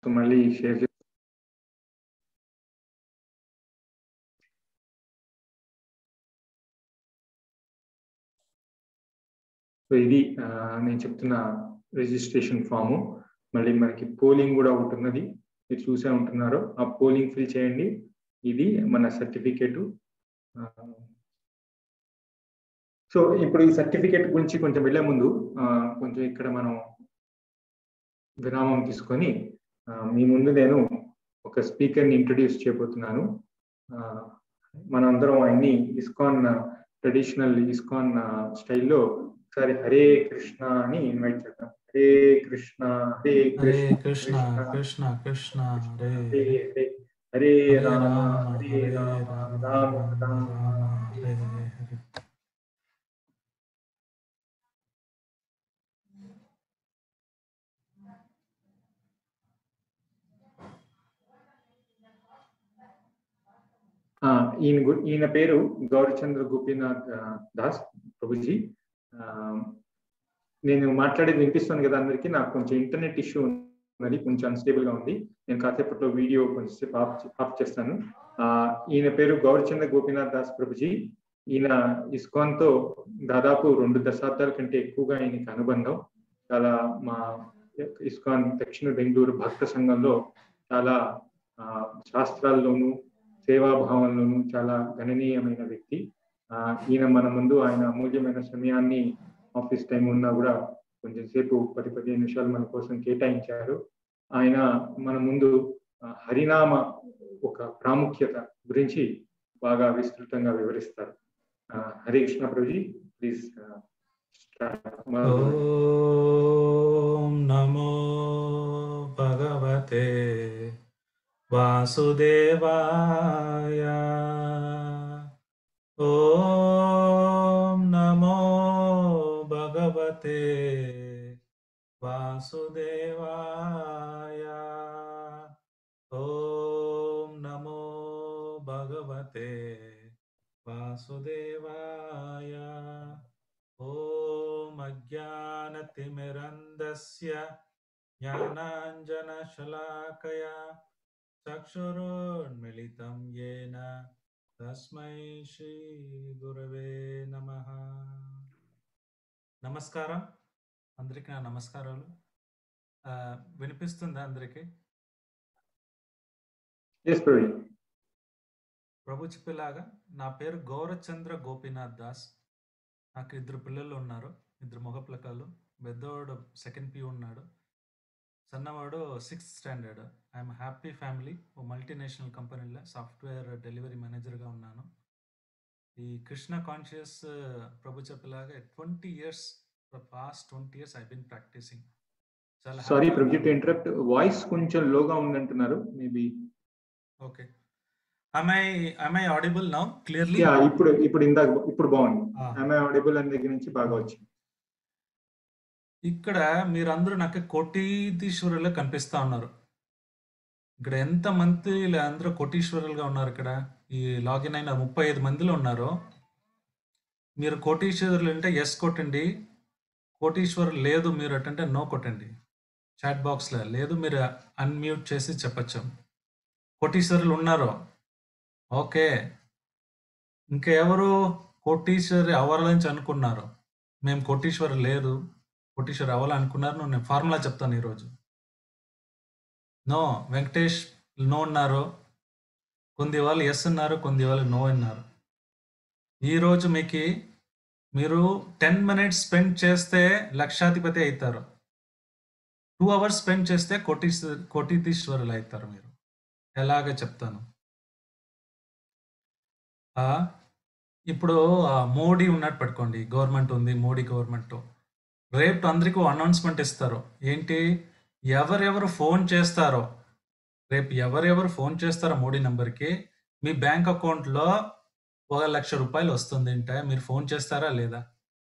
So మళ్ళీ share చే so ఇది ఆ, నేను చెప్తున్న రిజిస్ట్రేషన్ ఫాము మళ్ళీ మనకి పోలింగ్ కూడా ఉంటున్నది మీరు చూసే ఉంటున్నారు ఆ పోలింగ్ ఫిల్ చేయండి ఇది మన సర్టిఫికేట్ సో ఇప్పుడు ఈ సర్టిఫికేట్ గురించి కొంచెం వెళ్ళే ముందు ఆ, కొంచెం ఇక్కడ మనం విరామం తీసుకొని ఆ, మీ ముందు నేను ఒక స్పీకర్ని ఇంట్రడ్యూస్ చేయబోతున్నాను ఆ, మనందరం ఆయన్ని ఇస్కాన్ ట్రెడిషనల్ ఇస్కాన్ స్టైల్లో ఒకసారి హరే కృష్ణ అని ఇన్వైట్ చేద్దాం హరే కృష్ణ హరే హరే కృష్ణ కృష్ణ కృష్ణ కృష్ణ హరే హరే హరే హరే హరే రామ రామ హరే హరే రామ రామ రామ రామ రామ రామ హరే హరే ఆ, ఈయన గు- ఈయన పేరు గౌరచంద్ర గోపీనాథ్ ఆ, దాస్ ప్రభుజీ ఆ, నేను మాట్లాడేది వినిపిస్తుంది కదా అందరికీ నాకు కొంచెం ఇంటర్నెట్ ఇష్యూ ఉన్నది కొంచెం అన్స్టేబుల్ గా ఉంది నేను కాసేపట్లో వీడియో కొంచెంసేపు ఆఫ్ చే- ఆఫ్ చేస్తాను ఆ, ఈయన పేరు గౌరచంద్ర గోపీనాథ్ దాస్ ప్రభుజీ ఈయన ఇస్కాన్ తో దాదాపు రెండు దశాబ్దాల కంటే ఎక్కువగా ఈయనకి అనుబంధం చాలా మా ఇస్కాన్ దక్షిణ బెంగళూరు భక్త సంఘంలో చాలా ఆ, శాస్త్రాల్లోనూ సేవాభావంలోనూ చాలా గణనీయమైన వ్యక్తి ఆ, ఈయన మన ముందు ఆయన అమూల్యమైన సమయాన్ని ఆఫీస్ టైం ఉన్నా కూడా కొంచెం సేపు పది పదిహేను నిమిషాలు మన కోసం కేటాయించారు ఆయన మన ముందు ఆ, హరినామ ఒక ప్రాముఖ్యత గురించి బాగా విస్తృతంగా వివరిస్తారు ఆ, హరే కృష్ణ ప్రభుజీ ప్లీజ్ ఓం నమో భగవతే వాసుదేవాయ ఓం నమో భగవతే వాసుదేవాయ ఓం నమో భగవతే వాసుదేవాయ ॐ अज्ञानतिमिरन्दस्य ज्ञानाञ्जनशलाकया चक्षुरुन्मिलितं येन తస్మై శ్రీ గురవే నమ నమస్కారం అందరికీ నా నమస్కారాలు ఆ, వినిపిస్తుందా అందరికీ ఎస్ ప్రభుజీ ప్రభు చెప్పేలాగా నా పేరు గౌరచంద్ర గోపీనాథ్ దాస్ నాకు ఇద్దరు పిల్లలు ఉన్నారు ఇద్దరు మగ పిల్లకాయలు పెద్దవాడు సెకండ్ పి ఉన్నాడు సన్నవాడు sixth standard I'm happy family ఓ మల్టీనేషనల్ కంపెనీలో సాఫ్ట్వేర్ డెలివరీ మేనేజర్గా ఉన్నాను ఈ కృష్ణ కాన్షియస్ ప్రభు చెప్పేలాగా twenty years past twenty years I been practicing చాలా sorry Prabhuji to interrupt voice కొంచెం లోగా ఉందంటున్నారు maybe okay am i am i audible now clearly yeah ఇప్పుడు ఇప్పుడు ఇందాక ఇప్పుడు బాగుంది ఐఎమ్ ఆడిబుల్ అనే దగ్గర నుంచి బాగా వచ్చింది ఇక్కడ మీరందరూ నాకు కోటీశ్వరులు కనిపిస్తా ఉన్నారు ఇక్కడ ఎంత మంది అందరూ కోటీశ్వరులుగా ఉన్నారు ఇక్కడ ఈ లాగిన్ అయిన ముప్పై ఐదు మందిలో ఉన్నారు మీరు కోటీశ్వరులు అంటే ఎస్ కొట్టండి కోటీశ్వరులు లేదు మీరు అంటే నో కొట్టండి చాట్ బాక్స్లో లేదు మీరు అన్మ్యూట్ చేసి చెప్పచ్చు కోటీశ్వరులు ఉన్నారు ఓకే ఇంకా ఎవరు కోటీశ్వరి అవ్వాలని అనుకున్నారు మేము కోటీశ్వరు లేదు కోటీశ్వర్ అవ్వాలనుకున్నారు నువ్వు నేను ఫార్ములా చెప్తాను ఈరోజు నో వెంకటేష్ నో అన్నారు కొంది వాళ్ళు ఎస్ అన్నారు కొంది వాళ్ళు నో అన్నారు ఈరోజు మీకు మీరు టెన్ మినిట్స్ స్పెండ్ చేస్తే లక్షాధిపతి అవుతారు టూ అవర్స్ స్పెండ్ చేస్తే కోటీశ్వర్ కోటీశ్వరులు అవుతారు మీరు ఎలాగ చెప్తాను ఆ, ఇప్పుడు ఆ, మోడీ ఉన్నట్టు పెట్టుకోండి గవర్నమెంట్ ఉంది మోడీ గవర్నమెంట్ రేపు అందరికీ అనౌన్స్మెంట్ ఇస్తారు ఏంటి ఎవరెవరు ఫోన్ చేస్తారో రేపు ఎవరెవరు ఫోన్ చేస్తారో మోడీ నెంబర్కి మీ బ్యాంక్ అకౌంట్లో ఒక లక్ష రూపాయలు వస్తుంది అంటే మీరు ఫోన్ చేస్తారా లేదా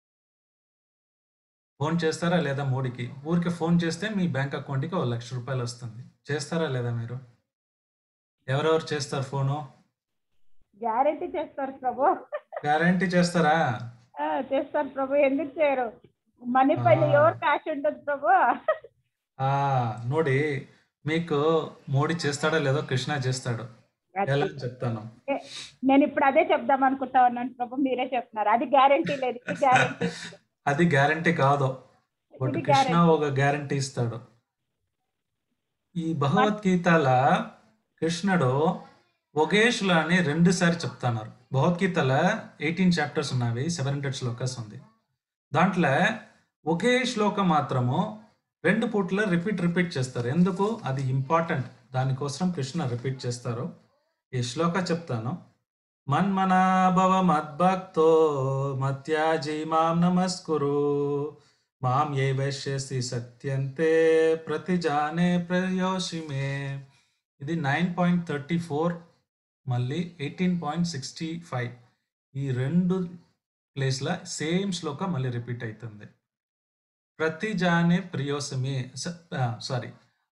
ఫోన్ చేస్తారా లేదా మోడీకి ఊరికి ఫోన్ చేస్తే మీ బ్యాంక్ అకౌంట్కి ఒక లక్ష రూపాయలు వస్తుంది చేస్తారా లేదా మీరు ఎవరెవరు చేస్తారు ఫోను గ్యారెంటీ చేస్తారు ప్రభు గ్యారంటీ చేస్తారా ఆ, చేస్తారు ప్రభు ఎందుకు చేయరు మనీ పైన ఆ. ఎవరు క్యాష్ ఉండదు ప్రభు ಆ ನೋಡಿ మీకు మోడీ చేస్తాడో లేదో కృష్ణ చేస్తాడు ఎలా అని చెప్తాను నేను ఇప్పుడు అదే చెప్దాం అనుకుంటా ఉన్నాను ప్రభు మీరే చెప్తున్నారు అది గ్యారంటీ లేదు ఇది గ్యారంటీ అది గ్యారంటీ కాదు బట్ ఇది కృష్ణ guarantee. ఒక గ్యారంటీ ఇస్తాడు ఈ భగవద్గీతల కృష్ణుడు ఒకేషుల అని రెండు సారి చెప్తున్నారు భగవద్గీతల ఎయిటీన్ చాప్టర్స్ ఉన్నవి సెవెన్ హండ్రెడ్ శ్లోకాస్ ఉంది దాంట్లో ఒకే శ్లోకం మాత్రము రెండు పూట్ల రిపీట్ రిపీట్ చేస్తారు ఎందుకు అది ఇంపార్టెంట్ దానికోసం కృష్ణ రిపీట్ చేస్తారు ఈ శ్లోక చెప్తాను మన్మనాభవ మద్భక్తో మత్యాజీ మాం నమస్కురు మాం ఏ వైశ్యసి సత్యంతే ప్రతిజానే ప్రయోషి మే ఇది నైన్ పాయింట్ థర్టీ ఫోర్ మళ్ళీ ఎయిటీన్ పాయింట్ సిక్స్టీ ఫైవ్ ఈ రెండు ప్లేస్ల సేమ్ శ్లోక మళ్ళీ రిపీట్ అవుతుంది ప్రతిజానే ప్రియోసమి సారీ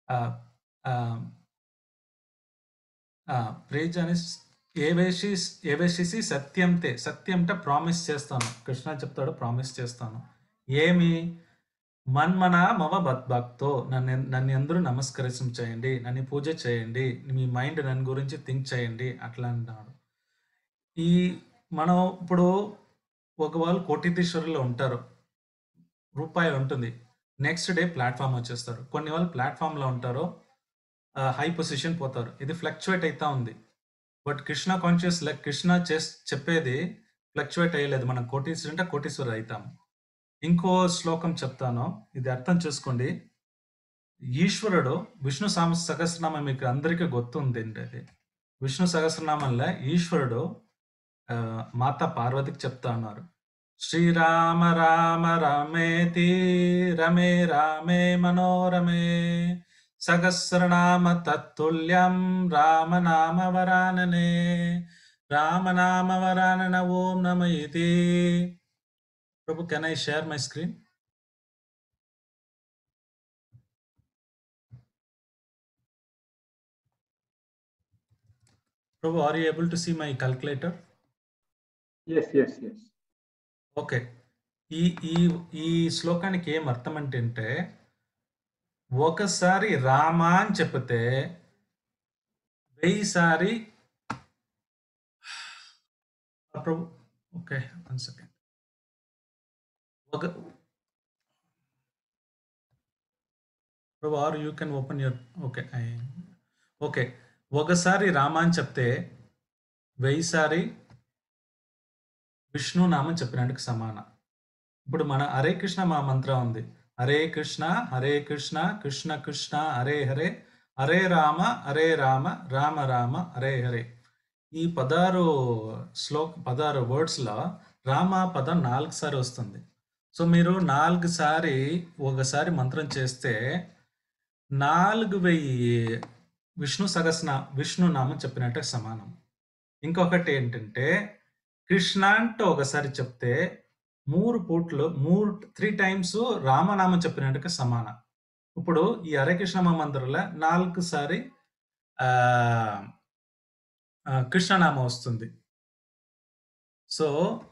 ప్రియజాని ఏవేసి ఏవేసి సత్యంతే సత్యంటే ప్రామిస్ చేస్తాను కృష్ణ చెప్తాడు ప్రామిస్ చేస్తాను ఏమి మన్మన మమ భక్తో నన్ను నన్ను అందరూ నమస్కరించం చేయండి నన్ను పూజ చేయండి మీ మైండ్ నన్ను గురించి థింక్ చేయండి అట్లా అన్నాడు ఈ మనం ఇప్పుడు ఒక వాళ్ళు కోటీశ్వరులు ఉంటారు రూపాయి ఉంటుంది నెక్స్ట్ డే ప్లాట్ఫామ్ వచ్చేస్తారు కొన్ని వాళ్ళు ప్లాట్ఫామ్లో ఉంటారు హై పొజిషన్ పోతారు ఇది ఫ్లక్చువేట్ అవుతా ఉంది but Krishna conscious like Krishna చేస్ చెప్పేది ఫ్లక్చువేట్ అయ్యలేదు మనం కోటీశ్వరు అంటే కోటీశ్వరు అవుతాం ఇంకో శ్లోకం చెప్తాను ఇది అర్థం చేసుకోండి ఈశ్వరుడు విష్ణు సామ సహస్రనామం మీకు అందరికీ గుర్తుంది అది విష్ణు సహస్రనామంలో ఈశ్వరుడు ఆ, మాత పార్వతికి చెప్తా ఉన్నారు శ్రీరామ రామ రమేతి రమే రామే మనోరమే సహస్రనామ తత్తుల్యం రామనామ వరాననే రామనామ వరానన ఓం నమ ఇది Prabhu can I share my screen Prabhu are you able to see my calculator yes yes yes okay ఈ ఈ ఈ శ్లోకానికి ఏం అర్థం అంటే ఒకసారి రామ అని చెప్తే వెయ్యిసారి ఆ ప్రభు ఓకే వన్ సెకండ్ ఒక Prabhu are you can open your okay okay ఒకసారి రామ అని చెప్తే వెయ్యిసారి విష్ణు నామం చెప్పినట్టుకు సమానం ఇప్పుడు మన హరే కృష్ణ మా మంత్రం ఉంది హరే కృష్ణ హరే కృష్ణ కృష్ణ కృష్ణ హరే హరే హరే రామ హరే రామ రామ రామ హరే హరే ఈ పదారు శ్లోక్ పదారు వర్డ్స్లో రామ పదం నాలుగు సారి వస్తుంది సో మీరు నాలుగు సారి ఒకసారి మంత్రం చేస్తే నాలుగు వెయ్యి విష్ణు సహస్ర విష్ణు నామం చెప్పినట్టు సమానం ఇంకొకటి ఏంటంటే కృష్ణ అంటూ ఒకసారి చెప్తే మూడు పూట్లు మూడు త్రీ టైమ్స్ రామనామం చెప్పినట్టుగా సమానం ఇప్పుడు ఈ హరే కృష్ణ మందిరంలో నాలుగు సారి ఆ, ఆ, కృష్ణనామం వస్తుంది సో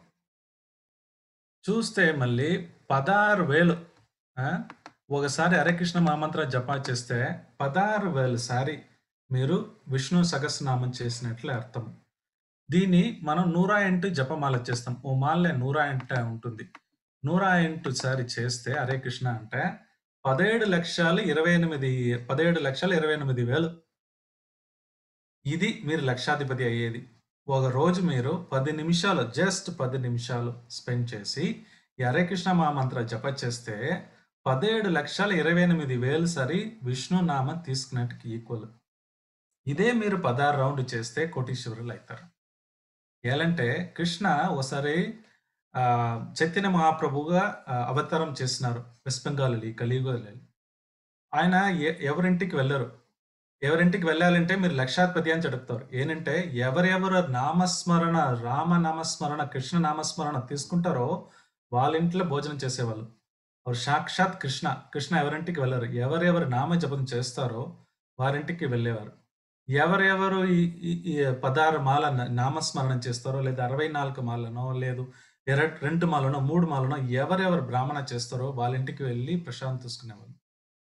చూస్తే మళ్ళీ పదహారు వేలు ఆ, ఒకసారి హరే కృష్ణ మహామంత్ర జపా చేస్తే పదహారు వేలు సారి మీరు విష్ణు సహస్రనామం చేసినట్లే అర్థం దీన్ని మనం నూరా ఎంటు జపమాల చేస్తాం ఓ మాలే నూరా ఎంట ఉంటుంది నూరా ఎంటు సారి చేస్తే హరే కృష్ణ అంటే పదిహేడు లక్షలు ఇరవై ఎనిమిది పదిహేడు లక్షలు ఇరవై ఎనిమిది వేలు ఇది మీరు లక్షాధిపతి అయ్యేది ఒక రోజు మీరు పది నిమిషాలు జస్ట్ పది నిమిషాలు స్పెండ్ చేసి ఈ హరే కృష్ణ మహామంత్ర జప చేస్తే పదిహేడు లక్షల ఇరవై ఎనిమిది వేలు సరి విష్ణు నామం తీసుకున్నట్టుకి ఈక్వల్ ఇదే మీరు పదహారు రౌండ్ చేస్తే కోటీశ్వరులు అవుతారు ఎలాంటే కృష్ణ ఒకసారి ఆ, చైతన్య మహాప్రభుగా ఆ, అవతారం చేసినారు వెస్ట్ బెంగాల్ ఈ కలియుగంలో ఆయన ఎ- ఎవరింటికి వెళ్ళరు ఎవరింటికి వెళ్ళాలంటే మీరు లక్షాధిపతి అని చెడుపుతారు ఏంటంటే ఎవరెవరు నామస్మరణ రామ నామస్మరణ కృష్ణ నామస్మరణ తీసుకుంటారో వాళ్ళ ఇంట్లో భోజనం చేసేవాళ్ళు వారు సాక్షాత్ కృష్ణ కృష్ణ ఎవరింటికి వెళ్ళరు ఎవరెవరు నామ జపం చేస్తారో వారింటికి వెళ్ళేవారు ఎవరెవరు ఈ ఈ- ఈ పదహారు మాల న- నామస్మరణం చేస్తారో లేదా అరవై నాలుగు మాలనో లేదు ఎర- రెండు మాలనో మూడు మాలనో ఎవరెవరు బ్రాహ్మణ చేస్తారో వాళ్ళ ఇంటికి వెళ్ళి ప్రశాంత్ తీసుకునేవాళ్ళు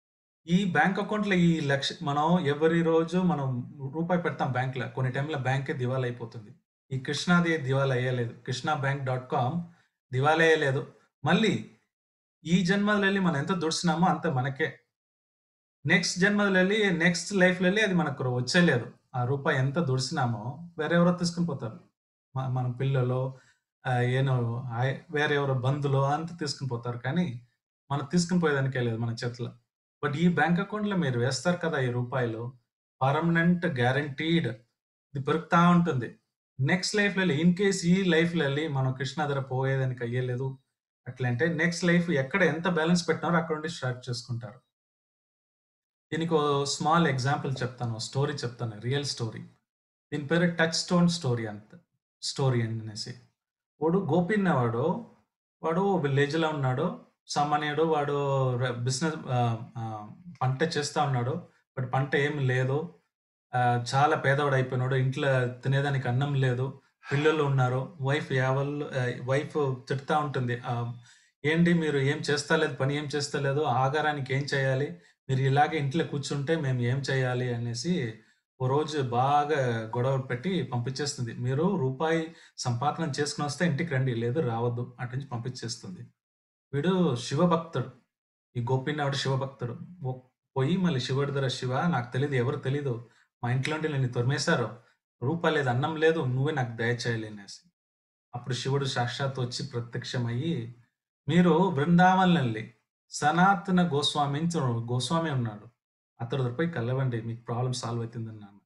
ఈ బ్యాంక్ అకౌంట్‌లో ఈ లక్ష మనం ఎవరి రోజు మనం రూపాయి పెడతాం బ్యాంక్‌లో. కొన్ని టైంలో బ్యాంకే దివాలా అయిపోతుంది. ఈ కృష్ణాది దివాలా ఎయ్యలేదు. కృష్ణ బ్యాంక్ డాట్ కామ్ దివాలా ఎయ్యలేదు. మళ్ళీ ఈ జన్మలెళ్ళి మనం ఎంత దుడిసినామో అంత మనకే. నెక్స్ట్ జన్మలెళ్ళి, నెక్స్ట్ లైఫ్‌లెళ్ళి అది మనకు వచ్చేలేదు. ఆ రూపాయి ఎంత దుడిసినామో వేరెవరో తీసుకొని పోతారు. మ మన పిల్లలో ఆహ్, ఏనో ఆహ్, వేరే ఎవరో బంధులో అంతా తీసుకొని పోతారు. కానీ మనం తీసుకొని పోయేదానికే లేదు మన చేతిలో. బట్ ఈ బ్యాంక్ అకౌంట్‌లో మీరు వేస్తారు కదా! ఈ రూపాయలు పర్మనెంట్ గ్యారంటీడ్ ఇది పెరుగుతా ఉంటుంది. నెక్స్ట్ లైఫ్‌లెళ్ళి ఇన్ కేస్ ఈ లైఫ్‌లెళ్ళి మనం కృష్ణ దగ్గర పోయేదానికి అయ్యలేదు. అట్లంటే నెక్స్ట్ లైఫ్ ఎక్కడ ఎంత బ్యాలెన్స్ పెట్టినారో అక్కడ నుండి స్టార్ట్ చేసుకుంటారు. దీనికో స్మాల్ ఎగ్జాంపుల్ చెప్తాను. స్టోరీ చెప్తాను. Real story. దీని పేరు టచ్ స్టోన్ స్టోరీ అంత. స్టోరీ అనేసి. వాడు గోపి అనేవాడు. వాడు విలేజ్‌లో ఉన్నాడు. సామాన్యుడు. వాడు ర బిజినెస్ ఆహ్, ఆహ్, పంట చేస్తా ఉన్నాడు. బట్ పంట ఏమి లేదు. ఆహ్, చాలా పేదవాడయిపోయినాడు. ఇంట్లో తినేదానికి అన్నం లేదు. పిల్లలు ఉన్నారు. వైఫ్ యావల్ ఆహ్, వైఫ్ తిడతా ఉంటుంది. ఆహ్, "ఏంటి మీరు ఏం చేస్తలేదు, పని ఏం చేస్తలేదు. ఆగారానికి ఏం చేయాలి? మీరు ఇలాగే ఇంట్లో కూర్చుంటే మేము ఏం చేయాలి?" అనేసి ఓ రోజు బాగా గొడవ పెట్టి పంపించేస్తుంది. "మీరు రూపాయి సంపాదన చేసుకొనొస్తే ఇంటికి రండి. లేదు రావద్దు" అటు నుంచి పంపించేస్తుంది. వీడు శివభక్తుడు. ఈ గోపి అనేవాడు శివభక్తుడు. ఒ పోయి మళ్ళీ శివుడి దగ్గర "శివ నాకు తెలీదు. ఎవరు తెలీదు. మా ఇంట్లో నుండి నన్ను తరిమేశారు. రూపాయి లేదు. అన్నం లేదు. నువ్వే నాకు దయ చేయాలి" అనేసి. అప్పుడు శివుడు సాక్షాత్తు వచ్చి ప్రత్యక్షమయ్యి, "మీరు బృందావనెళ్ళి సనాతన గోస్వామి అని గోస్వామి ఉన్నాడు. అతడి దగ్గర పోయి కలవండి. మీకు ప్రాబ్లమ్ సాల్వ్ అయితుందన్నాడు.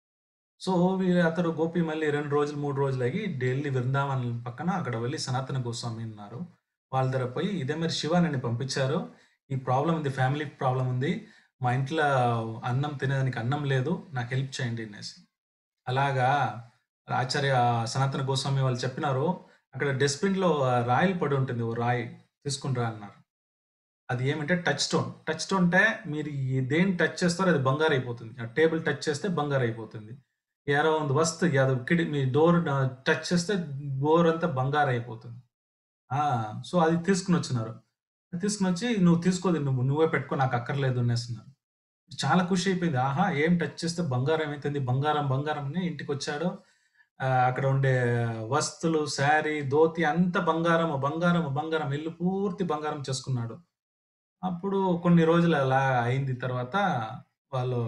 సో, వీ అతడు గోపి మళ్ళీ 2 రోజులు, 3 రోజులకి ఢిల్లీ బృందావన్ పక్కన అక్కడ వెళ్లి సనాతన గోస్వామి ఉన్నారు. వాళ్ళ దగ్గర పోయి "ఇదే మరి శివ నన్ను పంపించారు. ఈ ప్రాబ్లమ్ ఉంది. ఫ్యామిలీ ప్రాబ్లమ్ ఉంది. మా ఇంట్లో అన్నం తినేదానికి అన్నం లేదు. నాకు హెల్ప్ చేయండి" అనేసి. అలాగా ఆచార్య సనాతన గోస్వామి వాళ్ళు చెప్పినారు. "అక్కడ డస్ట్‌బిన్‌లో రాయిలు పడి ఉంటుంది. ఓ రాయి తీసుకొని రా" అన్నారు. అది ఏమంటే టచ్ స్టోన్. టచ్ స్టోన్ అంటే మీరు ఈ దేన్ని టచ్ చేస్తారో అది బంగారు అయిపోతుంది. ఆ టేబుల్ టచ్ చేస్తే బంగారు అయిపోతుంది. యారో ಒಂದು ವಸ್ತು ಯಾವ್ದೋ ಕಿಡಿ మీ డోర్ టచ్ చేస్తే డోర్ అంతా బంగారు అయిపోతుంది. ఆ! సో, అది తీసుకొనొచ్చినారు. తీసుకొనొచ్చి "నువ్వు తీసుకోది నువ్వు నువ్వే పెట్టుకో నాకు అక్కర్లేదు" అనేసన్నారు. చాలా ఖుషి అయిపోయింది. ఆహా! ఏం టచ్ చేస్తే బంగారం అయితుంది. బంగారం, బంగారం అని ఇంటికొచ్చాడు. ఆహ్, అక్కడ ఉండే వస్తువులు, శారీ, ధోతి అంతా బంగారము, బంగారము, బంగారం ఇల్లు పూర్తి బంగారం చేసుకున్నాడు. అప్పుడు కొన్ని రోజులు అలా అయింది తర్వాత వాళ్ళు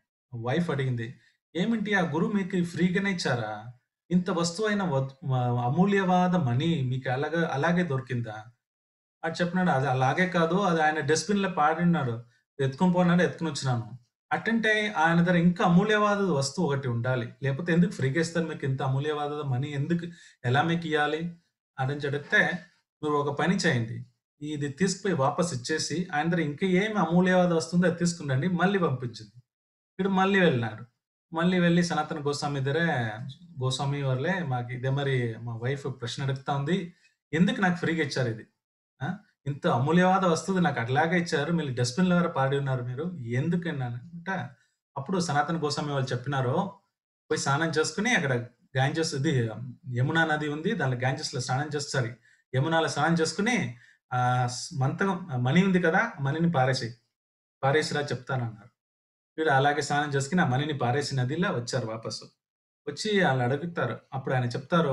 వైఫ్ అడిగింది. "ఏమిటి ఆ గురువు మీకు ఫ్రీగానే ఇచ్చారా? ఇంత వస్తువైన వద్ మ అమూల్యవాద మనీ మీకు అలాగా అలాగే దొరికిందా?" వాడు చెప్పినాడు. "అది అలాగే కాదు. అది ఆయన డస్ట్‌బిన్‌లో పాడున్నాడు. ఎత్తుకొని పో అన్నాడు. ఎత్తుకొనొచ్చినాను." అట్టంటే ఆయన దగ్గర ఇంకా అమూల్యవాద వస్తువు ఒకటి ఉండాలి. లేకపోతే ఎందుకు ఫ్రీగా ఇస్తారు మీకు ఇంత అమూల్యవాద మనీ ఎందుకు ఎలా మీకియ్యాలి? అని అడిగితే, "మీరు ఒక పని చేయండి. ఇది తీసుకుపోయి వాపస్ ఇచ్చేసి ఆయన దగ్గర ఇంకా ఏమి అమూల్యవాద వస్తువు ఉందో అది తీసుకొనిరండి" మళ్ళీ పంపించింది. వీడు మళ్ళీ వెళ్ళినాడు. మళ్ళీ వెళ్లి సనాతన గోస్వామి దగ్గర "గోస్వామి వర్లే మాకు ఇదే మరి మా వైఫ్ ప్రశ్న అడుగుతా ఉంది. ఎందుకు నాకు ఫ్రీగా ఇచ్చారు ఇది? ఆ! ఇంత అమూల్యవాద వస్తువు నాకు అట్లాగే ఇచ్చారు. మళ్ళీ డస్ట్‌బిన్‌లో వేరే పాడి ఉన్నారు మీరు. ఎందుకు" అన్నానంటే అప్పుడు సనాతన గోస్వామి వాళ్ళు చెప్పినారు. "పోయి స్నానం చేసుకొని అక్కడ గాంజెస్ ఇది యమునా నది ఉంది. దాంట్లో గాంజెస్‌లో స్నానం చేసి సారీ యమునాలో స్నానం చేసుకొని ఆహ్, స్ మంతకం మణి ఉంది కదా! మణిని పారేసేయి. పారేసిరా చెప్తానన్నారు." వీడు అలాగే స్నానం చేసుకొని ఆ మణిని పారేసి నదిలో వచ్చారు వాపసు. వచ్చి ఆళ్ళు అడుగుతారు. అప్పుడు ఆయన చెప్తారు,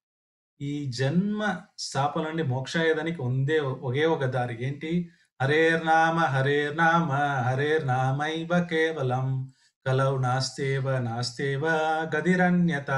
"ఈ జన్మ శాపం నుండి మోక్షాయదానికి ఉందే ఒకే ఒక దారి. ఏంటి? హరేర్నామ హరేర్నామ హరేర్నామైవ కేవలం కలౌ నాస్తేవ నాస్తేవ గతిరన్యత."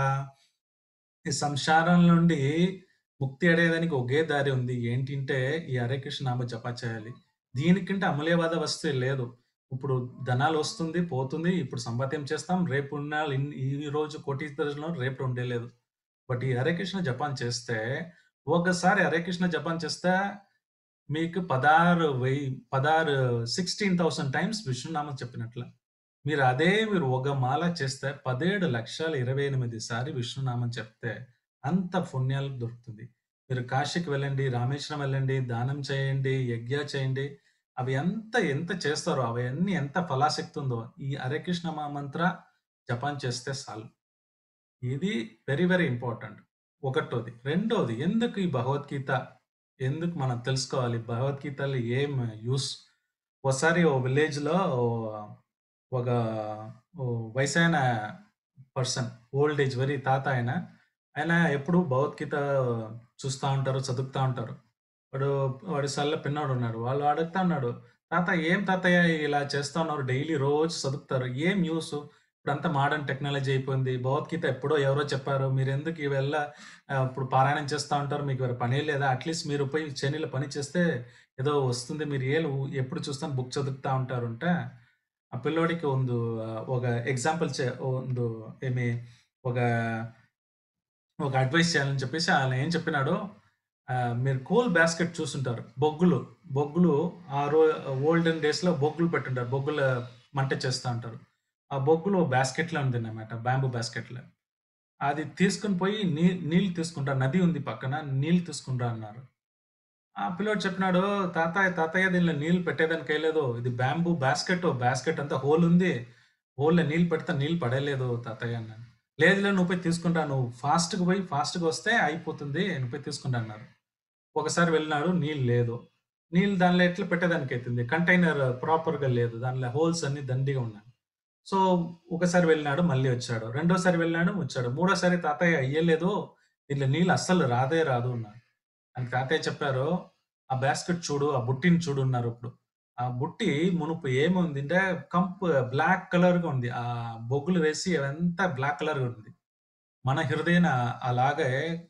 ఈ సంసారం నుండి ముక్తి అడేదానికి ఒకే దారి ఉంది. ఏంటంటే ఈ హరే కృష్ణ నామ జప చేయాలి. దీనికంటే అమూల్యవాద వస్తువు లేదు. ఇప్పుడు ధనాలు వస్తుంది, పోతుంది. ఇప్పుడు సంపాద్యం చేస్తాం. రేపు ఉన్నాళ్ళు ఇన్ ఈరోజు కోటీశ్వరులు రేపు ఉండేలేదు. బట్ ఈ హరే కృష్ణ జపం చేస్తే ఒక్కసారి హరే కృష్ణ జపం చేస్తే మీకు 16,000 16 16,000 టైమ్స్ విష్ణునామం చెప్పినట్ల. మీరు అదే మీరు ఒక మాల చేస్తే 17,28,000 సారి విష్ణునామం చెప్తే అంత పుణ్యాలు దొరుకుతుంది. మీరు కాశీకి వెళ్ళండి, రామేశ్వరం వెళ్ళండి, దానం చేయండి, యజ్ఞ చేయండి. అవి ఎంత ఎంత చేస్తారో అవన్నీ ఎంత ఫలాశక్తి ఉందో ఈ హరే కృష్ణ మహామంత్ర జపం చేస్తే చాలు. ఇది వెరీ వెరీ ఇంపార్టెంట్. ఒకటోది. రెండోది ఎందుకు ఈ భగవద్గీత ఎందుకు మనం తెలుసుకోవాలి? భగవద్గీతలో ఏం యూజ్? ఒకసారి ఓ విలేజ్ లో ఒక ఓ వయసైన పర్సన్ ఓల్డ్ ఏజ్ వెరీ తాత ఆయన ఆయన ఎప్పుడు భగవద్గీత చూస్తూ ఉంటారు చదువుతూ ఉంటారు వాడు వాడి సల్ల పిన్నోడు ఉన్నాడు వాళ్ళు అడుగుతా ఉన్నాడు తాత ఏం తాతయ్య ఇలా చేస్తా ఉన్నారు డైలీ రోజు చదువుతారు ఏం న్యూస్ ఇప్పుడు అంతా మోడర్న్ టెక్నాలజీ అయిపోయింది భగవద్గీత ఎప్పుడో ఎవరో చెప్పారు మీరు ఎందుకు ఇవెల్ల ఆ, ఇప్పుడు పారాయణం చేస్తూ ఉంటారు మీకు వేరే పని లేదా అట్లీస్ట్ మీరు పోయి చనిలో పని చేస్తే ఏదో వస్తుంది మీరు ఏ ఎప్పుడు చూస్తాను బుక్ చదువుతా ఉంటారు అంటే ಆ ಪಿಲ್ಲೋಡಿಗೆ ಒಂದು ಆ, ఒక ఎగ్జాంపుల్ చే ಒಂದು ఏమి ఒక ఒక అడ్వైస్ చేయాలని చెప్పేసి ఆయన ఏం చెప్పినాడు ఆ, మీరు కోల్ బాస్కెట్ చూసుంటారు బొగ్గులు బొగ్గులు ఆ రో ఓల్డెన్ డేస్లో బొగ్గులు పెట్టుంటారు బొగ్గుల మంట చేస్తూ ఉంటారు ఆ బొగ్గులు బాస్కెట్లో ఉంది అన్నమాట బ్యాంబూ బాస్కెట్లో అది తీసుకుని పోయి నీ నీళ్ళు తీసుకుంటా నది ఉంది పక్కన నీళ్ళు తీసుకుంటా అన్నారు ఆ పిల్లోడు చెప్పినాడు తాతయ్య తాతయ్య దీనిలో నీళ్ళు పెట్టేదానికి వేయలేదు ఇది బ్యాంబూ బాస్కెట్ బాస్కెట్ అంతా హోల్ ఉంది హోల్లో నీళ్ళు పెడితే నీళ్ళు పడలేదు తాతయ్య అన్నాను లేదులే నువ్వు పోయి తీసుకుంటా నువ్వు ఫాస్ట్గా పోయి ఫాస్ట్గా వస్తే అయిపోతుంది నువ్వు పోయి తీసుకుంటా అన్నారు ఒకసారి వెళ్ళినాడు నీళ్ళు లేదు నీళ్ళు దానిలో ఎట్లా పెట్టేదానికి అవుతుంది కంటైనర్ ప్రాపర్గా లేదు దానిలో హోల్స్ అన్ని దండిగా ఉన్నాయి సో ఒకసారి వెళ్ళినాడు మళ్ళీ వచ్చాడు రెండోసారి వెళ్ళినాడు వచ్చాడు మూడోసారి తాతయ్య అయ్యలేదు దీంట్లో నీళ్ళు అస్సలు రాదే రాదు అన్నారు అని తాతయ్య చెప్పారు ఆ బాస్కెట్ చూడు ఆ బుట్టిని చూడు ఉన్నారు ఇప్పుడు ఆ బుట్టి మునుపు ఏముంది అంటే కంప్ బ్లాక్ కలర్ గా ఉంది ఆ బొగ్గులు వేసి అదంతా బ్లాక్ కలర్ గా ఉంది మన హృదయన అలాగే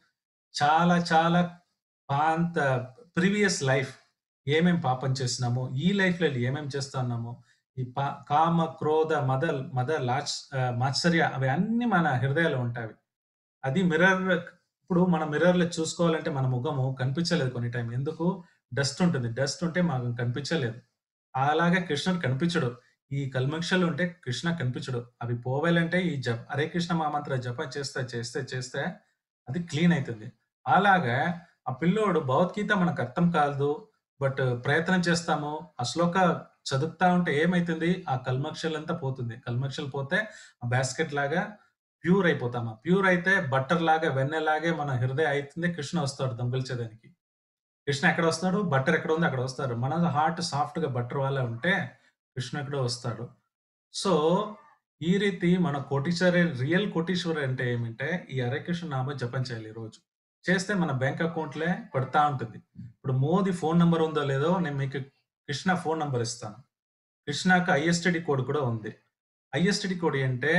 చాలా చాలా పాంత ప్రీవియస్ లైఫ్ ఏమేం పాపం చేసినామో ఈ లైఫ్ లో ఏమేం చేస్తున్నామో ఈ పా కామ క్రోధ మద మద లాచ్ ఆ, మాత్సర్య అవి అన్ని మన హృదయాలు ఉంటాయి అది మిర్రర్ ఇప్పుడు మన మిర్రర్ లో చూసుకోవాలంటే మన ముఖము కనిపించలేదు కొన్ని టైం ఎందుకు డస్ట్ ఉంటుంది డస్ట్ ఉంటే మాకు కనిపించలేదు అలాగే కృష్ణుడు కనిపించడు ఈ కల్మక్షలు ఉంటే కృష్ణ కనిపించడు అవి పోవాలంటే ఈ జప హరే కృష్ణ మామంత్ర జప చేస్తే చేస్తే చేస్తే అది క్లీన్ అవుతుంది అలాగా ఆ పిల్లోడు భగవద్గీత మనకు అర్థం కాదు బట్ ప్రయత్నం చేస్తాము ఆ శ్లోక చదువుతా ఉంటే ఏమైతుంది ఆ కల్మక్షలంతా పోతుంది కల్మక్షలు పోతే ఆ బాస్కెట్ లాగా ప్యూర్ అయిపోతామా ప్యూర్ అయితే బట్టర్ లాగా వెన్నెలాగే మన హృదయ అవుతుంది కృష్ణ వస్తాడు దొంగల్చేదానికి కృష్ణ ఎక్కడ వస్తాడు బట్టర్ ఎక్కడ ఉంది అక్కడ వస్తాడు మన హార్ట్ సాఫ్ట్ గా బట్టర్ వల్ల ఉంటే కృష్ణ ఎక్కడ వస్తాడు సో ఈ రీతి మన కోటీశ్వర రియల్ కోటీశ్వర అంటే ఏమంటే ఈ హరే కృష్ణ నామ జపం చేయాలి ఈ రోజు చేస్తే మన బ్యాంక్ అకౌంట్లే పడతా ఉంటుంది ఇప్పుడు మోదీ ఫోన్ నంబర్ ఉందో లేదో నేను మీకు కృష్ణ ఫోన్ నంబర్ ఇస్తాను కృష్ణకు ఐఎస్టిడి కోడ్ కూడా ఉంది ఐఎస్టిడి కోడ్ ఏంటంటే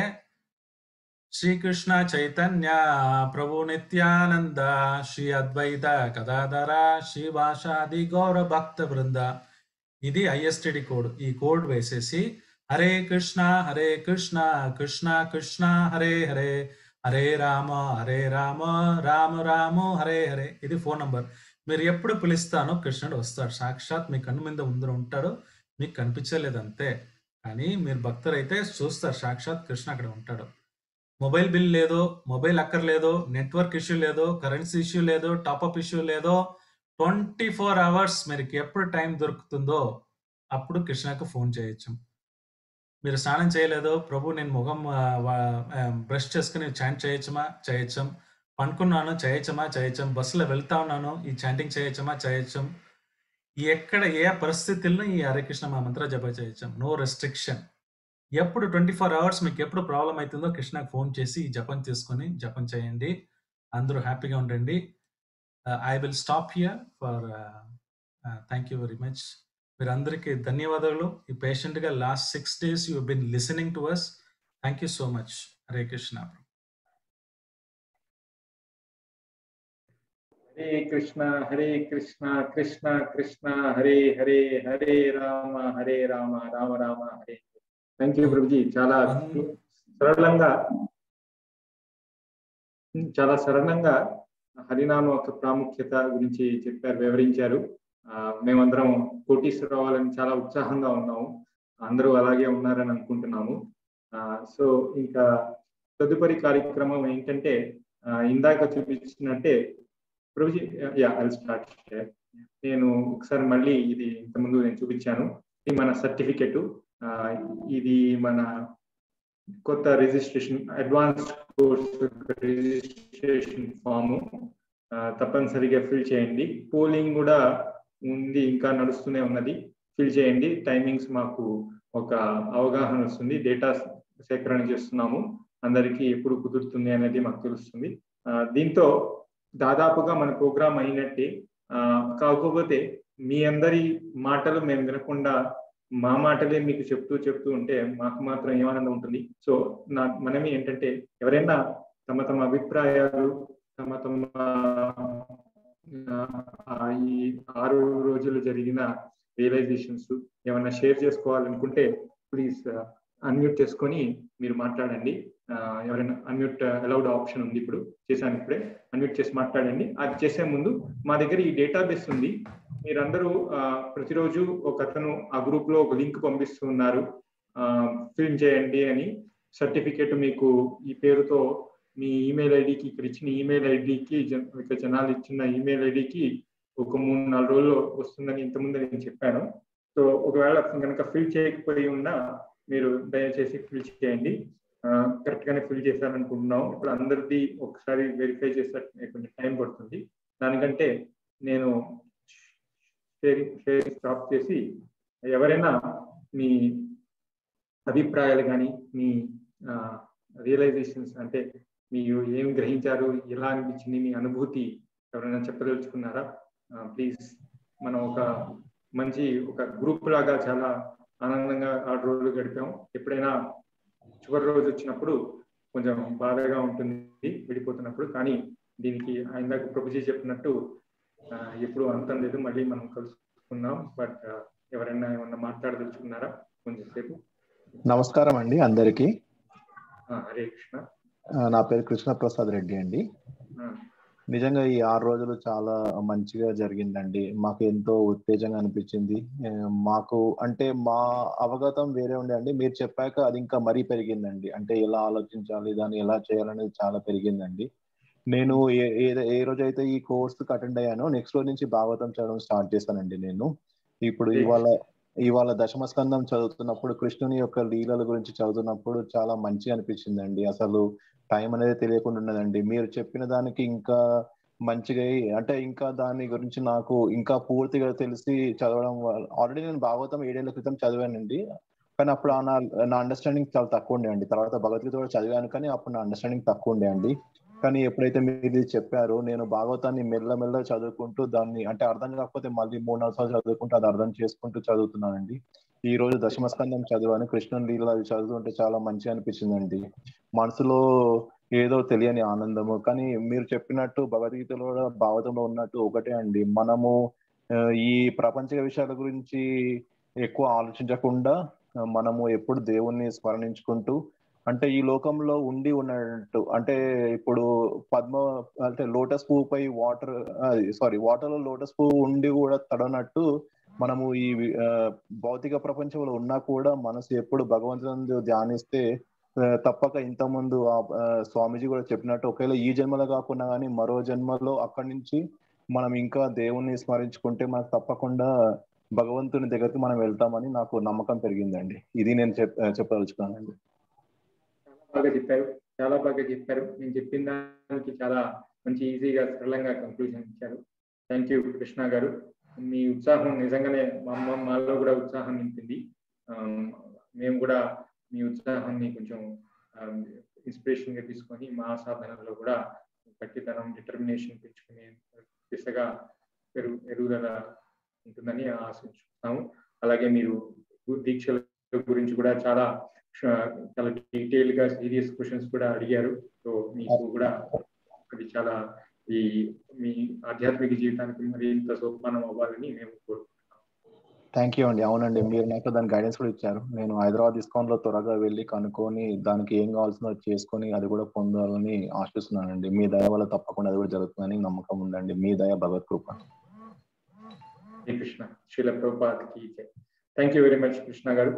శ్రీకృష్ణ చైతన్య ప్రభు నిత్యానంద శ్రీ అద్వైత కదాధర శ్రీ భాషాది గౌర భక్త బృంద ఇది ఐఎస్టిడి కోడ్ ఈ కోడ్ వేసేసి హరే కృష్ణ హరే కృష్ణ కృష్ణ కృష్ణ హరే హరే హరే రామ హరే రామ రామ రామ హరే హరే ఇది ఫోన్ నంబర్ మీరు ఎప్పుడు పిలుస్తానో కృష్ణుడు వస్తాడు సాక్షాత్ మీ కన్ను మీద ముందర ఉంటాడు మీకు కనిపించలేదు అంతే కానీ మీరు భక్తులైతే చూస్తారు సాక్షాత్ కృష్ణ అక్కడ ఉంటాడు మొబైల్ బిల్ లేదో మొబైల్ అక్కర్లేదు నెట్వర్క్ ఇష్యూ లేదు కరెన్సీ ఇష్యూ లేదు టాప్అప్ ఇష్యూ లేదో ట్వంటీ ఫోర్ అవర్స్ మీకు ఎప్పుడు టైం దొరుకుతుందో అప్పుడు కృష్ణకు ఫోన్ చేయొచ్చు మీరు స్నానం చేయలేదు ప్రభు నేను ముఖం బ్రష్ చేసుకుని చాంట్ చేయొచ్చమా చేయొచ్చం పనుకున్నాను చేయొచ్చమా చేయొచ్చం బస్సులో వెళ్తా ఉన్నాను ఈ చాంటింగ్ చేయొచ్చమా చేయొచ్చం ఈ ఎక్కడ ఏ పరిస్థితుల్లో ఈ హరే కృష్ణ మా మంత్ర జప చేయొచ్చం నో రెస్ట్రిక్షన్ ఎప్పుడు ట్వంటీ ఫోర్ అవర్స్ మీకు ఎప్పుడు ప్రాబ్లం అవుతుందో కృష్ణకు ఫోన్ చేసి ఈ జపం తీసుకొని జపం చేయండి అందరూ హ్యాపీగా ఉండండి I will stop here for thank you very much మీరందరికీ ధన్యవాదాలు ఈ పేషెంట్గా last six days you been listening to us thank you so much Hare Krishna Hare Krishna Hare Krishna Krishna Krishna Hare Hare Hare Rama Hare Rama Rama Rama Hare thank you ప్రభుజీ చాలా సరళంగా చాలా సరళంగా హరినామ యొక్క ప్రాముఖ్యత గురించి చెప్పారు వివరించారు ఆ, మేమందరం కోటీశ్వర అవ్వాలని చాలా ఉత్సాహంగా ఉన్నాము అందరూ అలాగే ఉన్నారని అనుకుంటున్నాము ఆ, సో ఇంకా తదుపరి కార్యక్రమం ఏంటంటే ఆ, ఇందాక చూపించినట్టే ప్రభుజీ యా ఐ స్టార్ట్ నేను ఒకసారి మళ్ళీ ఇది ఇంతకుముందు నేను చూపించాను ఇది మన సర్టిఫికెట్ ఇది మన కొత్త registration advance course registration form తప్పనిసరిగా ఫిల్ చేయండి పోలింగ్ కూడా ఉంది ఇంకా నడుస్తూనే ఉన్నది ఫిల్ చేయండి టైమింగ్స్ మాకు ఒక అవగాహన వస్తుంది డేటా సేకరణ చేస్తున్నాము అందరికీ ఎప్పుడు కుదురుతుంది అనేది మాకు తెలుస్తుంది దీంతో దాదాపుగా మన ప్రోగ్రామ్ అయినట్టే కాకపోతే మీ అందరి మాటలు మేము వినకుండా మా మాటలే మీకు చెప్తూ చెప్తూ ఉంటే మాకు మాత్రం ఏమానందం ఉంటుంది సో నా మనమే ఏంటంటే ఎవరైనా తమ తమ అభిప్రాయాలు తమ తమ ఈ ఆరు రోజులు జరిగిన రియలైజేషన్స్ ఏమైనా షేర్ చేసుకోవాలనుకుంటే ప్లీజ్ అన్మ్యూట్ చేసుకొని మీరు మాట్లాడండి ఎవరైనా అన్మ్యూట్ అలౌడ్ ఆప్షన్ ఉంది ఇప్పుడు చేశాను ఇప్పుడే అన్మ్యూట్ చేసి మాట్లాడండి అది చేసే ముందు మా దగ్గర ఈ డేటాబేస్ ఉంది మీరందరూ ప్రతిరోజు ఒక అతను ఆ గ్రూప్ లో ఒక లింక్ పంపిస్తున్నారు ఫిల్ చేయండి అని సర్టిఫికేట్ మీకు ఈ పేరుతో మీ ఈమెయిల్ ఐడికి ఇక్కడ ఇచ్చిన ఈమెయిల్ ఐడికి ఇక్కడ జనాలు ఇచ్చిన ఈమెయిల్ ఐడికి ఒక మూడు నాలుగు రోజులు వస్తుందని ఇంతకుముందు నేను చెప్పాను సో ఒకవేళ కనుక ఫిల్ చేయకపోయి ఉన్నా మీరు దయచేసి ఫిల్ చేయండి కరెక్ట్ గానే ఫిల్ చేశారనుకుంటున్నాం ఇప్పుడు అందరిది ఒకసారి వెరిఫై చేసే కొంచెం టైం పడుతుంది దానికంటే నేను షేరింగ్ షేరింగ్ స్టాప్ చేసి ఎవరైనా మీ అభిప్రాయాలు కానీ మీ రియలైజేషన్స్ అంటే మీరు ఏం గ్రహించారు ఎలా అనిపించింది మీ అనుభూతి ఎవరైనా చెప్పదలుచుకున్నారా ప్లీజ్ మనం ఒక మంచి ఒక గ్రూప్ లాగా చాలా ఆనందంగా ఆరు రోజులు గడిపాం ఎప్పుడైనా చివరి రోజు వచ్చినప్పుడు కొంచెం బాధగా ఉంటుంది విడిపోతున్నప్పుడు కానీ దీనికి ఇందాక ప్రభుజీ చెప్పినట్టు ఎప్పుడు అంతం లేదు మళ్ళీ మనం కలుసుకున్నాం బట్ ఎవరైనా ఏమన్నా మాట్లాడదలుచుకున్నారా కొంచెం సేపు నమస్కారం అండి అందరికి హరే కృష్ణ నా పేరు కృష్ణ ప్రసాద్ రెడ్డి అండి నిజంగా ఈ ఆరు రోజులు చాలా మంచిగా జరిగిందండి మాకు ఎంతో ఉత్తేజంగా అనిపించింది మాకు అంటే మా అవగతం వేరే ఉండే అండి మీరు చెప్పాక అది ఇంకా మరీ పెరిగిందండి అంటే ఎలా ఆలోచించాలి దాన్ని ఎలా చేయాలనేది చాలా పెరిగిందండి నేను ఏ ఏ రోజైతే ఈ కోర్స్ అటెండ్ అయ్యానో నెక్స్ట్ రోజు నుంచి భాగవతం చదవడం స్టార్ట్ చేశానండి నేను ఇప్పుడు ఇవాళ ఇవాళ దశమస్కందం చదువుతున్నప్పుడు కృష్ణుని యొక్క లీలల గురించి చదువుతున్నప్పుడు చాలా మంచిగా అనిపించిందండి అసలు టైం అనేది తెలియకుండా ఉన్నదండి మీరు చెప్పిన దానికి ఇంకా మంచిగా అంటే ఇంకా దాని గురించి నాకు ఇంకా పూర్తిగా తెలిసి చదవడం ఆల్రెడీ నేను భాగవతం ఏడేళ్ల క్రితం చదివానండి కానీ అప్పుడు నా నా అండర్స్టాండింగ్ చాలా తక్కువ ఉండే అండి తర్వాత భగవద్గీత కూడా చదివాను కానీ అప్పుడు నా అండర్స్టాండింగ్ తక్కువ ఉండే అండి కానీ ఎప్పుడైతే మీరు చెప్పారో నేను భాగవతాన్ని మెల్లమెల్ల చదువుకుంటూ దాన్ని అంటే అర్థం కాకపోతే మళ్ళీ మూడు నాలుగు సార్లు చదువుకుంటూ అది అర్థం చేసుకుంటూ చదువుతున్నానండి ఈ రోజు దశమస్కందం చదివాను కృష్ణుని లీల అది చదువుతుంటే చాలా మంచిగా అనిపించిందండి మనసులో ఏదో తెలియని ఆనందము కానీ మీరు చెప్పినట్టు భగవద్గీతలో కూడా భాగవతంలో ఉన్నట్టు ఒకటే అండి మనము ఈ ప్రపంచ విషయాల గురించి ఎక్కువ ఆలోచించకుండా మనము ఎప్పుడు దేవుణ్ణి స్మరణించుకుంటూ అంటే ఈ లోకంలో ఉండి ఉన్నట్టు అంటే ఇప్పుడు పద్మ అంటే లోటస్ పువ్వు పై వాటర్ సారీ వాటర్ లో లోటస్ పువ్వు ఉండి కూడా తడనట్టు మనము ఈ భౌతిక ప్రపంచంలో ఉన్నా కూడా మనసు ఎప్పుడు భగవంతుని ధ్యానిస్తే తప్పక ఇంతకుముందు స్వామీజీ కూడా చెప్పినట్టు ఒకవేళ ఈ జన్మలో కాకుండా కానీ మరో జన్మలో అక్కడి నుంచి మనం ఇంకా దేవుణ్ణి స్మరించుకుంటే మనకు తప్పకుండా భగవంతుని దగ్గరికి మనం వెళ్తామని నాకు నమ్మకం పెరిగిందండి ఇది నేను చెప్ చెప్పదలుచుకున్నానండి బాగా చెప్పారు చాలా బాగా చెప్పారు నేను చెప్పిన దానికి చాలా మంచి ఈజీగా సరళంగా కంక్లూజన్ ఇచ్చారు థ్యాంక్ యూ కృష్ణ గారు మీ ఉత్సాహం నిజంగానే మా మాలో కూడా ఉత్సాహం నింపింది మేము కూడా మీ ఉత్సాహాన్ని కొంచెం ఇన్స్పిరేషన్ గా తీసుకొని మా సాధనలో కూడా గట్టితనం డిటర్మినేషన్ పెంచుకునే దిశగా పెరుగు ఎరుగుదల ఉంటుందని ఆశించుకుంటాము అలాగే మీరు దీక్షల గురించి కూడా చాలా చాలా డీటెయిల్ గా సీరియస్ క్వశ్చన్స్ కూడా అడిగారు సో మీకు కూడా అది చాలా ఈ మీ ఆధ్యాత్మిక జీవితానికి మరింత సోపానం అవ్వాలని మేము కోరుకుంటున్నాం థ్యాంక్ యూ అండి అవునండి మీరు నాకు దాని గైడెన్స్ కూడా ఇచ్చారు నేను హైదరాబాద్ ఇస్కాన్ లో త్వరగా వెళ్ళి కనుక్కొని దానికి ఏం కావాల్సిందో చేసుకొని అది కూడా పొందాలని ఆశిస్తున్నానండి మీ దయ వల్ల తప్పకుండా అది కూడా జరుగుతుందని నమ్మకం ఉందండి మీ దయ భగవత్ కృప కృష్ణ శ్రీల ప్రభుపాదికి thank you very much Krishna గారు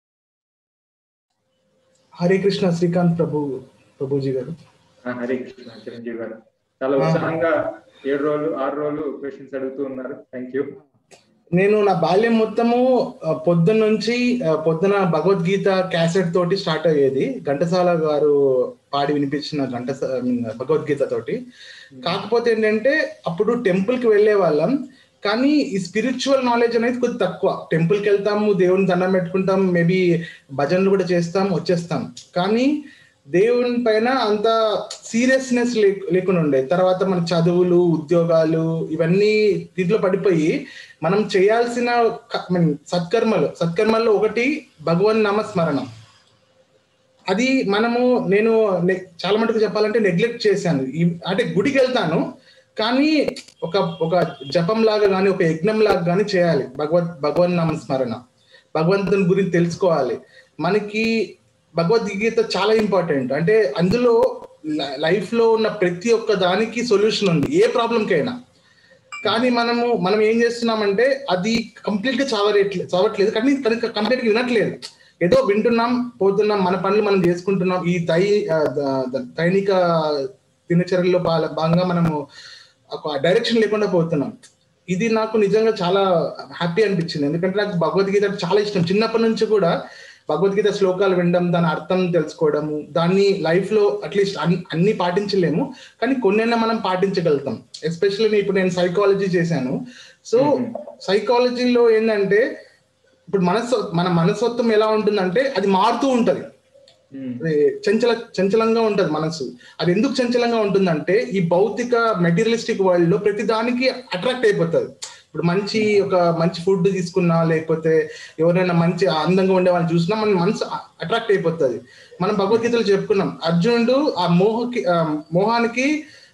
హరే కృష్ణ శ్రీకాంత్ ప్రభు ప్రభుజీ గారు హరే కృష్ణ చిరంజీవి గారు చాలా ఉత్సాహంగా ఏడు రోజులు ఆరు రోజులు క్వశ్చన్స్ అడుగుతూ ఉన్నారు థ్యాంక్ యూ నేను నా బాల్యం మొత్తము పొద్దున్న నుంచి పొద్దున భగవద్గీత క్యాసెట్ తోటి స్టార్ట్ అయ్యేది ఘంటసాల గారు పాడి వినిపించిన గంట భగవద్గీత తోటి కాకపోతే ఏంటంటే అప్పుడు టెంపుల్ కి వెళ్లే వాళ్ళం కానీ ఈ స్పిరిచువల్ నాలెడ్జ్ అనేది కొద్ది తక్కువ టెంపుల్కి వెళ్తాము దేవుని దండం పెట్టుకుంటాం మేబీ భజనలు కూడా చేస్తాం వచ్చేస్తాం కానీ దేవుని పైన అంత సీరియస్నెస్ లేకుండా ఉండే తర్వాత మన చదువులు ఉద్యోగాలు ఇవన్నీ దీంట్లో పడిపోయి మనం చేయాల్సిన సత్కర్మలు సత్కర్మల్లో ఒకటి భగవన్ నామ స్మరణం అది మనము నేను చాలా మటుకు చెప్పాలంటే నెగ్లెక్ట్ చేశాను అంటే గుడికి వెళ్తాను కానీ ఒక ఒక జపం లాగా కానీ ఒక యజ్ఞం లాగా కానీ చేయాలి భగవద్ భగవన్ నామ స్మరణ భగవంతుని గురించి తెలుసుకోవాలి మనకి భగవద్గీత చాలా ఇంపార్టెంట్ అంటే అందులో లైఫ్ లో ఉన్న ప్రతి ఒక్క దానికి సొల్యూషన్ ఉంది ఏ ప్రాబ్లంకైనా కానీ మనము మనం ఏం చేస్తున్నామంటే అది కంప్లీట్ గా చావరేట్లేదు చావట్లేదు కానీ కంప్లీట్ గా వినట్లేదు ఏదో వింటున్నాం పోతున్నాం మన పనులు మనం చేసుకుంటున్నాం ఈ దై దైనిక దినచర్యలో భాగంగా మనము ఒక డైరెక్షన్ లేకుండా పోతున్నాం ఇది నాకు నిజంగా చాలా హ్యాపీ అనిపించింది ఎందుకంటే నాకు భగవద్గీత చాలా ఇష్టం చిన్నప్పటి నుంచి కూడా భగవద్గీత శ్లోకాలు వినడం దాని అర్థం తెలుసుకోవడము దాన్ని లైఫ్ లో అట్లీస్ట్ అన్ని పాటించలేము కానీ కొన్నైనా మనం పాటించగలుగుతాం ఎస్పెషల్లీ ఇప్పుడు నేను సైకాలజీ చేశాను సో సైకాలజీలో ఏంటంటే ఇప్పుడు మనస్సు మన మనస్తత్వం ఎలా ఉంటుందంటే అది మారుతూ ఉంటది చంచల చంచలంగా ఉంటది మనసు అది ఎందుకు చంచలంగా ఉంటుందంటే ఈ భౌతిక మెటీరియలిస్టిక్ వరల్డ్ లో ప్రతి దానికి అట్రాక్ట్ అయిపోతుంది ఇప్పుడు మంచి ఒక మంచి ఫుడ్ తీసుకున్నా లేకపోతే ఎవరైనా మంచి అందంగా ఉండే వాళ్ళని చూసినా మన మనసు అట్రాక్ట్ అయిపోతుంది మనం భగవద్గీతలో చెప్పుకున్నాం అర్జునుడు ఆ మోహకి మోహానికి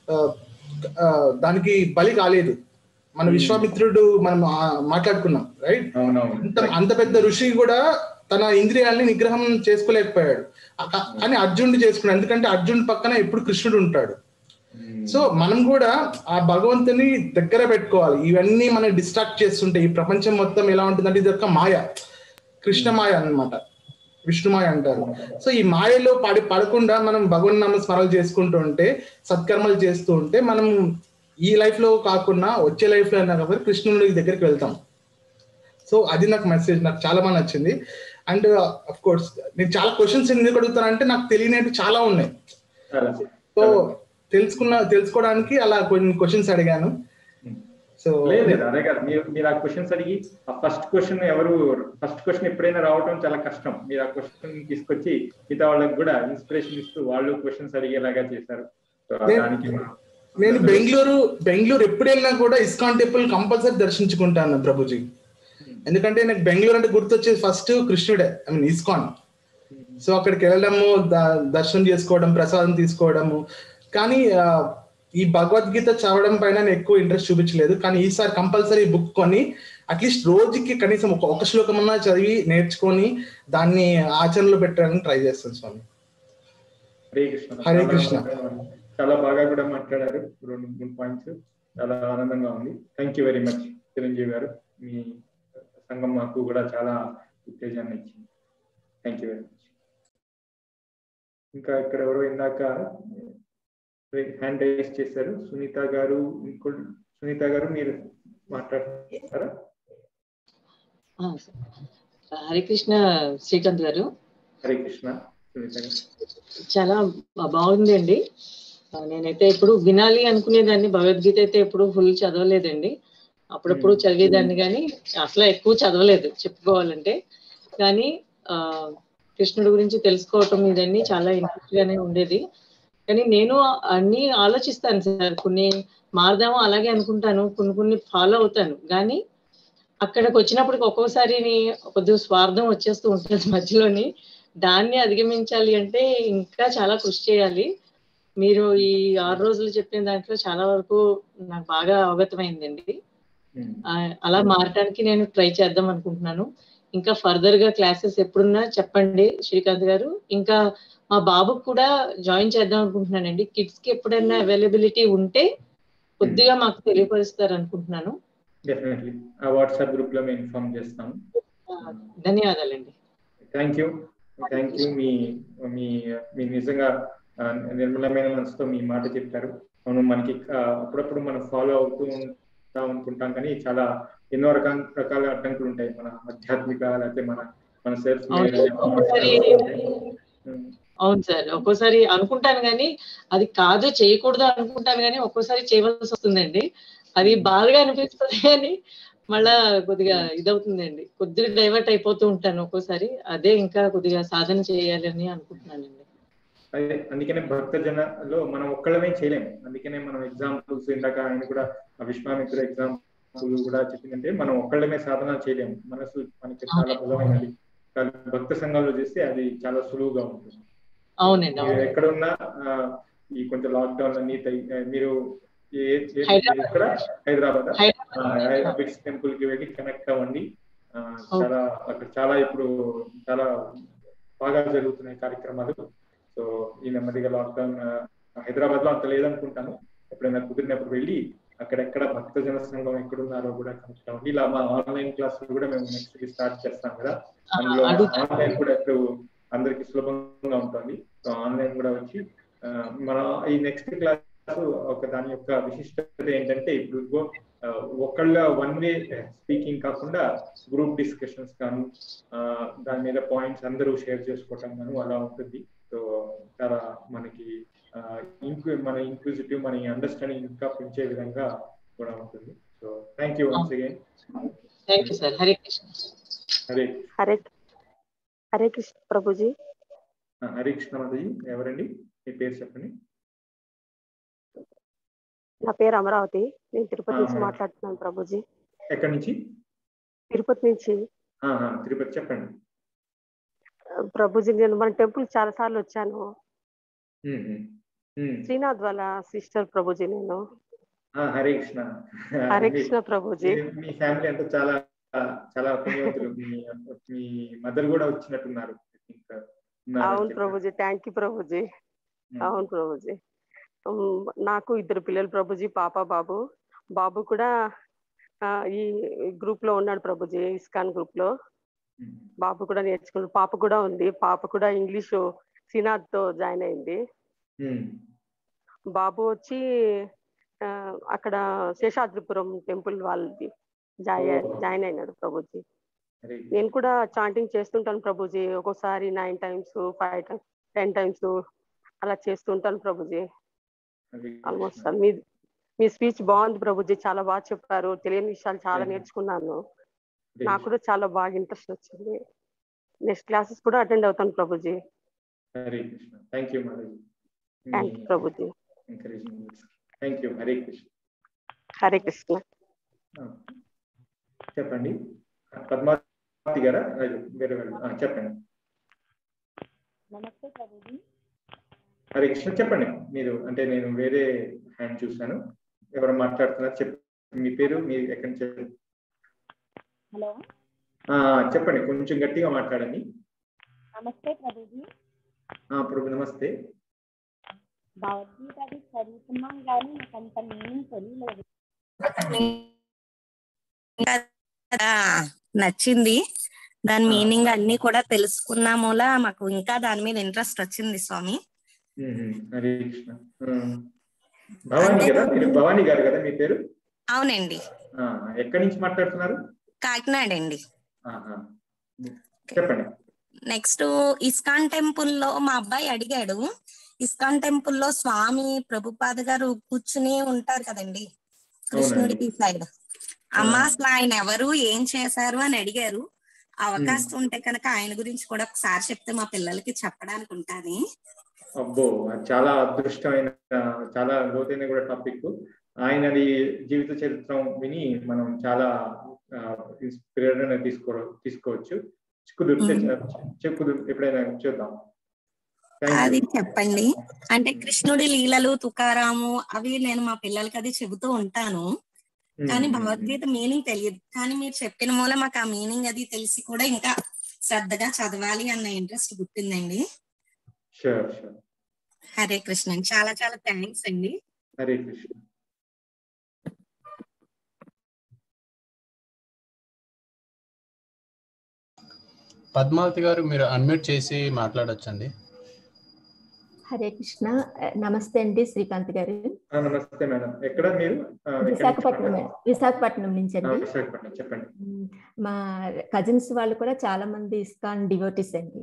దానికి బలి కాలేదు మన విశ్వామిత్రుడు మనం మాట్లాడుకున్నాం రైట్ అంత అంత పెద్ద ఋషి కూడా తన ఇంద్రియాలని నిగ్రహం చేసుకోలేకపోయాడు కానీ అర్జునుడు చేసుకున్నాడు ఎందుకంటే అర్జునుడు పక్కన ఎప్పుడు కృష్ణుడు ఉంటాడు సో మనం కూడా ఆ భగవంతుని దగ్గర పెట్టుకోవాలి ఇవన్నీ మనం డిస్ట్రాక్ట్ చేస్తుంటే ఈ ప్రపంచం మొత్తం ఎలా ఉంటుందంటే ఇది ఒక మాయ కృష్ణ మాయ అనమాట విష్ణుమాయ అంటారు సో ఈ మాయలో పడి పడకుండా మనం భగవన్ నామ స్మరణ చేసుకుంటూ ఉంటే సత్కర్మలు చేస్తూ ఉంటే మనం ఈ లైఫ్ లో కాకుండా వచ్చే లైఫ్ లో అయినా కాబట్టి కృష్ణుడి దగ్గరికి వెళ్తాం సో అది నాకు మెసేజ్ నాకు చాలా బాగా నచ్చింది అండ్ అఫ్ కోర్స్ నేను చాలా క్వశ్చన్స్ ఎందుకు అడుగుతానంటే నాకు తెలియనట్టు చాలా ఉన్నాయి సో తెలుసుకున్న తెలుసుకోవడానికి అలా కొన్ని క్వశ్చన్స్ అడిగాను సో లేదు లేదు అదే కాదు మీరు మీరు ఆ క్వశ్చన్స్ అడిగి ఆ ఫస్ట్ క్వశ్చన్ ఎవరు ఫస్ట్ క్వశ్చన్ ఎప్పుడైనా రావటం చాలా కష్టం మీరు ఆ క్వశ్చన్ తీసుకొచ్చి మిగతా వాళ్ళకి కూడా ఇన్స్పిరేషన్ ఇస్తూ వాళ్ళు క్వశ్చన్స్ అడిగేలాగా చేశారు దానికి నేను బెంగళూరు బెంగళూరు ఎప్పుడు వెళ్ళినా కూడా ఇస్కాన్ టెంపుల్ కంపల్సరీ దర్శించుకుంటాను ప్రభుజీ ఎందుకంటే నాకు బెంగళూరు అంటే గుర్తొచ్చేది ఫస్ట్ కృష్ణుడే ఐ మీన్ ఇస్కాన్ సో అక్కడికి వెళ్ళడము దర్శనం చేసుకోవడం ప్రసాదం తీసుకోవడము కానీ ఈ భగవద్గీత చదవడం పైన నేను ఎక్కువ ఇంట్రెస్ట్ చూపించలేదు కానీ ఈసారి కంపల్సరీ బుక్ కొని అట్లీస్ట్ రోజుకి కనీసం ఒక ఒక శ్లోకమన్నా చదివి నేర్చుకొని దాన్ని ఆచరణలో పెట్టడానికి ట్రై చేస్తాను స్వామి హరే కృష్ణ హరే కృష్ణ చాలా బాగా కూడా మాట్లాడారు రెండు మూడు పాయింట్స్ చాలా ఆనందంగా ఉంది thank you very much Chiranjeevi గారు మీ సంఘం మాకు కూడా చాలా ఉత్తేజాన్ని ఇచ్చింది థ్యాంక్ యూ వెరీ మచ్ ఇంకా ఇక్కడ ఎవరో ఇందాక హ్యాండ్ రైజ్ చేశారు సునీత గారు ఇంకో సునీత గారు మీరు మాట్లాడతారా హరే కృష్ణ శ్రీకాంత్ గారు హరే కృష్ణ సునీత గారు చాలా బాగుంది అండి నేనైతే ఎప్పుడు వినాలి అనుకునేదాన్ని భగవద్గీత అయితే ఎప్పుడు ఫుల్ చదవలేదండి అప్పుడప్పుడు చదివేదాన్ని కానీ అసలు ఎక్కువ చదవలేదు చెప్పుకోవాలంటే కానీ ఆ కృష్ణుడి గురించి తెలుసుకోవటం ఇదన్నీ చాలా ఇంట్రెస్ట్ గానే ఉండేది కానీ నేను అన్ని ఆలోచిస్తాను సార్ కొన్ని మారదాము అలాగే అనుకుంటాను కొన్ని కొన్ని ఫాలో అవుతాను కానీ అక్కడికి వచ్చినప్పటికి ఒక్కోసారి కొద్దిగా స్వార్థం వచ్చేస్తూ ఉంటుంది మధ్యలోని దాన్ని అధిగమించాలి అంటే ఇంకా చాలా కృషి చేయాలి మీరు ఈ ఆరు రోజులు చెప్పిన దాంట్లో చాలా వరకు నాకు బాగా అవగతమైందండి అలా మారటానికి నేను ట్రై చేద్దాం అనుకుంటున్నాను ఇంకా ఫర్దర్ గా క్లాసెస్ ఎప్పుడున్నా చెప్పండి శ్రీకాంత్ గారు ఇంకా మా బాబుకు కూడా జాయిన్ చేద్దాం అనుకుంటున్నానండి కిడ్స్ కి ఎప్పుడైనా అవైలబిలిటీ ఉంటే కొద్దిగా మాకు తెలియపరుస్తారు అనుకుంటున్నాను డెఫినెట్లీ ఆ వాట్సాప్ గ్రూప్ లో మేము ఇన్ఫార్మ్ చేస్తాము ధన్యవాదాలండి థ్యాంక్ యూ థ్యాంక్ యూ మీ మీ మీ నిజంగా నిర్మలమైన మనసుతో మీ మాట చెప్పారు అవును మనకి అప్పుడప్పుడు మనం ఫాలో అవుతూ ఉంటాం అనుకుంటాం కానీ చాలా ఎన్నో రకాల రకాల అడ్డంకులు ఉంటాయి మన ఆధ్యాత్మిక లేకపోతే మన మన సెల్ఫ్ అవును సార్ ఒక్కోసారి అనుకుంటాను కానీ అది కాదు చేయకూడదు అనుకుంటాను కానీ ఒక్కోసారి చేయవలసి వస్తుందండి అది బాధగా అనిపిస్తుంది కానీ మళ్ళా కొద్దిగా ఇదవుతుందండి కొద్దిగా డైవర్ట్ అయిపోతూ ఉంటాను ఒక్కోసారి అదే ఇంకా కొద్దిగా సాధన చేయాలని అనుకుంటున్నానండి అదే అందుకనే భక్త జనలో మనం ఒక్కళ్ళమే చేయలేము అందుకనే మనం ఎగ్జాంపుల్స్ ఇందాక ఆయన కూడా ఆ విశ్వామిత్ర ఎగ్జాంపుల్ కూడా చెప్పిందంటే మనం ఒక్కళ్ళమే సాధన చేయలేము మనసు మనకి చాలా బలమైనది కానీ భక్త సంఘంలో చేస్తే అది చాలా సులువుగా ఉంటుంది అవునండి మీరు అవును ఎక్కడ ఉన్నా ఆ, ఈ కొంచెం లాక్డౌన్ అన్ని తగ్గి- ఆ, మీరు ఏ- ఏ- మీరు హైదరాబాద్. ఎక్కడ హైదరాబాద్ హైదరాబాద్ బిట్స్ టెంపుల్ కి వెళ్ళి కనెక్ట్ అవ్వండి ఆ, చాలా అక్కడ చాలా ఇప్పుడు చాలా బాగా జరుగుతున్నాయి కార్యక్రమాలు సో ఈ నెమ్మదిగా లాక్డౌన్ హైదరాబాద్ లో అంత లేదనుకుంటాను ఎప్పుడైనా కుదిరినప్పుడు వెళ్ళి అక్కడెక్కడ భక్త జన సంఘం ఎక్కడున్నారో కూడా కనెక్ట్ అవ్వండి ఇలా మా ఆన్లైన్ క్లాసులు కూడా మేము నెక్స్ట్ కి స్టార్ట్ చేస్తాం కదా అందులో అడుగుతాను. ఆన్లైన్ కూడా ఇప్పుడు అందరికి సులభంగా ఉంటుంది సో ఆన్లైన్ కూడా వచ్చి ఆ, మన ఈ నెక్స్ట్ క్లాస్ ఒక దాని యొక్క విశిష్టత ఏంటంటే ఇప్పుడు ఇదిగో, ఆ, ఒకళ్ళ వన్ వే స్పీకింగ్ కాకుండా గ్రూప్ డిస్కషన్స్ కానీ ఆ, దాని మీద పాయింట్స్ అందరూ షేర్ చేసుకోవటం కానీ అలా ఉంటుంది సో చాలా మనకి ఇంక్లూ మన ఇంక్లూజిటివ్ మన అండర్స్టాండింగ్ ఇంకా పెంచే విధంగా కూడా ఉంటుంది so thank you once again thank you sir Hare Krishna Hare Hare Hare Krishna ప్రభుజీ ఆ, హరే కృష్ణ మాతాజీ ఎవరండి మీ పేరు చెప్పండి నా పేరు అమరావతి నేను తిరుపతి నుంచి ఆహా. మాట్లాడుతున్నాను ప్రభుజీ ఎక్కడి నుంచి తిరుపతి నుంచి ఆహా, తిరుపతి చెప్పండి ఆ, ప్రభుజీ నేను మన టెంపుల్ చాలా సార్లు వచ్చాను ఉమ్, ఉమ్, ఉమ్. శ్రీనాథ్ వాళ్ళ సిస్టర్ ప్రభుజీ నేను ఆ, హరే కృష్ణ హరే మీ- కృష్ణ ప్రభుజీ మీ- మీ ఫ్యామిలీ అంతా చాలా చాలా పుణ్యవంతులు మీ మీ మదర్ కూడా వచ్చినట్టున్నారు I think, ఉన్నారని అవును చెప్పారు. ప్రభుజీ థ్యాంక్ యూ ప్రభుజీ ఉమ్, అవును ప్రభుజీ ఉమ్, నాకు ఇద్దరు పిల్లలు ప్రభుజీ పాప బాబు బాబు కూడా ఆ, ఈ గ్రూప్ లో ఉన్నాడు ప్రభుజీ ఇస్కాన్ గ్రూప్ లో ఉమ్, బాబు కూడా నేర్చుకున్నాడు పాప కూడా ఉంది పాప కూడా ఇంగ్లీష్ శ్రీనాథ్ తో జాయిన్ అయింది ఉమ్, బాబు వచ్చి ఆ, అక్కడ శేషాద్రిపురం టెంపుల్ వాళ్ళది జాయి- జాయిన్ అయినాడు ప్రభుజీ హరే నేను కూడా చాంటింగ్ చేస్తుంటాను ప్రభుజీ ఒక్కోసారి nine times five times ten times అలా చేస్తుంటాను ప్రభుజీ హరే ఆల్మోస్ట్ కృష్ణ. మీ మీ స్పీచ్ బాగుంది ప్రభుజీ చాలా బాగా చెప్పారు తెలియని విషయాలు చాలా Thank you. నేర్చుకున్నాను హరే నాకు కూడా చాలా బాగా ఇంట్రెస్ట్ వచ్చింది నెక్స్ట్ క్లాసెస్ కూడా అటెండ్ అవుతాను ప్రభుజీ హరే కృష్ణ థ్యాంక్ యూ మాతాజీ థ్యాంక్ యూ ప్రభుజీ encouraging thank you Hare Krishna Hare Krishna ఆ, చెప్పండి పద్మావతి గారా అది వేరే వాళ్ళు ఆ, చెప్పండి నమస్తే ప్రభుజీ హరే కృష్ణ చెప్పండి మీరు అంటే నేను వేరే హ్యాండ్ చూశాను ఎవరు మాట్లాడుతున్నారు చెప్పండి మీ పేరు మీ ఎక్కడి నుంచి హలో ఆ, చెప్పండి కొంచెం గట్టిగా మాట్లాడండి నమస్తే ప్రభుజీ ఆ, ప్రభు నమస్తే భగవద్గీత అది చదువుతున్నాం కానీ నాకు అంత మీనింగ్ తెలియలేదు ఇంకా నచ్చింది దాని మీనింగ్ అన్ని కూడా తెలుసుకున్నాములా మాకు ఇంకా దాని మీద ఇంట్రెస్ట్ వచ్చింది స్వామి ఉమ్, ఉమ్, హరే కృష్ణ ఉమ్. భవానీ కదా మీరు భవానీ గారు కదా మీ పేరు అవునండి ఆ, ఎక్కడి నుంచి మాట్లాడుతున్నారు కాకినాడ అండి ఆహా. చెప్పండి నెక్స్ట్ ఇస్కాన్ టెంపుల్ లో మా అబ్బాయి అడిగాడు ఇస్కాన్ టెంపుల్ లో స్వామి ప్రభుపాద గారు కూర్చుని ఉంటారు కదండి కృష్ణుడికి సైడ్ అమ్మ అసలు ఆయన ఎవరు ఏం చేశారు అని అడిగారు అవకాశం ఉంటే కనుక ఆయన గురించి కూడా ఒకసారి చెప్తే మా పిల్లలకి చెప్పడానికి ఉంటాది అబ్బో అది చాలా అదృష్టమైన చాలా లోతైన కూడా టాపిక్ ఆయనది జీవిత చరిత్రం విని మనం చాలా ఆ, ప్రేరణ తీసుకో తీసుకోవచ్చు కుదిరితే చెప్పు ఎప్పుడైనా చూద్దాం Thank you. అది చెప్పండి అంటే కృష్ణుడి లీలలు తుకారాము అవి నేను మా పిల్లలకి అది చెబుతూ ఉంటాను కానీ ఉమ్, భగవద్గీత మీనింగ్ తెలియదు కానీ మీరు చెప్పిన మూల మాకు ఆ మీనింగ్ అది తెలిసి కూడా ఇంకా శ్రద్ధగా చదవాలి అన్న ఇంట్రెస్ట్ పుట్టిందండి షూర్ షూర్ హరే కృష్ణ చాలా చాలా థ్యాంక్స్ అండి హరే కృష్ణ పద్మావతి గారు మీరు అన్మ్యూట్ చేసి మాట్లాడొచ్చండి హరే కృష్ణ నమస్తే అండి శ్రీకాంత్ గారు ఆ, నమస్తే మేడం ఎక్కడ మీరు ఆ, ఎక్కడి నుంచి విశాఖపట్నం మాట్లాడుతున్నారు? విశాఖపట్నం నుంచి ఆ, అండి విశాఖపట్నం చెప్పండి మ్, మా కజిన్స్ వాళ్ళు కూడా చాలా మంది ఇస్కాన్ డివోటీస్ అండి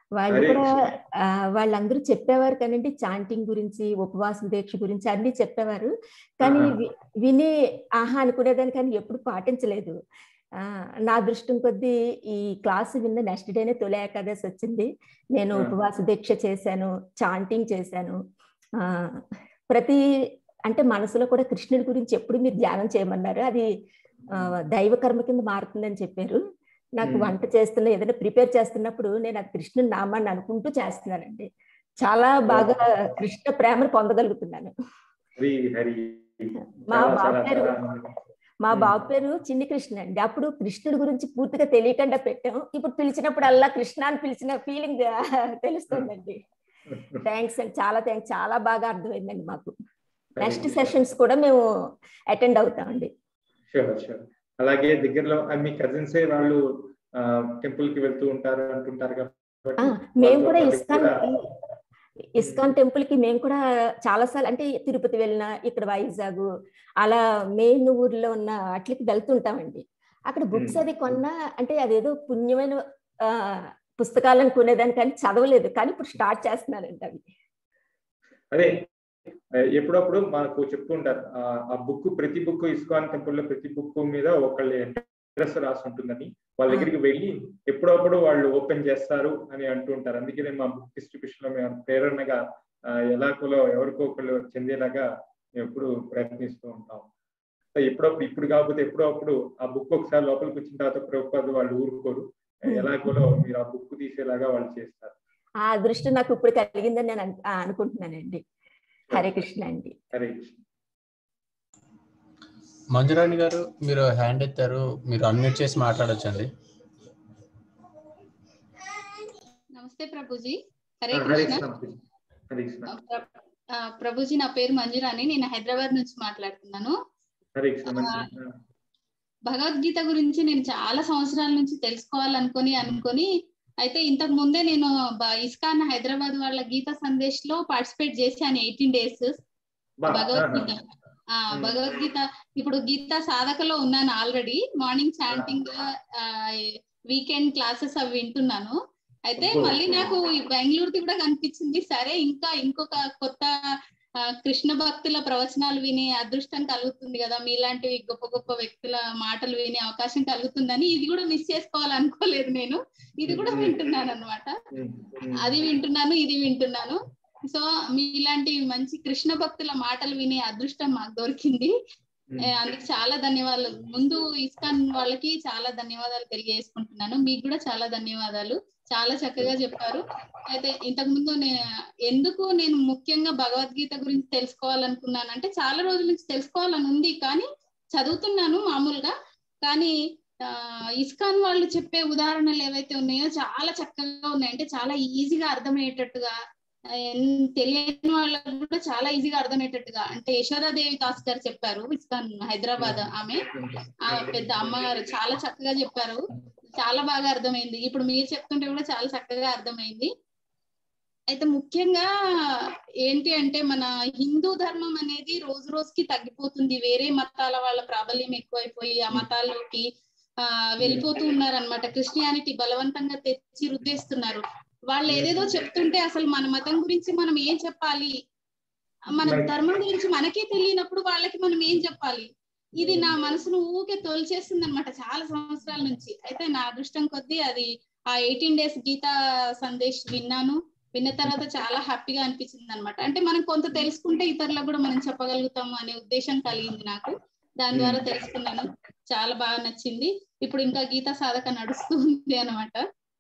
వాళ్ళు హరే కూడా కృష్ణ. ఆ, వాళ్ళందరూ చెప్పేవారు కానండి చాంటింగ్ గురించి ఉపవాస దీక్ష గురించి అన్ని చెప్పేవారు కానీ ఆహా. వి- విని ఆహా అనుకునేదాన్ని కానీ ఎప్పుడు పాటించలేదు ఆ, నా దృష్టం కొద్దీ ఈ క్లాస్ విన్న నెక్స్ట్ డేనే తొలి ఏకాదశి వచ్చింది నేను ఆ. ఉపవాస దీక్ష చేశాను చాంటింగ్ చేశాను ఆ, ప్రతి అంటే మనసులో కూడా కృష్ణుడి గురించి ఎప్పుడు మీరు ధ్యానం చేయమన్నారు అది ఆ, దైవ కర్మ కింద మారుతుందని చెప్పారు నాకు మ్మ్. వంట చేస్తున్న ఏదైనా ప్రిపేర్ చేస్తున్నప్పుడు నేను ఆ కృష్ణుని నామాన్ని అనుకుంటూ చేస్తున్నానండి చాలా బాగా కృష్ణ ప్రేమను పొందగలుగుతున్నాను హరి హరి మా చాలా బాబు చాలా పేరు చాలా ఆనందం. మా మ్మ్. బాబు పేరు చిన్ని కృష్ణ అండి అప్పుడు కృష్ణుడి గురించి పూర్తిగా తెలియకుండా పెట్టాము ఇప్పుడు పిలిచినప్పుడు అల్లా కృష్ణ అని పిలిచిన ఫీలింగ్ తెలుస్తుందండి థ్యాంక్స్ అండి చాలా థ్యాంక్స్ చాలా బాగా అర్థమైందండి మాకు హరి నెక్స్ట్ కృష్ణ. సెషన్స్ కూడా మేము అటెండ్ అవుతామండి షూర్ షూర్ అలాగే దగ్గరలో ఆ, మీ కజిన్సే వాళ్ళు టెంపుల్ కి వెళ్తూ ఉంటారు అంటుంటారు ఆ, కాబట్టి మేము వాళ్ళతో కూడా పాటు ఇస్కాన్ కూడా ఇస్కాన్ టెంపుల్ కి మేము కూడా చాలా సార్లు అంటే తిరుపతి వెళ్ళినా ఇక్కడ వైజాగ్ అలా మెయిన్ ఊర్లో ఉన్న వాటికి వెళ్తుంటామండి అక్కడ బుక్స్ మ్మ్. అది కొన్నా అంటే అదేదో పుణ్యమైన ఆ, పుస్తకాలను కొనేదాన్ని కానీ చదవలేదు కానీ ఇప్పుడు స్టార్ట్ చేస్తున్నానండి అవి అదే ఆ, ఎప్పుడప్పుడు మనకు చెప్తూ ఉంటారు ఆ, ఆ బుక్ ప్రతి బుక్ ఇస్కాన్ టెంపుల్ లో ప్రతి బుక్ మీద ఒకళ్ళ అడ్రస్ రాసి ఉంటుందని వాళ్ళ ఆ. దగ్గరికి వెళ్ళి ఎప్పుడప్పుడు వాళ్ళు ఓపెన్ చేస్తారు అని అంటూ ఉంటారు అందుకనే మా బుక్ డిస్ట్రిబ్యూషన్ లో మేము ప్రేరణగా ఆ, ఎలాగోలో ఎవరికో ఒకళ్ళు చెందేలాగా మేము ఎప్పుడు ప్రయత్నిస్తూ ఉంటాం సో ఎప్పుడప్పుడు ఇప్పుడు కాకపోతే ఎప్పుడో అప్పుడు ఆ బుక్ ఒకసారి లోపలికి వచ్చిన తర్వాత ప్రభుత్వాలు వాళ్ళు ఊరుకోరు ఎలాగోలో మీరు ఆ బుక్ తీసేలాగా వాళ్ళు చేస్తారు ఆ అదృష్టం నాకు ఇప్పుడు కలిగిందని నేను అను- ఆ, అనుకుంటున్నానండి హరే కృష్ణ అండి హరే కృష్ణ మంజురాణి గారు మీరు హ్యాండ్ ఎత్తారు మీరు అన్మ్యూట్ చేసి మాట్లాడొచ్చండి నమస్తే ప్రభుజీ హరే ఆ, హరే కృష్ణ కృష్ణ హరే కృష్ణ ఆ, ప్ర- ఆ, ప్రభుజీ నా పేరు మంజురాని నేను హైదరాబాద్ నుంచి మాట్లాడుతున్నాను హరే కృష్ణ మంచిది ఆ. భగవద్గీత గురించి నేను చాలా సంవత్సరాల నుంచి తెలుసుకోవాలనుకొని అనుకొని అయితే ఇంతకు ముందే నేను బ- ఇస్కాన్ హైదరాబాద్ వాళ్ళ గీత సందేశ్ లో పార్టిసిపేట్ చేశాను ఎయిటీన్ డేస్ బా, భగవద్గీత ఆ మ్మ్. భగవద్గీత ఇప్పుడు గీత సాధకలో ఉన్నాను already morning chanting weekend classes అవి వింటున్నాను అయితే అబ్బో. మళ్ళీ నాకు ఈ బెంగళూరుది కూడా కనిపించింది సరే ఇంకా ఇంకొక కొత్త ఆ, కృష్ణ భక్తుల ప్రవచనాలు వినే అదృష్టం కలుగుతుంది కదా మీలాంటివి గొప్ప గొప్ప వ్యక్తుల మాటలు వినే అవకాశం కలుగుతుందని ఇది కూడా మిస్ చేసుకోవాలనుకోలేదు నేను ఇది కూడా మ్మ్. వింటున్నాను అనమాట ఉమ్, ఉమ్. అది వింటున్నాను ఇది వింటున్నాను సో మీలాంటి మంచి కృష్ణ భక్తుల మాటలు వినే అదృష్టం మాకు దొరికింది ఉమ్. ఏ, అందుకు చాలా ధన్యవాదాలు ముందు ఇస్కాన్ వాళ్ళకి చాలా ధన్యవాదాలు తెలియజేసుకుంటున్నాను మీకు కూడా చాలా ధన్యవాదాలు చాలా చక్కగా చెప్పారు అయితే ఇంతకు ముందు నే- ఎందుకు నేను ముఖ్యంగా భగవద్గీత గురించి తెలుసుకోవాలనుకున్నాను అంటే చాలా రోజుల నుంచి తెలుసుకోవాలని ఉంది కానీ చదువుతున్నాను మామూలుగా కానీ ఆ, ఇస్కాన్ వాళ్ళు చెప్పే ఉదాహరణలు ఏవైతే ఉన్నాయో చాలా చక్కగా ఉన్నాయి అంటే చాలా ఈజీగా అర్థమయ్యేటట్టుగా ఆ, ఎన్- తెలియని వాళ్ళకు కూడా చాలా ఈజీగా అర్థమయ్యేటట్టుగా అంటే యశోదాదేవి దాస్ గారు చెప్పారు ఇస్కాన్ హైదరాబాద్ ఆమె ఆ పెద్ద అమ్మగారు చాలా చక్కగా చెప్పారు చాలా బాగా అర్థమైంది ఇప్పుడు మీరు చెప్తుంటే కూడా చాలా చక్కగా అర్థమైంది అయితే ముఖ్యంగా ఏంటి అంటే మన హిందూ ధర్మం అనేది రోజు రోజుకి తగ్గిపోతుంది వేరే మతాల వాళ్ళ ప్రాబల్యం ఎక్కువైపోయి ఆ మతాల్లోకి ఆ వెళ్ళిపోతూ ఉన్నారనమాట క్రిస్టియానిటీ బలవంతంగా తెచ్చి రుద్దేస్తున్నారు వాళ్ళు ఏదేదో చెప్తుంటే అసలు మన మతం గురించి మనం ఏం చెప్పాలి మన ధర్మం గురించి మనకే తెలియనప్పుడు వాళ్ళకి మనం ఏం చెప్పాలి ఇది నా మనసును ఊకే తోల్చేస్తుంది అనమాట చాలా సంవత్సరాల నుంచి అయితే నా అదృష్టం కొద్దీ అది ఆ ఎయిటీన్ డేస్ గీతా సందేశ్ విన్నాను విన్న తర్వాత చాలా హ్యాపీగా అనిపించింది అనమాట అంటే మనం కొంత తెలుసుకుంటే ఇతరులకు కూడా మనం చెప్పగలుగుతాము అనే ఉద్దేశం కలిగింది నాకు దాని ద్వారా తెలుసుకున్నాను చాలా బాగా నచ్చింది ఇప్పుడు ఇంకా గీతా సాధక నడుస్తుంది అనమాట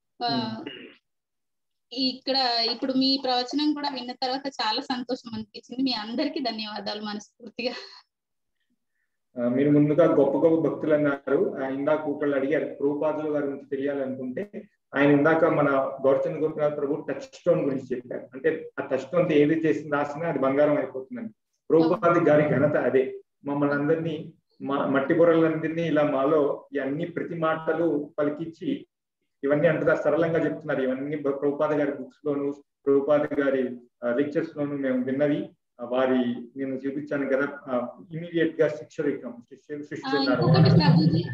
ఇక్కడ ఇప్పుడు మీ ప్రవచనం కూడా విన్న తర్వాత చాలా సంతోషం అనిపించింది మీ అందరికీ ధన్యవాదాలు మనస్ఫూర్తిగా ఆ, మీరు ముందుగా గొప్ప గొప్ప భక్తులు అన్నారు ఆ, ఇందాక ఒకళ్ళు అడిగారు రూపాదుల గారి గురించి తెలియాలనుకుంటే ఆయన ఇందాక మన గౌరచంద్ర గోపినాథ్ ప్రభు టచ్ స్టోన్ గురించి చెప్పారు అంటే ఆ టచ్ స్టోన్ ఏది చేసి రాసినా అది బంగారం అయిపోతుందని రూపాది గారి ఘనత అదే మమ్మల్ని అందరినీ మా మట్టి బుర్రలందరినీ ఇలా మాలో ఈ అన్ని ప్రతి మాటలు పలికించి ఇవన్నీ అంతగా సరళంగా చెప్తున్నారు ఇవన్నీ ప్రభుపాద గారి బుక్స్ లోను ప్రభుపాద గారి లెక్చర్స్ లోను మేము విన్నవి ఆ, వారి నేను చూపించాను కదా ఇమీడియట్ గా శిక్షరికం శిష్యులు ఆ, శిష్యులు ఉన్నారు ఇంకొకటి ప్రభుజీ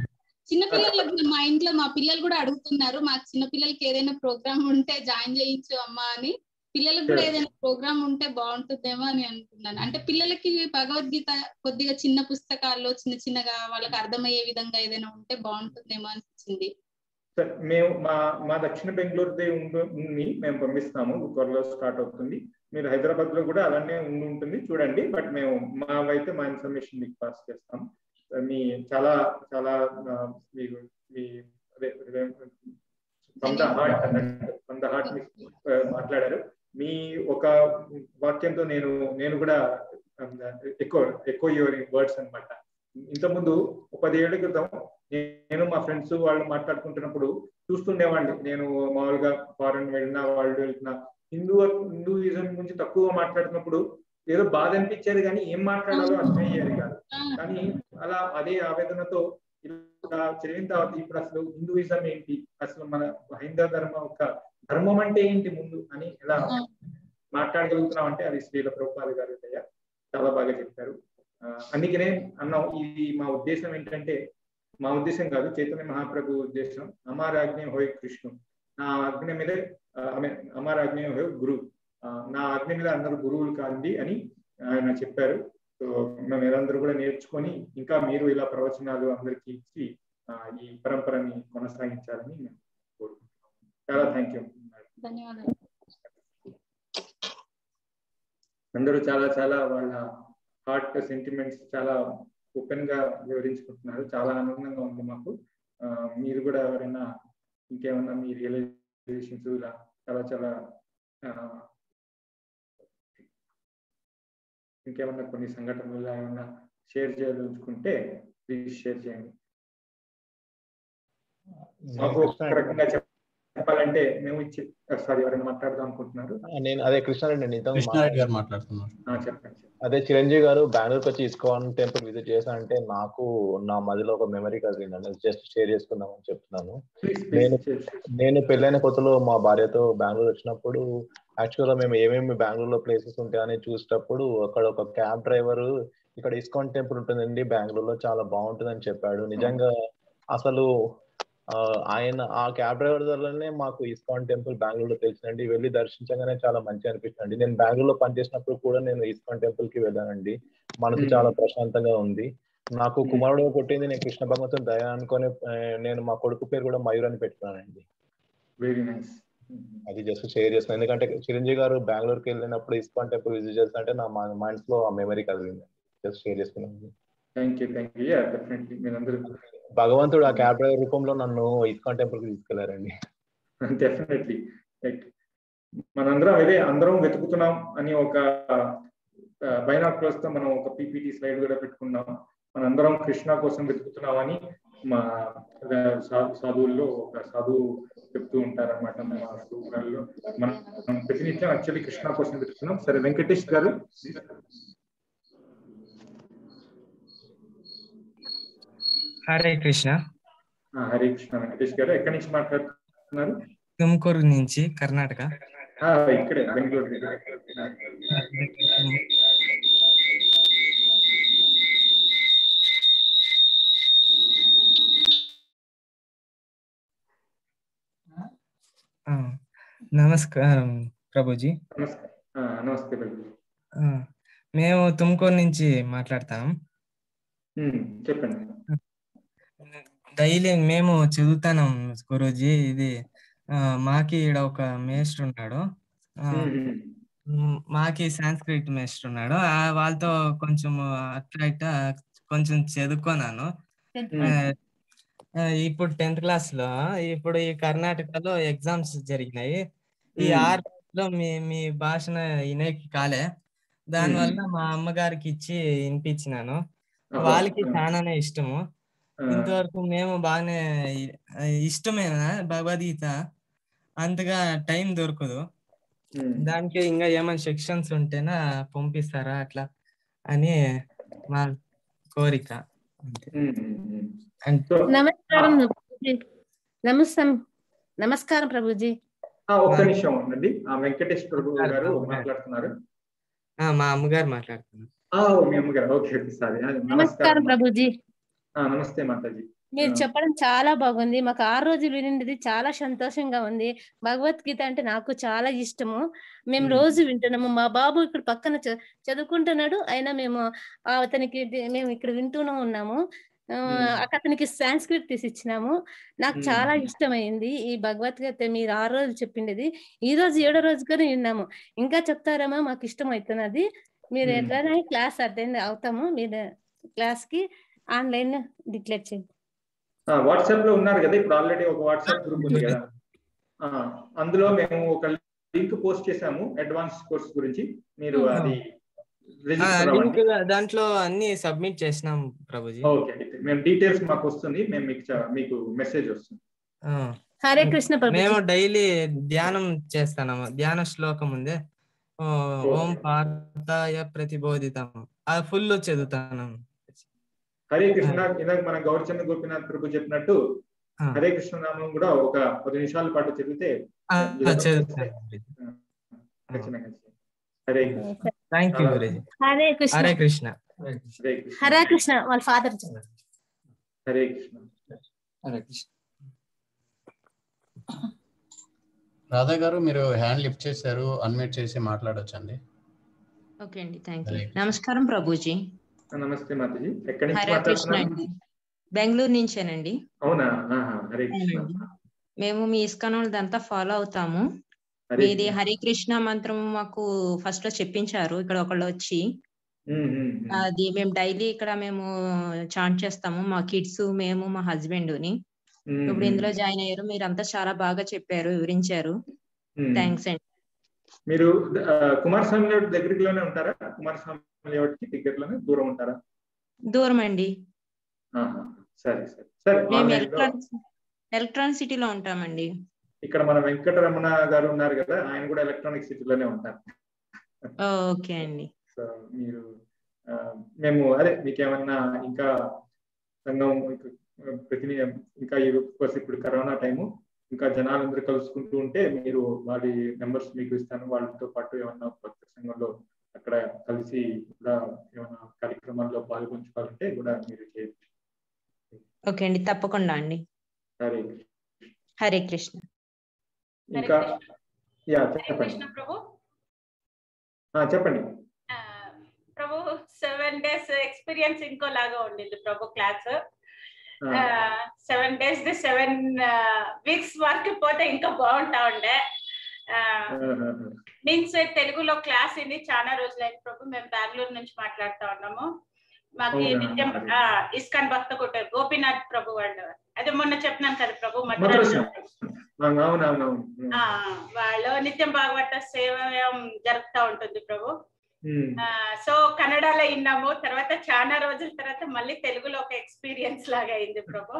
చిన్నపిల్లలకు మా ఇంట్లో మా పిల్లలు కూడా అడుగుతున్నారు మాకు చిన్నపిల్లలకి ఏదైనా ప్రోగ్రామ్ ఉంటే జాయిన్ చేయించు అమ్మా అని పిల్లలకు కూడా Sure. ఏదైనా ప్రోగ్రామ్ ఉంటే బాగుంటుందేమో అని అనుకున్నాను అంటే పిల్లలకి భగవద్గీత కొద్దిగా చిన్న పుస్తకాల్లో చిన్న చిన్నగా వాళ్ళకి అర్థమయ్యే విధంగా ఏదైనా ఉంటే బాగుంటుందేమో అనిపించింది సరే మేము మా మా దక్షిణ బెంగళూరుదే ఉండు- ఉంది మేము పంపిస్తాము త్వరలో స్టార్ట్ అవుతుంది మీరు హైదరాబాద్ లో కూడా అలానే ఉండి ఉంటుంది చూడండి బట్ మేము మా అయితే మా ఇన్ఫర్మేషన్ మీకు పాస్ చేస్తాం మీ చాలా చాలా ఆ, మీరు మీ అదే ఫ్రమ్ ద హార్ట్ అన్నట్టు ఫ్రమ్ ద హార్ట్ మాట్లాడారు మీ ఒక వాక్యంతో నేను నేను కూడా ఎక్కువ ఎక్కువ యువర్ వర్డ్స్ అనమాట ఇంతకుముందు ఒక పదేళ్ల క్రితం నేను మా ఫ్రెండ్స్ వాళ్ళు మాట్లాడుకుంటున్నప్పుడు చూస్తుండేవాడిని నేను మామూలుగా ఫారెన్ వెళ్ళినా వాళ్ళు వెళ్తున్నా హిందూ హిందూయిజం గురించి తక్కువ మాట్లాడుతున్నప్పుడు ఏదో బాధ అనిపించేది కానీ ఏం మాట్లాడాలో అర్థమయ్యేది కాదు కానీ అలా అదే ఆవేదనతో ఇలా చదివిన తర్వాత ఇప్పుడు అసలు హిందూయిజం ఏంటి అసలు మన హైందవ ధర్మం ఒక ధర్మం అంటే ఏంటి ముందు అని ఎలా మాట్లాడగలుగుతున్నాం అంటే అది శ్రీల ప్రభుపాద గారు దయ చాలా బాగా చెప్పారు ఆ, అందుకనే అన్నాం ఇది మా ఉద్దేశం ఏంటంటే మా ఉద్దేశం కాదు చైతన్య మహాప్రభు ఉద్దేశం అమారాజ్ఞ హోయ్ కృష్ణు నా ఆజ్ఞ మీదే ఆ, ఆమె అమారాజ్ఞ హోయ్ గురు ఆ, నా ఆజ్ఞ మీద అందరూ గురువులు కాండి అని ఆయన చెప్పారు సో మేము మీరందరూ కూడా నేర్చుకొని ఇంకా మీరు ఇలా ప్రవచనాలు అందరికీ ఇచ్చి ఆ, ఈ పరంపరని కొనసాగించాలని మేము కోరుకుంటున్నాం చాలా థ్యాంక్ యూ ధన్యవాదాలు అందరూ చాలా చాలా వాళ్ళ హార్ట్ సెంటిమెంట్స్ చాలా ఓపెన్ గా వివరించుకుంటున్నారు చాలా ఆనందంగా ఉంది మాకు ఆ, మీరు కూడా ఎవరైనా ఇంకేమన్నా మీ రియలైజేషన్స్ ఇలా చాలా చాలా ఆ, ఇంకేమన్నా కొన్ని సంఘటనలు ఇలా ఏమన్నా షేర్ చేయదలుచుకుంటే ప్లీజ్ షేర్ చేయండి మాకు ఒక రకంగా చెప్పాలంటే మేము ఇచ్చి సారీ ఎవరైనా మాట్లాడదాం అనుకుంటున్నారు నేను అదే కృష్ణారెడ్డి అండి ఇంతకు కృష్ణారెడ్డి గారు మాట్లాడుతున్నారు ఆ, చెప్పండి అదే చిరంజీవి గారు బెంగళూరుకి వచ్చి ఇస్కాన్ టెంపుల్ విజిట్ చేశానంటే నాకు నా మదిలో ఒక మెమరీ కలిగిందండి జస్ట్ షేర్ చేసుకుందామని చెప్తున్నాను నేను నేను పెళ్ళైన కొత్తలో మా భార్యతో బెంగళూరు వచ్చినప్పుడు యాక్చువల్ గా మేము ఏమేమి బెంగళూరులో ప్లేసెస్ ఉంటాయని చూసేటప్పుడు అక్కడ ఒక క్యాబ్ డ్రైవర్ ఇక్కడ ఇస్కాన్ టెంపుల్ ఉంటుందండి బెంగళూరులో చాలా బాగుంటుందని చెప్పాడు నిజంగా అసలు ఆ, ఆయన ఆ క్యాబ్ డ్రైవర్ వల్లనే మాకు ఇస్కాన్ టెంపుల్ బెంగళూరులో తెలిసిందండి వెళ్ళి దర్శించగానే చాలా మంచిగా అనిపిస్తుంది నేను బెంగళూరులో పనిచేసినప్పుడు కూడా నేను ఇస్కాన్ టెంపుల్ కి వెళ్ళానండి మనసు చాలా ప్రశాంతంగా ఉంది నాకు కుమారుడు పుట్టింది నేను కృష్ణ భగవంతుని దయ అనుకొని ఆ, నేను మా కొడుకు పేరు కూడా మయూర్ అని పెట్టుకున్నానండి వెరీ నైస్ అది జస్ట్ షేర్ చేస్తున్నాను ఎందుకంటే చిరంజీవి గారు బెంగళూరుకి వెళ్ళినప్పుడు ఇస్కాన్ టెంపుల్ విజిట్ చేస్తుంటే నా మైండ్స్ లో ఆ మెమరీ కలిగింది జస్ట్ షేర్ చేసుకున్నాను thank you thank you definitely మీరందరూ భగవంతుడు ఆ క్యాబ్ డ్రైవర్ రూపంలో నన్ను ఇస్కాన్ టెంపుల్ కి తీసుకెళ్లారండి డెఫినెట్లీ రైట్ మనందరం అదే అందరం వెతుకుతున్నాం అని ఒక బైనాక్లర్స్ తో మనం ఒక పీపీటీ స్లైడ్ కూడా పెట్టుకున్నాం మనందరం కృష్ణ కోసం వెతుకుతున్నామని మా సా- సాధువుల్లో ఒక సాధువు చెప్తూ ఉంటారన్నమాట మా గురువుగారిలో మనం మనం ప్రతినిత్యం యాక్చువల్లీ కృష్ణ కోసం వెతుకుతున్నాం సరే వెంకటేష్ గారు హరే కృష్ణ ఆ, హరే కృష్ణ వెంకటేష్ గారు ఎక్కడి నుంచి మాట్లాడుతున్నారు తుమ్కూరు నుంచి కర్ణాటక ఆ, ఇక్కడే బెంగళూరు దగ్గర. ఆ, నమస్కారం ప్రభుజీ నమస్తే ఆ, నమస్తే బాబు ఆ, మేము తుమ్కూరు నుంచి మాట్లాడతాం చెప్పండి డైలీ మేము చదువుతాం గురూజీ ఇది ఆ, మాకి ఈడ ఒక మేస్టర్ ఉన్నాడు ఆ, మ్, మాకి సాంస్క్రిట్ మేస్టర్ ఉన్నాడు ఆ వాళ్ళతో కొంచెం అట్లా ఇట్లా కొంచెం చదువుకున్నాను ఆ, ఆ, ఇప్పుడు టెన్త్ క్లాస్ లో ఇప్పుడు ఈ కర్ణాటకలో ఎగ్జామ్స్ జరిగినాయి ఈ మ్మ్. ఆరు రోజుల్లో మీ మీ భాషను వినేకి కాలే దానివల్ల మా అమ్మగారికి ఇచ్చి వినిపించినాను ఆహా, వాళ్ళకి ఆ. చాలానే ఇష్టము ఆ. ఇంతవరకు మేము బాగానే ఇ- ఇష్టమేనా భగవద్గీత అంతగా టైం దొరకదు దానికి ఇంకా ఏమైనా సెక్షన్స్ ఉంటేనా పంపిస్తారా అట్లా అని మా కోరిక అంతే అంటే నమస్కారం ప్రభుజీ నమస్కారం నమస్కారం ప్రభుజీ ఆ, ఒక్క నిమిషం ఉండండి ఆ వెంకటేష్ ప్రభు గారు మాట్లాడుతున్నారు ఆ, మా అమ్మగారు మాట్లాడుతున్నారు ఆ, ఓ, మీ అమ్మగారు ఓకే సారీ ఆ, నమస్కారం నమస్కారం ప్రభుజీ ఆ, నమస్తే మాతాజీ మీరు ఆ. చెప్పడం చాలా బాగుంది మాకు ఆరు రోజులు వినింది చాలా సంతోషంగా ఉంది భగవద్గీత అంటే నాకు చాలా ఇష్టము మేము మ్మ్. రోజు వింటున్నాము మా బాబు ఇక్కడ పక్కన చ- చదువుకుంటున్నాడు అయినా మేము ఆ అతనికి ఇది- మేము ఇక్కడ వింటూనే ఉన్నాము ఆ, మ్మ్. అక్క అతనికి సాంస్క్రిట్ తీసి ఇచ్చినాము నాకు మ్మ్. చాలా ఇష్టమైంది ఈ భగవద్గీత మీరు ఆరు రోజులు చెప్పిండేది ఈ రోజు ఏడో రోజు కూడా విన్నాము ఇంకా చెప్తారమ్మా మాకు ఇష్టం అవుతున్నది మీరు మ్మ్. ఎట్లనే క్లాస్ అటెండ్ అవుతాము మీరు క్లాస్ కి ఆన్లైన్ డిక్లేర్ చేయండి వాట్సాప్ లో ఉన్నారు కదా ఇప్పుడు ఆల్రెడీ ఒక వాట్సాప్ గ్రూప్ ఉంది కదా ఆ, అందులో మేము ఒక లింక్ పోస్ట్ చేసాము అడ్వాన్స్ కోర్స్ గురించి మీరు ఆ. అది ఆ, రిజిస్టర్ లింక్ అవ్వండి దాంట్లో అన్ని సబ్మిట్ చేసినాం ప్రభుజీ ఓకే అయితే మేము డీటెయిల్స్ మాకు వస్తుంది మేము మీకు చ- మీకు మెసేజ్ వస్తుంది ఆ. హరే కృష్ణ ప్రభుజీ. మేము డైలీ ధ్యానం చేస్తాము ధ్యాన శ్లోకం ఉంది ఓ, ఓం పార్థాయ ప్రతిబోధితం అది ఫుల్ చదువుతాను హరే కృష్ణ ఇందాక మన గౌరచంద్ర గోపీనాథ్ ప్రభు చెప్పినట్టు ఆ. హరే కృష్ణ నామం కూడా ఒక పది నిమిషాల పాటు చదివితే ఆ, ఇది ఆ, చదువుతాను ఖచ్చితంగా హరే కృష్ణ థ్యాంక్ యూ చాలా- గురుజీ హరే కృష్ణ హరే కృష్ణ హరే కృష్ణ హరే కృష్ణ వాళ్ళ ఫాదర్ హరే కృష్ణ హరే కృష్ణ రాధా గారు మీరు హ్యాండ్ లిఫ్ట్ చేశారు అన్మ్యూట్ చేసి మాట్లాడొచ్చండి ఓకే అండి థ్యాంక్ యూ హరే కృష్ణ. నమస్కారం ప్రభుజీ నమస్తే మాతాజీ ఎక్కడి నుంచి హరే కృష్ణ మాట్లాడుతున్నారు అండి బెంగళూరు నుంచేనండి అవునా ఆహా, హరే కృష్ణ అవునండి. మేము మీ ఇస్కాన్ వాళ్ళదంతా ఫాలో అవుతాము హరే మీది కృష్ణ. హరే కృష్ణ మంత్రం మాకు ఫస్ట్ లో చెప్పించారు ఇక్కడ ఒకళ్ళు వచ్చి ఉమ్, ఉమ్, ఉమ్. అది మేము డైలీ ఇక్కడ మేము చాంట్ చేస్తాము మా కిడ్స్ మేము మా హస్బెండ్ ని ఉమ్, ఇప్పుడు ఉమ్, ఇందులో జాయిన్ అయ్యారు మీరంతా చాలా బాగా చెప్పారు వివరించారు ఉమ్. థ్యాంక్స్ అండి మీరు ఆ, కుమారస్వామి లేఅవుట్ దగ్గరలోనే ఉంటారా కుమారస్వామి లేఅవుట్ కి దగ్గరలోనే దూరం ఉంటారా దూరం అండి ఆహా, సరే సరే సరే మేము ఆన్లైన్ లో ఎలక్ట్రానిక్ ఎలక్ట్రానిక్ సిటీలో ఉంటామండి ఇక్కడ మన వెంకటరమణ గారు ఉన్నారు కదా ఆయన కూడా ఎలక్ట్రానిక్ సిటీలోనే ఉంటారు ఓకే అండి సో మీరు ఆ, మేము అదే మీకు ఏమన్నా ఇంకా సంఘం ప్రతిని ఇంకా ఈ కోర్స్ ఇప్పుడు కరోనా టైము ఇంకా జనాలందరూ కలుసుకుంటూ ఉంటే మీరు వారి నెంబర్స్ మీకు ఇస్తాను వాళ్ళతో పాటు ఏమన్నా భక్త సంఘంలో అక్కడ కలిసి కూడా ఏమైనా కార్యక్రమాల్లో పాల్గొంచుకోవాలంటే కూడా మీరు చేయొచ్చు ఓకే అండి తప్పకుండా అండి సరే హరే కృష్ణ ఇంకా యా హరే చెప్పండి కృష్ణ ప్రభు ఆ, చెప్పండి ఆ, ప్రభు సెవెన్ డేస్ ఎక్స్పీరియన్స్ ఇంకోలాగా ఉండింది ప్రభు క్లాస్ ఆ, seven days the seven weeks వరకు పోతే ఇంకా బాగుంటా ఉండే ఆహా, మీన్స్ తెలుగులో క్లాస్ ఇది చాలా రోజులైంది ప్రభు మేము బెంగళూరు నుంచి మాట్లాడుతా ఉన్నాము మాకు ఈ అవునా? నిత్యం ఆ, ఇస్కాన్ భక్త కొట్టారు గోపీనాథ్ ప్రభు వాళ్ళు అదే మొన్న చెప్పినాను కదా ప్రభు మద్రాసు మద్రాసు అవునవునవును ఆ, వాళ్ళు నిత్యం భాగవత సేవ జరుపుతా ఉంటుంది ప్రభు ఆ, సో కన్నడలో విన్నాము తర్వాత చాలా రోజుల తర్వాత మళ్ళీ తెలుగులో ఒక ఎక్స్పీరియన్స్ లాగా అయింది ప్రభు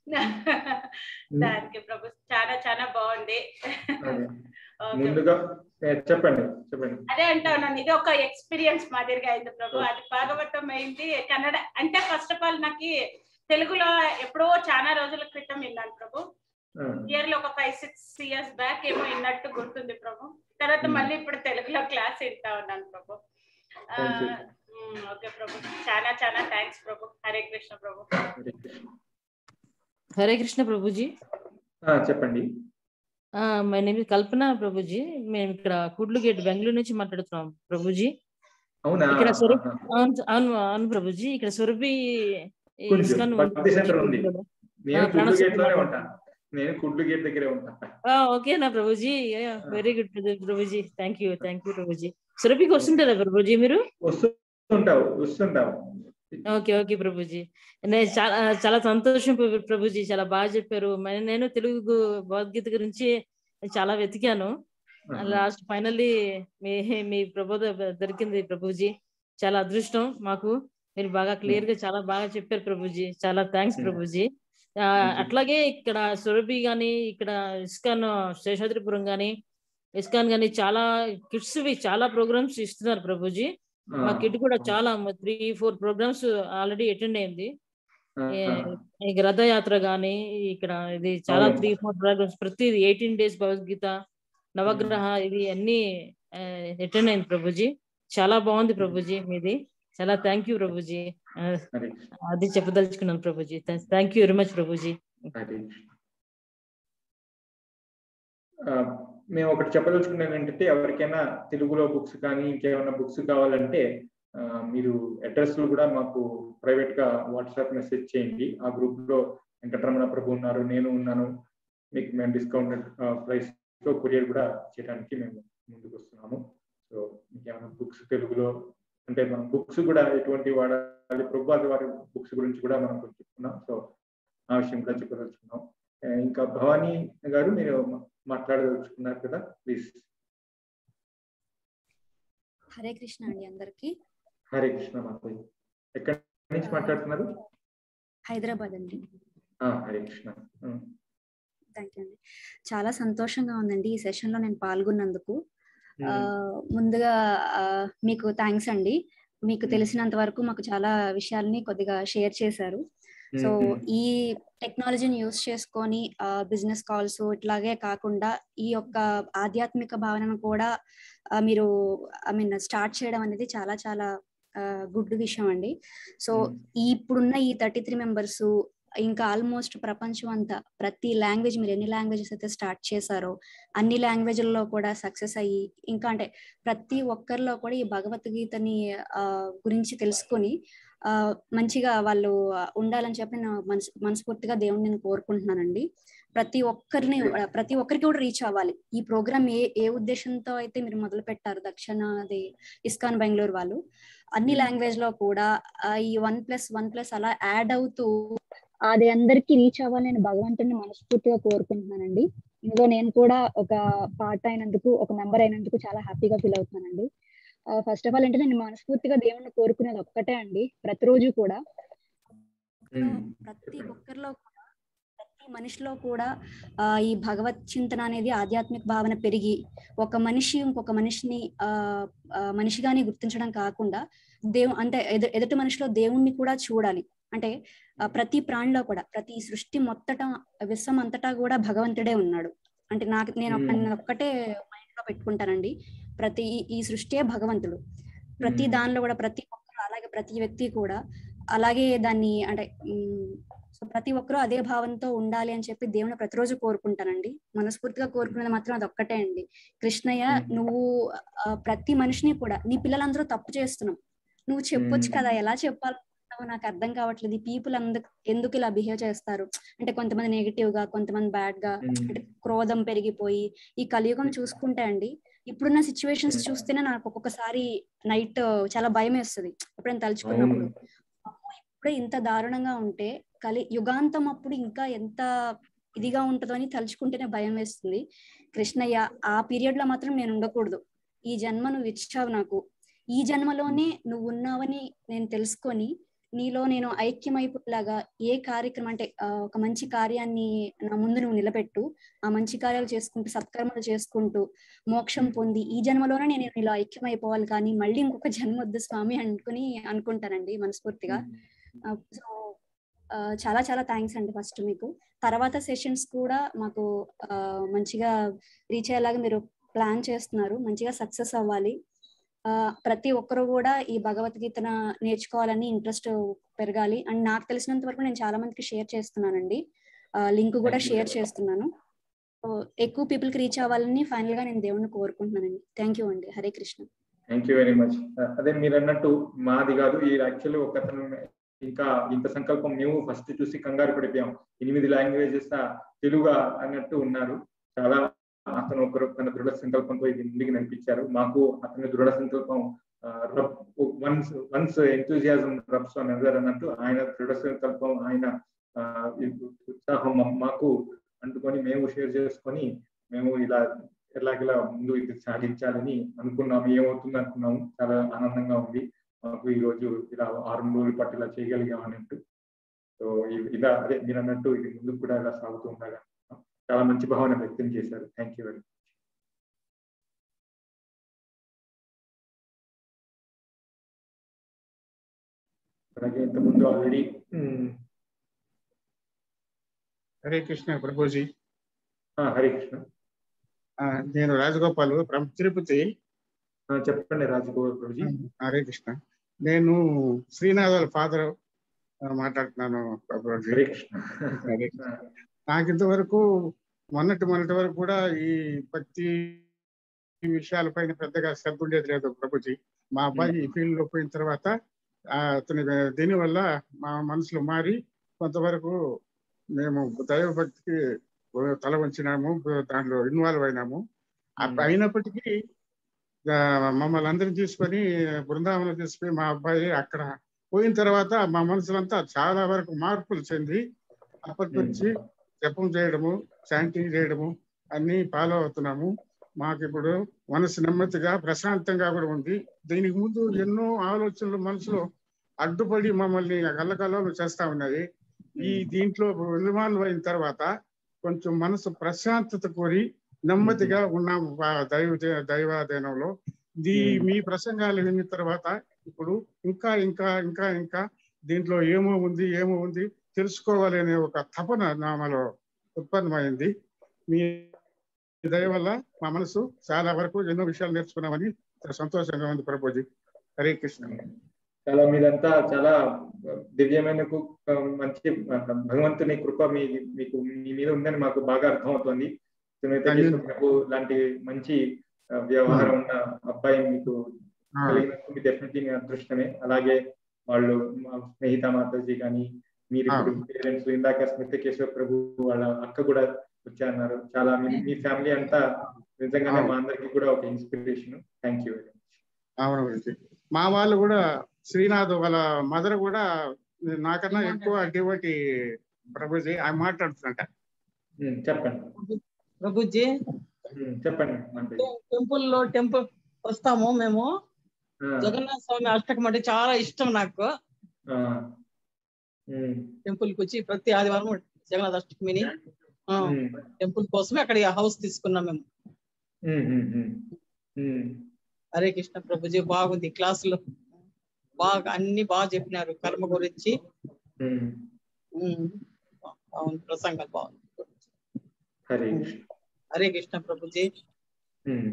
దానికి ప్రభు చాలా చాలా బాగుంది అదే. ఓకే. ముందుగా ఏ, చెప్పండి చెప్పండి అదే అంటా ఉన్నాను ఇది ఒక ఎక్స్పీరియన్స్ మాదిరిగా అయింది ప్రభు అది భాగవతం అయింది కన్నడ అంటే ఫస్ట్ ఆఫ్ ఆల్ నాకు తెలుగులో ఎప్పుడో చాలా రోజుల క్రితం విన్నాను ప్రభు ఆ, ఇయర్ లో ఒక ఫైవ్ సిక్స్ ఇయర్స్ బ్యాక్ ఏమో విన్నట్టు గుర్తుంది ప్రభు తర్వాత Hmm. మళ్ళీ ఇప్పుడు తెలుగులో క్లాస్ వింటా ఉన్నాను ప్రభు ఆ, Thank you. మ్, ఓకే ప్రభు చాలా చాలా థ్యాంక్స్ ప్రభు హరే కృష్ణ ప్రభు హరే కృష్ణ. హరే కృష్ణ ప్రభుజీ ఆ, చెప్పండి మై నేమ్ కల్పన ప్రభుజీ మేము ఇక్కడ కుడ్లు గేట్ బెంగళూరు నుంచి మాట్లాడుతున్నాం ప్రభుజీ అవునా ఇక్కడ సుర ఆహా. అవును అవును అవును ప్రభుజీ ఇక్కడ సురభి ఈ కొంచెం ఇస్కాన్ భక్తి సెంటర్ ఉంది నేను ఆ, కుడ్లు ప్రాణ గేట్ లోనే సంబంధం. ఉంటాను నేను కుడ్లు గేట్ దగ్గరే ఉంటాను ఆ, ఓకేనా ప్రభుజీ వెరీ గుడ్ ప్రభుజీ థ్యాంక్ యూ థ్యాంక్ యూ ప్రభుజీ సురభికి వస్తుంటారా ప్రభుజీ మీరు వస్తుంటావు వస్తుంటావు ఓకే ఓకే ప్రభుజీ నేను చాలా చాలా సంతోషం ప్రభు- ప్రభుజీ చాలా బాగా చెప్పారు మరి నేను తెలుగు భగవద్గీత గురించి చాలా వెతికాను లాస్ట్ ఫైనల్లీ మీ మీ ప్రబోధ దొరికింది ప్రభుజీ చాలా అదృష్టం మాకు మీరు బాగా క్లియర్ గా చాలా బాగా చెప్పారు ప్రభుజీ చాలా థ్యాంక్స్ Hmm. ప్రభుజీ ఆ, అట్లాగే ఇక్కడ సురభి గాని ఇక్కడ ఇస్కాన్ శేషాద్రిపురం గాని ఇస్కాన్ గాని చాలా కిడ్స్ వి చాలా ప్రోగ్రామ్స్ ఇస్తున్నారు ప్రభుజీ మా ఆ, కిడ్ కూడా చాలా three four programs already attend అయింది ఆ, ఏ, ఆ. ఈ రథయాత్ర గాని ఇక్కడ ఇది చాలా అవును. త్రీ ఫోర్ ప్రోగ్రామ్స్ ప్రతి ఎయిటీన్ డేస్ భగవద్గీత నవగ్రహ ఇది అన్ని అటెండ్ అయింది ప్రభుజీ చాలా బాగుంది ప్రభుజీ మీది చాలా థ్యాంక్ యూ ప్రభుజీ ఆ, అది చెప్పదలుచుకున్నాను ప్రభుజీ థ్యాంక్ యూ వెరీ మచ్ ప్రభుజీ హరే కృష్ణ. ఆ, మేము ఒకటి చెప్పదలుచుకున్నాను ఏంటంటే ఎవరికైనా తెలుగులో బుక్స్ కానీ ఇంకేమైనా బుక్స్ కావాలంటే ఆ, మీరు అడ్రస్లు కూడా మాకు ప్రైవేట్ గా వాట్సాప్ మెసేజ్ చేయండి ఆ గ్రూప్ లో వెంకటరమణ ప్రభు ఉన్నారు నేను ఉన్నాను మీకు మేము డిస్కౌంటెడ్ ప్రైస్ లో కొరియర్ కూడా చేయడానికి మేము ముందుకు వస్తున్నాము సో మీకు ఏమైనా బుక్స్ తెలుగులో అంటే మనం బుక్స్ కూడా ఎటువంటి వాడాలి ప్రభుత్వ వారి బుక్స్ గురించి కూడా మనం కొంచెం చెప్పుకున్నాం సో ఆ విషయం కూడా చెప్పదలుచుకున్నాం ఆ, ఇంకా భవానీ గారు మీరు మాట్లాడదలుచుకున్నారు కదా ప్లీజ్ హరే కృష్ణ అండి అందరికి హరే కృష్ణ మాతాజీ ఎక్కడి నుంచి మాట్లాడుతున్నారు హైదరాబాద్ అండి ఆ, హరే కృష్ణ ఉమ్, థ్యాంక్ యూ అండి చాలా సంతోషంగా ఉందండి ఈ సెషన్ లో నేను పాల్గొన్నందుకు ఆ, ముందుగా ఆ, మీకు థ్యాంక్స్ అండి మీకు తెలిసినంత వరకు మాకు చాలా విషయాల్ని కొద్దిగా షేర్ చేశారు సో మ్మ్. ఈ టెక్నాలజీని యూస్ చేసుకొని బిజినెస్ కాల్స్ ఇట్లాగే కాకుండా ఈ యొక్క ఆధ్యాత్మిక భావనను కూడా ఆ, మీరు ఐ మీన్ స్టార్ట్ చేయడం అనేది చాలా చాలా గుడ్ విషయం అండి సో ఈ ఇప్పుడున్న ఈ థర్టీ త్రీ మెంబర్స్ ఇంకా ఆల్మోస్ట్ ప్రపంచం అంతా ప్రతి లాంగ్వేజ్ మీరు ఎన్ని లాంగ్వేజెస్ అయితే స్టార్ట్ చేశారో అన్ని లాంగ్వేజ్ల్లో కూడా సక్సెస్ అయ్యి ఇంకా అంటే ప్రతి ఒక్కరిలో కూడా ఈ భగవద్గీతని ఆ, గురించి తెలుసుకొని ఆ, మంచిగా వాళ్ళు ఉండాలని చెప్పి నేను మనస్ మనస్ఫూర్తిగా దేవుణ్ణి నేను కోరుకుంటున్నానండి ప్రతి ఒక్కరిని ప్రతి ఒక్కరికి కూడా రీచ్ అవ్వాలి ఈ ప్రోగ్రామ్ ఏ ఏ ఉద్దేశంతో అయితే మీరు మొదలు పెట్టారు దక్షిణ అది ఇస్కాన్ బెంగళూరు వాళ్ళు అన్ని లాంగ్వేజ్ లో కూడా ఆ, ఈ వన్ ప్లస్ వన్ ప్లస్ అలా యాడ్ అవుతూ అది అందరికి రీచ్ అవ్వాలని నేను భగవంతుని మనస్ఫూర్తిగా కోరుకుంటున్నానండి ఇందులో నేను కూడా ఒక పార్ట్ అయినందుకు ఒక మెంబర్ అయినందుకు చాలా హ్యాపీగా ఫీల్ అవుతున్నానండి ఫస్ట్ ఆఫ్ ఆల్ అంటే నేను మనస్ఫూర్తిగా దేవుణ్ణి కోరుకునేది ఒక్కటే అండి ప్రతిరోజు కూడా ప్రతి ఒక్కరిలో కూడా ప్రతి మనిషిలో కూడా ఆ, ఈ భగవత్ చింతన అనేది ఆధ్యాత్మిక భావన పెరిగి ఒక మనిషి ఇంకొక మనిషిని ఆ ఆ, మనిషిగానే గుర్తించడం కాకుండా దేవు అంటే ఎదు ఎదుటి మనిషిలో దేవుణ్ణి కూడా చూడాలి అంటే ఆ, ప్రతి ప్రాణిలో కూడా ప్రతి సృష్టి మొత్తట విశ్వం అంతటా కూడా భగవంతుడే ఉన్నాడు అంటే నాకు నేను ఒక్క- నేను ఒక్కటే మైండ్ లో పెట్టుకుంటానండి ప్రతి ఈ- ఈ సృష్టియే భగవంతుడు ప్రతి దానిలో కూడా ప్రతి ఒక్కరు అలాగే ప్రతి వ్యక్తి కూడా అలాగే దాన్ని అంటే ఉమ్, సో ప్రతి ఒక్కరూ అదే భావంతో ఉండాలి అని చెప్పి దేవుని ప్రతిరోజు కోరుకుంటానండి మనస్ఫూర్తిగా కోరుకునేది మాత్రం అది ఒక్కటే అండి కృష్ణయ్య నువ్వు ఆ, ప్రతి మనిషిని కూడా నీ పిల్లలందరూ తప్పు చేస్తున్నావు నువ్వు చెప్పొచ్చు కదా ఎలా చెప్పాలనుకుంటున్నావో నాకు అర్థం కావట్లేదు ఈ పీపుల్ అందుకు ఎందుకు ఇలా బిహేవ్ చేస్తారు అంటే కొంతమంది నెగిటివ్ గా కొంతమంది బ్యాడ్ గా అంటే క్రోధం పెరిగిపోయి ఈ కలియుగం చూసుకుంటే అండి ఇప్పుడున్న సిచ్యువేషన్స్ చూస్తేనే నాకు ఒక్కొక్కసారి నైట్ చాలా భయం వేస్తుంది ఎప్పుడైనా తలుచుకున్నప్పుడు అమ్మో, ఇప్పుడే ఇంత దారుణంగా ఉంటే కలి యుగాంతం అప్పుడు ఇంకా ఎంత ఇదిగా ఉంటుందో అని తలుచుకుంటేనే భయం వేస్తుంది కృష్ణయ్య ఆ పీరియడ్ లో మాత్రం నేను ఉండకూడదు ఈ జన్మ నువ్వు ఇచ్చావు నాకు ఈ జన్మలోనే నువ్వు ఉన్నావని నేను తెలుసుకొని నీలో నేను ఐక్యమైపోయేలాగా ఏ కార్యక్రమం అంటే ఆ, ఒక మంచి కార్యాన్ని నా ముందు నువ్వు నిలబెట్టు ఆ మంచి కార్యాలు చేసుకుంటూ సత్కర్మలు చేసుకుంటూ మోక్షం పొంది ఈ జన్మలోనే నేను నీలో ఐక్యమైపోవాలి కానీ మళ్ళీ ఇంకొక జన్మ వద్దు స్వామి అనుకుని అనుకుంటానండి మనస్ఫూర్తిగా సో చాలా చాలా థ్యాంక్స్ అండి ఫస్ట్ మీకు తర్వాత సెషన్స్ కూడా మాకు ఆ, మంచిగా రీచ్ అయ్యేలాగా మీరు ప్లాన్ చేస్తున్నారు మంచిగా సక్సెస్ అవ్వాలి ఆ, ప్రతి ఒక్కరు కూడా ఈ భగవద్గీతను నేర్చుకోవాలని ఇంట్రెస్ట్ పెరగాలి అండ్ నాకు తెలిసినంత వరకు నేను చాలా మందికి షేర్ చేస్తున్నానండి లింక్ కూడా Thank you. షేర్ చేస్తున్నాను సో ఎక్కువ పీపుల్ కి రీచ్ అవ్వాలని ఫైనల్ గా నేను దేవుణ్ణి కోరుకుంటున్నానండి థ్యాంక్ యూ అండి Hare Krishna thank you very much అదే మీరు అన్నట్టు మాది కాదు ఈ యాక్చువల్లీ ఒక అతను ఇంకా ఇంత సంకల్పం మేము ఫస్ట్ చూసి కంగారు పడిపోయాం ఎనిమిది లాంగ్వేజెస్ తెలుగు అన్నట్టు ఉన్నారు చాలా అతను ఒకరు తన దృఢ సంకల్పంతో ఇది ముందుకు నడిపించారు మాకు అతని దృఢ సంకల్పం వన్స్ వన్స్ ఎంతూజియాజం రబ్స్ అని అన్నారు అన్నట్టు ఆయన దృఢ సంకల్పం ఆయన ఆ, ఈ ఉత్సాహం మా- మాకు అంటుకొని మేము షేర్ చేసుకొని మేము ఇలా ఎలాగలా ముందు ఇది సాగించాలని అనుకున్నాము ఏమవుతుంది అనుకున్నాము చాలా ఆనందంగా ఉంది మాకు ఈ రోజు ఇలా ఆరు రోజుల పాటు ఇలా చేయగలిగాం అన్నట్టు సో ఇ- ఇలా అదే మీరు అన్నట్టు ఇది ముందుకు కూడా ఇలా సాగుతూ ఉండగా చాలా మంచి భావన వ్యక్తం చేశారు థ్యాంక్ యూ వెరీ అలాగే ఇంతకుముందు ఆల్రెడీ హరే కృష్ణ ప్రభుజీ హరే కృష్ణ ఆ, నేను రాజగోపాల్ ఫ్రమ్ తిరుపతి చెప్పండి రాజగోపాల్ ప్రభుజీ హరే కృష్ణ నేను శ్రీనాథ్ వాళ్ళ ఫాదర్ మాట్లాడుతున్నాను ప్రభుజీ. హరే కృష్ణ అదే. నాకు ఇంతవరకు మొన్నటి మొన్నటి వరకు కూడా ఈ భక్తి ఈ విషయాలపైన పెద్దగా శ్రద్ధ ఉండేది లేదు ప్రభుజీ మా అబ్బాయి ఈ ఫీల్డ్ లో పోయిన తర్వాత ఆ, అతని దీనివల్ల మా మనసులో మారి కొంతవరకు మేము దైవ భక్తికి తల వంచినాము దాంట్లో ఇన్వాల్వ్ అయినాము అప్ప- అయినప్పటికీ ఆ, మమ్మల్ని అందరిని తీసుకొని బృందావనం తీసుకొని మా అబ్బాయి అక్కడ పోయిన తర్వాత మా మనసులంతా చాలా వరకు మార్పులు చెంది అప్పటి నుంచి జపం చేయడము శాంటింగ్ చేయడము అన్ని ఫాలో అవుతున్నాము మాకు ఇప్పుడు మనసు నెమ్మదిగా ప్రశాంతంగా కూడా ఉంది దీనికి ముందు ఎన్నో ఆలోచనలు మనసులో అడ్డుపడి మమ్మల్ని కళ్ళకల్లోలు చేస్తా ఉన్నాయి ఈ దీంట్లో ఇన్వాల్వ్ అయిన తర్వాత కొంచెం మనసు ప్రశాంతత కోరి నెమ్మదిగా ఉన్నాము ఆ దైవ దైవాధీనంలో దీ మీ ప్రసంగాలు విన్న తర్వాత ఇప్పుడు ఇంకా ఇంకా ఇంకా ఇంకా దీంట్లో ఏమో ఉంది ఏమో ఉంది తెలుసుకోవాలి అనే ఒక తపన నామలో ఉత్పన్నమైంది మీ దయ వల్ల మా మనసు చాలా వరకు ఎన్నో విషయాలు నేర్చుకున్నామని చాలా సంతోషంగా ఉంది ప్రభుజీ హరే కృష్ణ చాలా మీదంతా చాలా దివ్యమైన కు- మంచి భగవంతుని కృప మీ మీకు మీ మీద ఉందని మాకు బాగా అర్థమవుతోంది సునీత కృష్ణ ప్రభు లాంటి మంచి ఆ, వ్యవహారం ఉన్న అబ్బాయి మీకు ఆ. కలిగినందుకు డెఫినెట్లీ మీ అదృష్టమే అలాగే వాళ్ళు మా స్నేహిత మాతాజీ కానీ మీరు ఆ. ఇప్పుడు పేరెంట్స్ ఇందాక స్మిత కేశవ ప్రభు వాళ్ళ అక్క కూడా వచ్చారన్నారు చాలా మీ మీ ఫ్యామిలీ అంతా నిజంగానే ఆ. మా అందరికి కూడా ఒక ఇన్స్పిరేషన్ థ్యాంక్ యూ వెరీ అవును గురుజీ. మా వాళ్ళు కూడా శ్రీనాథ్ వాళ్ళ మదర్ కూడా నాకన్నా ఎక్కువ డివోటి ప్రభుజీ ఆయన మాట్లాడుతున్నట్ట చెప్పండి ప్రభుజీ ఉమ్, చెప్పండి మాతాజీ టెంపుల్ లో టెంపుల్ వస్తాము మేము ఆ. జగన్నాథ స్వామి అష్టకం అంటే చాలా ఇష్టం నాకు ఆ. ఉమ్. టెంపుల్ కి వచ్చి ప్రతి ఆదివారం జగన్నాథ అష్టమిని ఆ, ఉమ్. టెంపుల్ కోసమే అక్కడ హౌస్ తీసుకున్నాం మేము ఉమ్, ఉమ్, ఉమ్. ఉమ్. హరే కృష్ణ ప్రభుజీ బాగుంది క్లాసులు బాగా అన్ని బాగా చెప్పినారు కర్మ గురించి ఉమ్. ఉమ్, అవును ప్రసంగాలు బాగుంది హరే కృష్ణ హరే కృష్ణ ప్రభుజీ ఉమ్.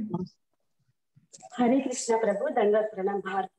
హరే కృష్ణ ప్రభు దండ ప్రణామ భారతి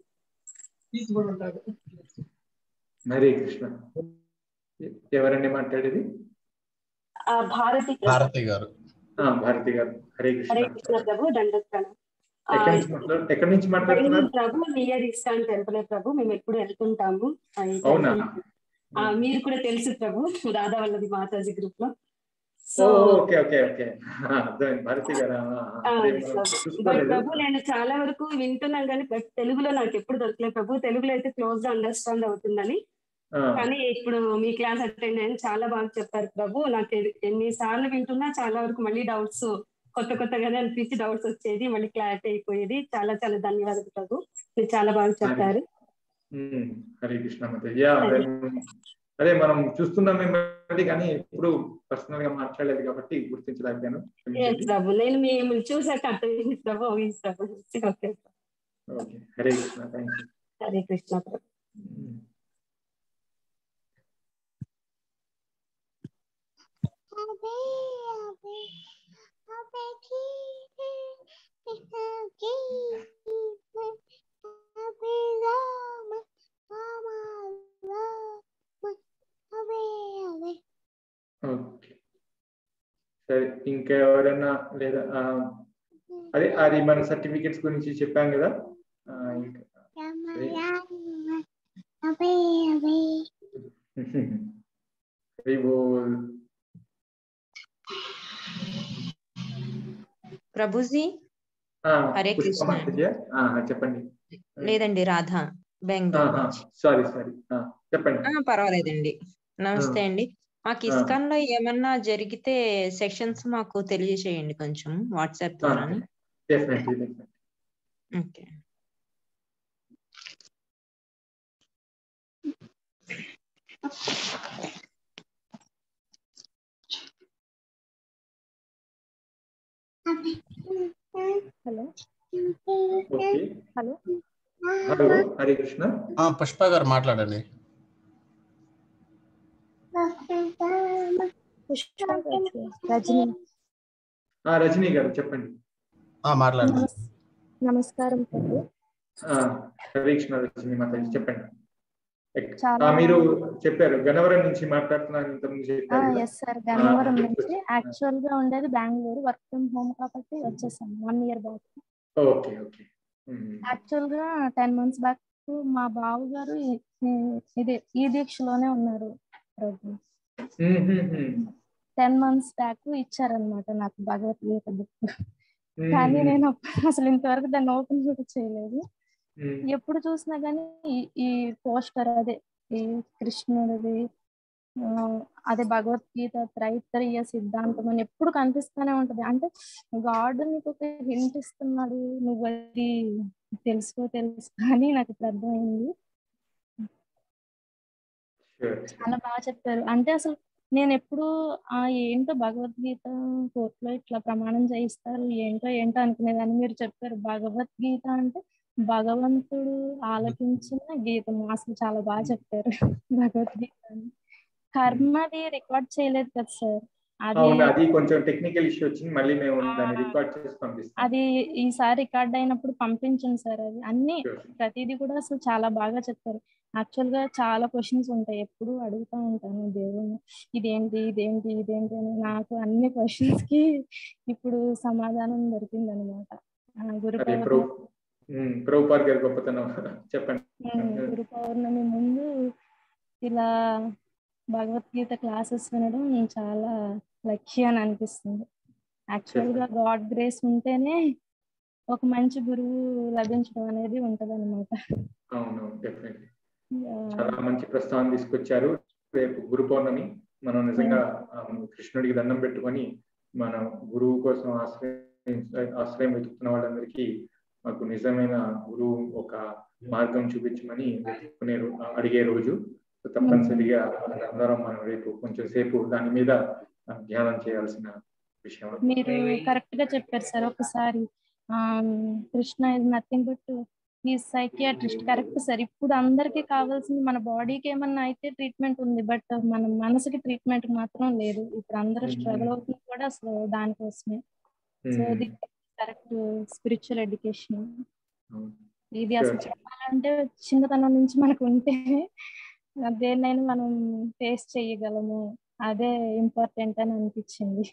హరే కృష్ణ ఎ- ఎవరండి మాట్లాడేది ఆ భారతి ప్రభు. భారతి గారు ఆ, భారతి గారు హరే కృష్ణ హరే కృష్ణ ప్రభు దండ ప్రణామ ఆ, ఎక్కడి నుంచి మాట్లాడు ఎక్కడి నుంచి మాట్లాడుతున్నారు ప్రభు నియర్ ఇస్కాన్ టెంపుల్ ప్రభు మేము ఎప్పుడు వెళ్తుంటాము ఆ, ఈ అవునా? టెంపుల్. ఆ, మీరు కూడా తెలుసు ప్రభు రాధా వల్లది మాతాజీ గ్రూప్ లో oh so okay okay okay ఆ, అర్థమైంది భారతి గారు ఆ, ఆ, ఆ, అదే మనం సో, బట్ చూసుకోలేదు ప్రభు నేను చాలా వరకు వింటున్నాను కానీ బట్ తెలుగులో నాకు ఎప్పుడు దొరకలేదు ప్రభు తెలుగులో అయితే క్లోజ్ గా అండర్స్టాండ్ అవుతుందని ఆ, కానీ ఇప్పుడు మీ క్లాస్ అటెండ్ అయ్యాను చాలా బాగా చెప్పారు ప్రభు నాకు ఎ- ఎన్నిసార్లు వింటున్నా చాలా వరకు మళ్ళీ డౌట్స్ కొత్త కొత్తగానే అనిపించి డౌట్స్ వచ్చేది మళ్ళీ క్లారిటీ అయిపోయేది చాలా చాలా ధన్యవాదాలు ప్రభు మీరు చాలా బాగా చెప్పారు ఉమ్, హరే కృష్ణ మాతాజీ యా, అదే అదే మనం చూస్తున్నాం మేము కానీ ఇప్పుడు పర్సనల్ గా మాట్లాడలేదు కాబట్టి గుర్తించలేకపోయాను Yes, క్షమించండి. ప్రభు నేను మిమ్మల్ని చూసాక అర్థమైంది ప్రభు అవును ప్రభు okay okay Hare Krishna thank you Hare Krishna ప్రభు ఓకే సరే ఇంకా ఎవరైనా లేదా ఆ, అదే అది మన సర్టిఫికెట్స్ గురించి చెప్పాం కదా ఆ, ఇంకా అదే. హరి బోల్. ప్రభుజీ ఆ, హరే పుష్ప కృష్ణ మాతాజీ? ఆ, చెప్పండి లేదండి రాధా బెంగళూరు నుంచి సారీ సారీ చెప్పండి ఆ, పర్వాలేదండి నమస్తే అండి మాకు ఆ. ఇస్కాన్ లో ఏమన్నా జరిగితే సెక్షన్స్ మాకు తెలియజేయండి కొంచెం వాట్సాప్ ద్వారా definitely definitely okay hello okay hello hello Hare Krishna ఆ, పుష్ప గారు మాట్లాడండి పుష్ప రజని ఆ, రజనీ గారు చెప్పండి ఆ, మాట్లాడండి నమస్కారం ప్రభు ఆ, హరే కృష్ణ రజని మాతాజీ చెప్పండి చాలా ఆ, మీరు చెప్పారు గన్నవరం నుంచి మాట్లాడుతున్నాను ఇంతకుముందు చెప్పారు కదా. ఎస్ సార్ ఆ, గన్నవరం నుంచి చెప్పొచ్చు. యాక్చువల్ గా ఉండేది బెంగళూరు వర్క్ ఫ్రమ్ హోమ్ కాబట్టి వచ్చేసాను one year back okay okay ఉమ్. యాక్చువల్ గా టెన్ మంత్స్ బ్యాక్ మా బావ గారు ఇదే ఈ దీక్షలోనే ఉన్నారు ప్రభు ఉమ్, ఉమ్, ఉమ్. టెన్ మంత్స్ బ్యాక్ ఇచ్చారనమాట నాకు భగవద్గీత బుక్ ఉమ్, కానీ ఉమ్. నేను అప్పుడు అసలు ఇంతవరకు దాన్ని ఓపెన్ కూడా చేయలేదు ఉమ్. ఎప్పుడు చూసినా కానీ ఈ- ఈ పోస్టర్ అదే ఈ కృష్ణుడిది ఆ, అదే భగవద్గీత త్రైతరీయ సిద్ధాంతం అని ఎప్పుడు కనిపిస్తూనే ఉంటది అంటే గాడ్ నీకు ఒక హింట్ ఇస్తున్నాడు నువ్వు అది తెలుసుకో తెలుసుకో అని నాకు ఇప్పుడు అర్థమైంది Sure. చాలా బాగా చెప్పారు అంటే అసలు నేను ఎప్పుడు ఆ ఏంటో భగవద్గీత కోర్టులో ఇట్లా ప్రమాణం చేయిస్తారు ఏంటో ఏంటో అనుకునేదాన్ని మీరు చెప్పారు భగవద్గీత అంటే భగవంతుడు ఆలకించిన గీతం అసలు చాలా బాగా చెప్పారు భగవద్గీత అని. కర్మది రికార్డ్ చేయలేదు కదా సార్ అది అవును అది కొంచెం టెక్నికల్ ఇష్యూ వచ్చింది మళ్ళీ మేము దాన్ని రికార్డ్ చేసి పంపిస్తాం అది ఈసారి రికార్డ్ అయినప్పుడు పంపించండి సార్ అది అన్ని ప్రతిదీ కూడా అసలు చాలా బాగా చెప్పారు యాక్చువల్ గా చాలా క్వశ్చన్స్ ఉంటాయి ఎప్పుడు అడుగుతూ ఉంటాను దేవుని ఇదేంటి ఇదేంటి ఇదేంటి అని నాకు అన్ని క్వశ్చన్స్ కి ఇప్పుడు సమాధానం దొరికింది అనమాట గురు అదే పౌర్ణమి ప్రభు ఉమ్, ప్రభుపాద్ గారి గొప్పతనం చెప్పండి ఉమ్, గురు పౌర్ణమి ముందు ఇలా భగవద్గీత క్లాసెస్ వినడం చాలా లక్కీ అని అనిపిస్తుంది యాక్చువల్ గా గాడ్ గ్రేస్ ఉంటేనే ఒక మంచి గురువు లభించడం అనేది ఉంటది అనమాట అవును డెఫినెట్లీ చాలా మంచి ప్రస్తావన తీసుకొచ్చారు రేపు గురు పౌర్ణమి మనం నిజంగా ఆ, కృష్ణుడికి దండం పెట్టుకొని మనం గురువు కోసం ఆశ్రయం ఆశ్రయం వెతుకుతున్న వాళ్ళందరికీ మాకు నిజమైన గురువు ఒక మార్గం చూపించమని వెతుక్కునే రో- అడిగే రోజు సో తప్పనిసరిగా అందరం మనం రేపు కొంచెం సేపు దాని మీద ఆ, ధ్యానం చేయాల్సిన విషయం మీరు కరెక్ట్ గా చెప్పారు సార్ ఒకసారి ఆ, కృష్ణ ఇస్ నథింగ్ బట్ ఈ సైకియాట్రిస్ట్ కరెక్ట్ సార్ ఇప్పుడు అందరికీ కావాల్సింది మన బాడీకి ఏమన్నా అయితే ట్రీట్మెంట్ ఉంది బట్ మన మనసుకి ట్రీట్మెంట్ మాత్రం లేదు ఇప్పుడు అందరూ స్ట్రగుల్ అవుతుంది కూడా అసలు దానికోసమే సో ఇది కరెక్ట్ స్పిరిచువల్ ఎడ్యుకేషన్ ఇది అసలు చెప్పాలంటే చిన్నతనం నుంచి మనకు ఉంటే దేన్నైనా మనం ఫేస్ చేయగలము అదే ఇంపార్టెంట్ అని అనిపించింది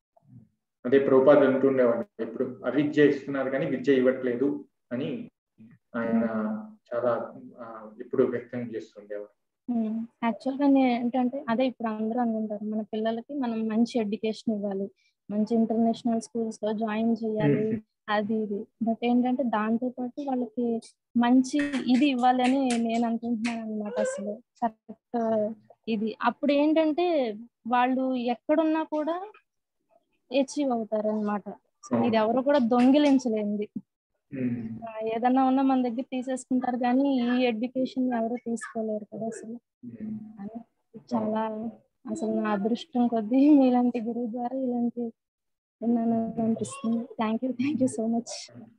అదే ప్రభుపాద్ అంటుండేవాడు ఎప్పుడు అవిద్య ఇస్తున్నారు కానీ విద్య ఇవ్వట్లేదు అని ఆయన చాలా ఆ, ఎప్పుడు వ్యక్తం చేస్తుండేవాడు యాక్చువల్ గా నేను ఏంటంటే అదే ఇప్పుడు అందరూ అనుకుంటారు మన పిల్లలకి మనం మంచి ఎడ్యుకేషన్ ఇవ్వాలి మంచి ఇంటర్నేషనల్ స్కూల్స్ లో జాయిన్ చేయాలి అది ఇది బట్ ఏంటంటే దాంతో పాటు వాళ్ళకి మంచి ఇది ఇవ్వాలని నేను అనుకుంటున్నాను అనమాట అసలు కరెక్ట్ ఇది అప్పుడు ఏంటంటే వాళ్ళు ఎక్కడున్నా కూడా అచీవ్ అవుతారు అనమాట సో ఇది ఎవరు కూడా దొంగిలించలేంది ఆ, ఏదన్నా ఉన్నా మన దగ్గర తీసేసుకుంటారు కానీ ఈ ఎడ్యుకేషన్ ఎవరు తీసుకోలేరు కదా అసలు అని చాలా అసలు నా అదృష్టం కొద్దీ మీలాంటి గురువు ద్వారా ఇలాంటి విన్నాను అనిపిస్తుంది thank you thank you so much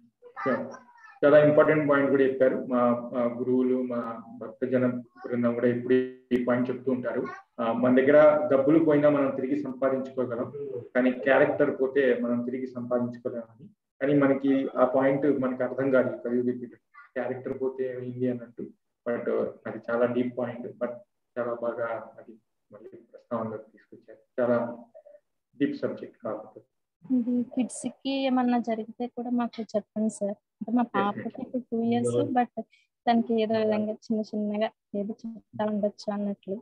చాలా ఇంపార్టెంట్ పాయింట్ కూడా చెప్పారు మా మా గురువులు మా భక్తజన బృందం కూడా ఇప్పుడు ఈ పాయింట్ చెప్తూ ఉంటారు ఆ, మన దగ్గర డబ్బులు పోయినా మనం తిరిగి సంపాదించుకోగలం కానీ క్యారెక్టర్ పోతే మనం తిరిగి సంపాదించుకోలేమని కానీ మనకి ఆ పాయింట్ మనకి అర్థం కాదు ఈ కలియుగ పీరియడ్ క్యారెక్టర్ పోతే ఏమైంది అన్నట్టు బట్ అది చాలా డీప్ పాయింట్ బట్ చాలా బాగా అది మళ్ళీ ప్రస్తావనలోకి తీసుకొచ్చారు చాలా డీప్ సబ్జెక్ట్ కాబట్టి ఇది కిడ్స్ కి ఏమన్నా జరిగితే కూడా మాకు చెప్పండి సార్ అంటే మా పాపకి ఇప్పుడు టూ ఇయర్స్ బట్ తనకి ఏదో విధంగా చిన్న చిన్నగా ఏదో చెప్తా ఉండొచ్చు అన్నట్లు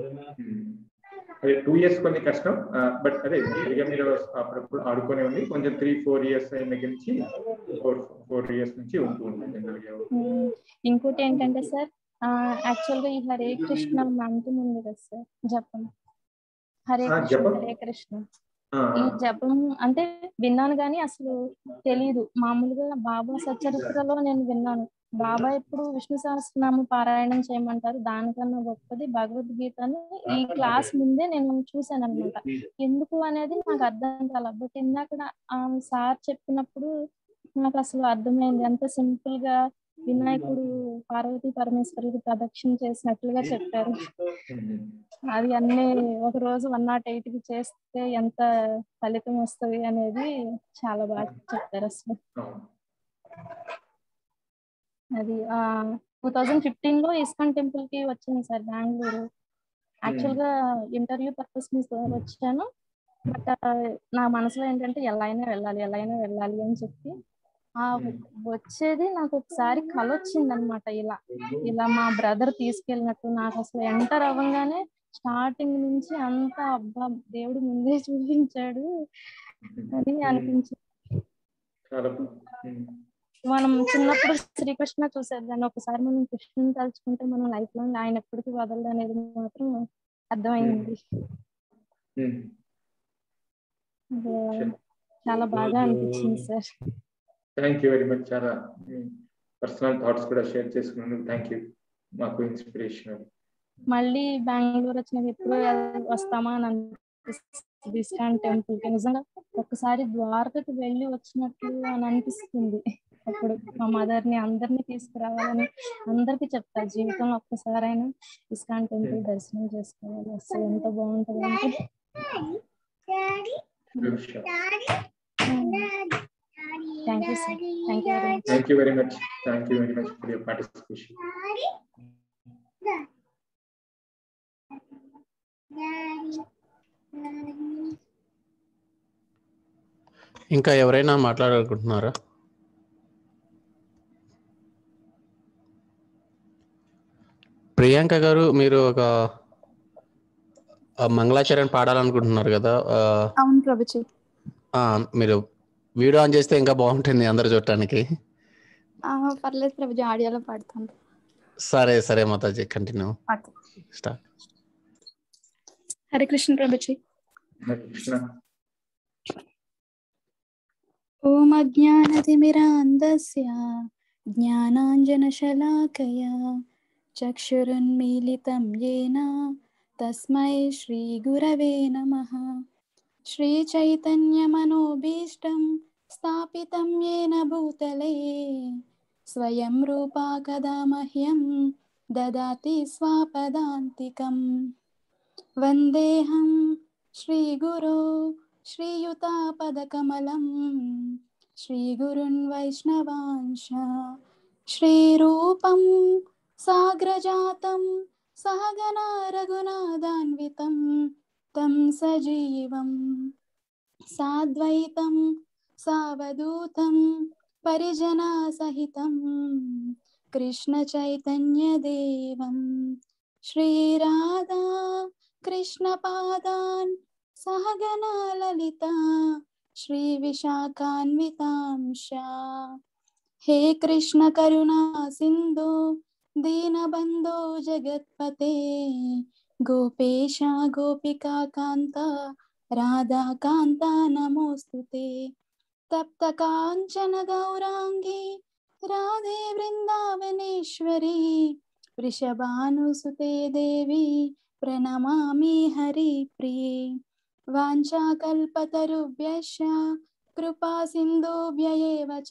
అదే టూ ఇయర్స్ కొంచెం కష్టం బట్ అదే ఇక మీరు అప్పుడప్పుడు ఆడుకునే ఉంది కొంచెం త్రీ ఫోర్ ఇయర్స్ అయిన దగ్గర నుంచి ఫోర్ ఫోర్ ఇయర్స్ నుంచి ఉంటూ ఉంటుంది జనరల్గా ఉమ్, ఇంకోటి ఏంటంటే సార్ యాక్చువల్ గా ఈ హరే కృష్ణ మంత్రం ఉంది కదా సార్ జపం హరే ఆ, కృష్ణ జపం? హరే కృష్ణ ఆ, ఈ జపం అంటే విన్నాను కానీ అసలు తెలియదు మామూలుగా బాబా సచ్చరిత్రలో నేను విన్నాను బాబా ఎప్పుడు విష్ణు సహస్రనామ పారాయణం చేయమంటారు దానికన్నా గొప్పది భగవద్గీతని ఈ క్లాస్ ముందే నేను చూసాను అనమాట ఎందుకు అనేది నాకు అర్థం కాల బట్ ఇందాక ఆ సార్ చెప్పినప్పుడు నాకు అసలు అర్థమైంది ఎంత సింపుల్ గా వినాయకుడు పార్వతీ పరమేశ్వరులకు ప్రదక్షిణ చేసినట్లుగా చెప్పారు అది అన్ని ఒక రోజు వన్ నాట్ ఎయిట్ కి చేస్తే ఎంత ఫలితం వస్తుంది అనేది చాలా బాగా చెప్పారు అసలు అది టూ థౌజండ్ ఫిఫ్టీన్ లో ఇస్కాన్ టెంపుల్ కి వచ్చాను సార్ బెంగళూరు యాక్చువల్ గా ఇంటర్వ్యూ పర్పస్ మీద వచ్చాను బట్ నా మనసులో ఏంటంటే ఎలా అయినా వెళ్ళాలి ఎలా అయినా వెళ్ళాలి అని చెప్పి ఆ వచ్చేది నాకు ఒకసారి కల వచ్చింది అనమాట ఇలా ఇలా మా బ్రదర్ తీసుకెళ్ళినట్టు నాకు అసలు ఎంటర్ అవ్వగానే స్టార్టింగ్ నుంచి అంతా అబ్బా దేవుడు ముందే చూపించాడు అని అనిపించింది చాలా ఉమ్. మనం చిన్నప్పుడు శ్రీకృష్ణ చూసేది దాన్ని ఒకసారి మనం కృష్ణుని తలుచుకుంటే మనం లైఫ్ లాంగ్ ఆయన ఎప్పటికీ వదలదు అనేది మాత్రం అర్థమైంది ఉమ్. అది చాలా బాగా అనిపించింది sir thank you very much చాలా పర్సనల్ థాట్స్ కూడా షేర్ చేసుకున్నందుకు థ్యాంక్ యూ మాకు ఇన్స్పిరేషన్ మళ్ళీ బెంగళూరు వచ్చినది ఎప్పుడు వస్తామా అని అనిపిస్తుంది ఇస్కాన్ టెంపుల్ కి నిజంగా ఒక్కసారి ద్వారకకి వెళ్ళి వచ్చినట్లు అని అనిపిస్తుంది అప్పుడు మా మదర్ ని అందరినీ తీసుకురావాలని అందరికి చెప్తా జీవితంలో ఒక్కసారైనా ఇస్కాన్ టెంపుల్ దర్శనం చేసుకోవాలి అసలు ఎంత బాగుంటుంది అంటే thank you sir thank you very much thank you very much thank you very much for your participation ఇంకా ఎవరైనా మాట్లాడాలనుకుంటున్నారా ప్రియాంక గారు మీరు ఒక ఆ, మంగళాచరణ్ పాడాలనుకుంటున్నారు కదా ఆ, అవును ప్రభుజీ ఆ, మీరు వీడియో ఆన్ చేస్తే ఇంకా బాగుంటుంది అందరు చూడటానికి ఆ, పర్లేదు ప్రభుజీ ఆడియోలో పాడతాను సరే సరే మాతాజీ continue okay start Hare Krishna ప్రభుజీ హరే కృష్ణ ఓం అజ్ఞానతిమిరాంధస్య జ్ఞానాంజనశలాకయా చక్షురున్మీలితం येन తస్మై శ్రీగురవే నమః శ్రీచైతన్యమనోభీష్టం స్థాపితం येन భూతలే స్వయం రూపా కదా మహ్యం దదాతి స్వాపదాంతికం వందేహం శ్రీగురో श्रीयुतापदकमलं श्रीगुरुन् वैष्णवांश श्रीरूपं साग्रजातं सहगना रघुनाथान्वितं तं सजीवं साद्वैतं सावधूतं परिजनासहितं कृष्णचैतन्यदेवं श्रीराधा कृष्णपादान् सहगना ललिता श्रीविशाखान्वितांशा हे कृष्ण करुणा सिन्धु दीनबन्धो जगत्पते गोपेशा गोपिका कान्ता राधाकान्ता नमोऽस्तु ते तप्तकाञ्चन गौराङ्गी राधे वृन्दावनेश्वरी वृषभानुसुते देवी प्रणमामि हरिप्रिये वाञ्छाकल्पतरुभ्यश्च कृपा सिन्धुभ्य एव च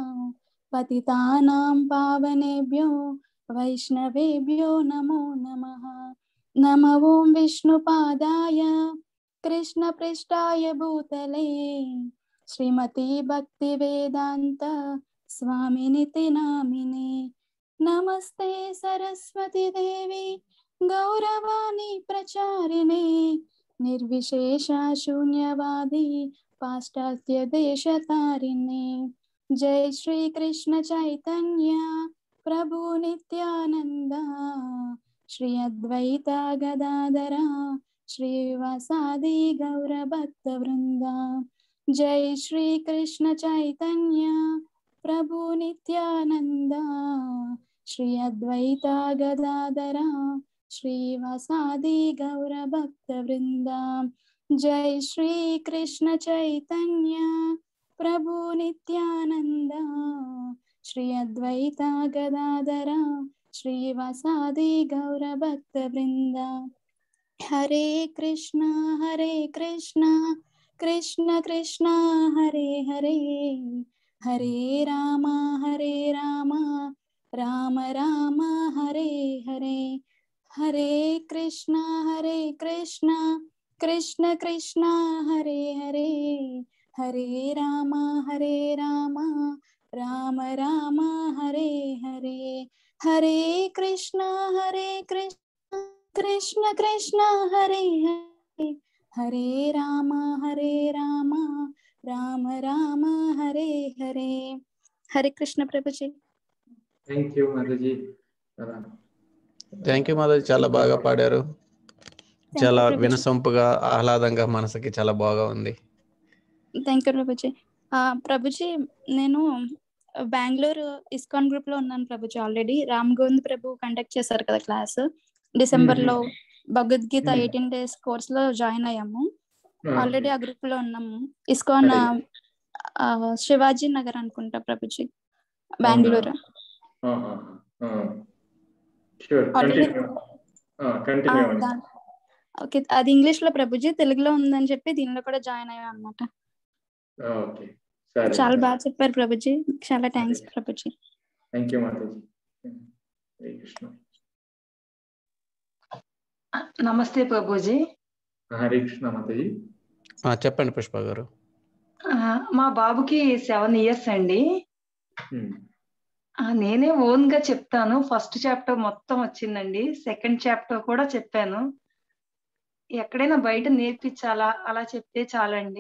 पतितानां पावनेभ्यो वैष्णवेभ्यो नमो नमः नम ॐ विष्णुपादाय कृष्णपृष्ठाय भूतले श्रीमती भक्तिवेदान्त स्वामिनिति नामिने नमस्ते सरस्वती देवी गौरवाणी प्रचारिणे निर्विशेषा शून्यवादी पाश्चात्य देशतारिणे जय श्री कृष्ण चैतन्य प्रभु नित्यानंद श्री अद्वैता गदाधरा श्रीवासादि गौर भक्त वृंदा जय श्री कृष्ण चैतन्य प्रभु नित्यानंद श्री अद्वैता गदाधरा श्रीवासादि गौर भक्त वृंदा जय श्री कृष्ण चैतन्य प्रभु नित्यानंद श्री अद्वैता गदाधरा श्रीवासादि गौर भक्त वृंदा हरे कृष्ण हरे कृष्ण कृष्ण कृष्ण हरे हरे हरे राम हरे राम राम राम हरे हरे हरे कृष्ण हरे कृष्ण कृष्ण कृष्ण हरे हरे हरे राम हरे राम రామ రామ హరే హరే హరే కృష్ణ హరే కృష్ణ కృష్ణ కృష్ణ హరే హరే హరే రామ హరే రామ రామ రామ హరే హరే హరే కృష్ణ ప్రభుజీ థ్యాంక్ యూ మాతాజీ థ్యాంక్ యూ మాధవ్ చాలా బాగా పాడారు you, చాలా ప్రభుజీ. వినసొంపుగా ఆహ్లాదంగా మనసుకి చాలా బాగా ఉంది థ్యాంక్ యూ ప్రభుజీ ఆ, ప్రభుజీ నేను బెంగళూరు ఇస్కాన్ గ్రూప్ లో ఉన్నాను ప్రభుజీ ఆల్రెడీ రామ్ గోవింద్ ప్రభు కండక్ట్ చేశారు కదా క్లాస్ డిసెంబర్ లో Bhagavad Gita Hmm. Eighteen days course లో జాయిన్ అయ్యాము Ah. ఆల్రెడీ ఆ గ్రూప్ లో ఉన్నాము ఇస్కాన్ ఆ, ఆ, శివాజీ నగర్ అనుకుంటా ప్రభుజీ బెంగళూరు షూర్ Already- కంటిన్యూ ఆ, కంటిన్యూ అవ్వండి దా- ఓకే అది ఇంగ్లీష్ లో ప్రభుజీ తెలుగులో ఉందని చెప్పి దీనిలో కూడా జాయిన్ అయ్యాం అనమాట ఓకే సరే చాలా బాగా చెప్పారు ప్రభుజీ చాలా థ్యాంక్స్ ప్రభుజీ థ్యాంక్ యూ మాతాజీ హరే కృష్ణ నమస్తే ప్రభుజీ హరే కృష్ణ మాతాజీ ఆ, చెప్పండి పుష్ప గారు ఆ, మా బాబుకి సెవెన్ ఇయర్స్ అండి ఆ, నేనే ఓన్ గా చెప్తాను ఫస్ట్ చాప్టర్ మొత్తం వచ్చిందండి సెకండ్ చాప్టర్ కూడా చెప్పాను ఎక్కడైనా బయట నేర్పించాలా అలా చెప్తే చాలండి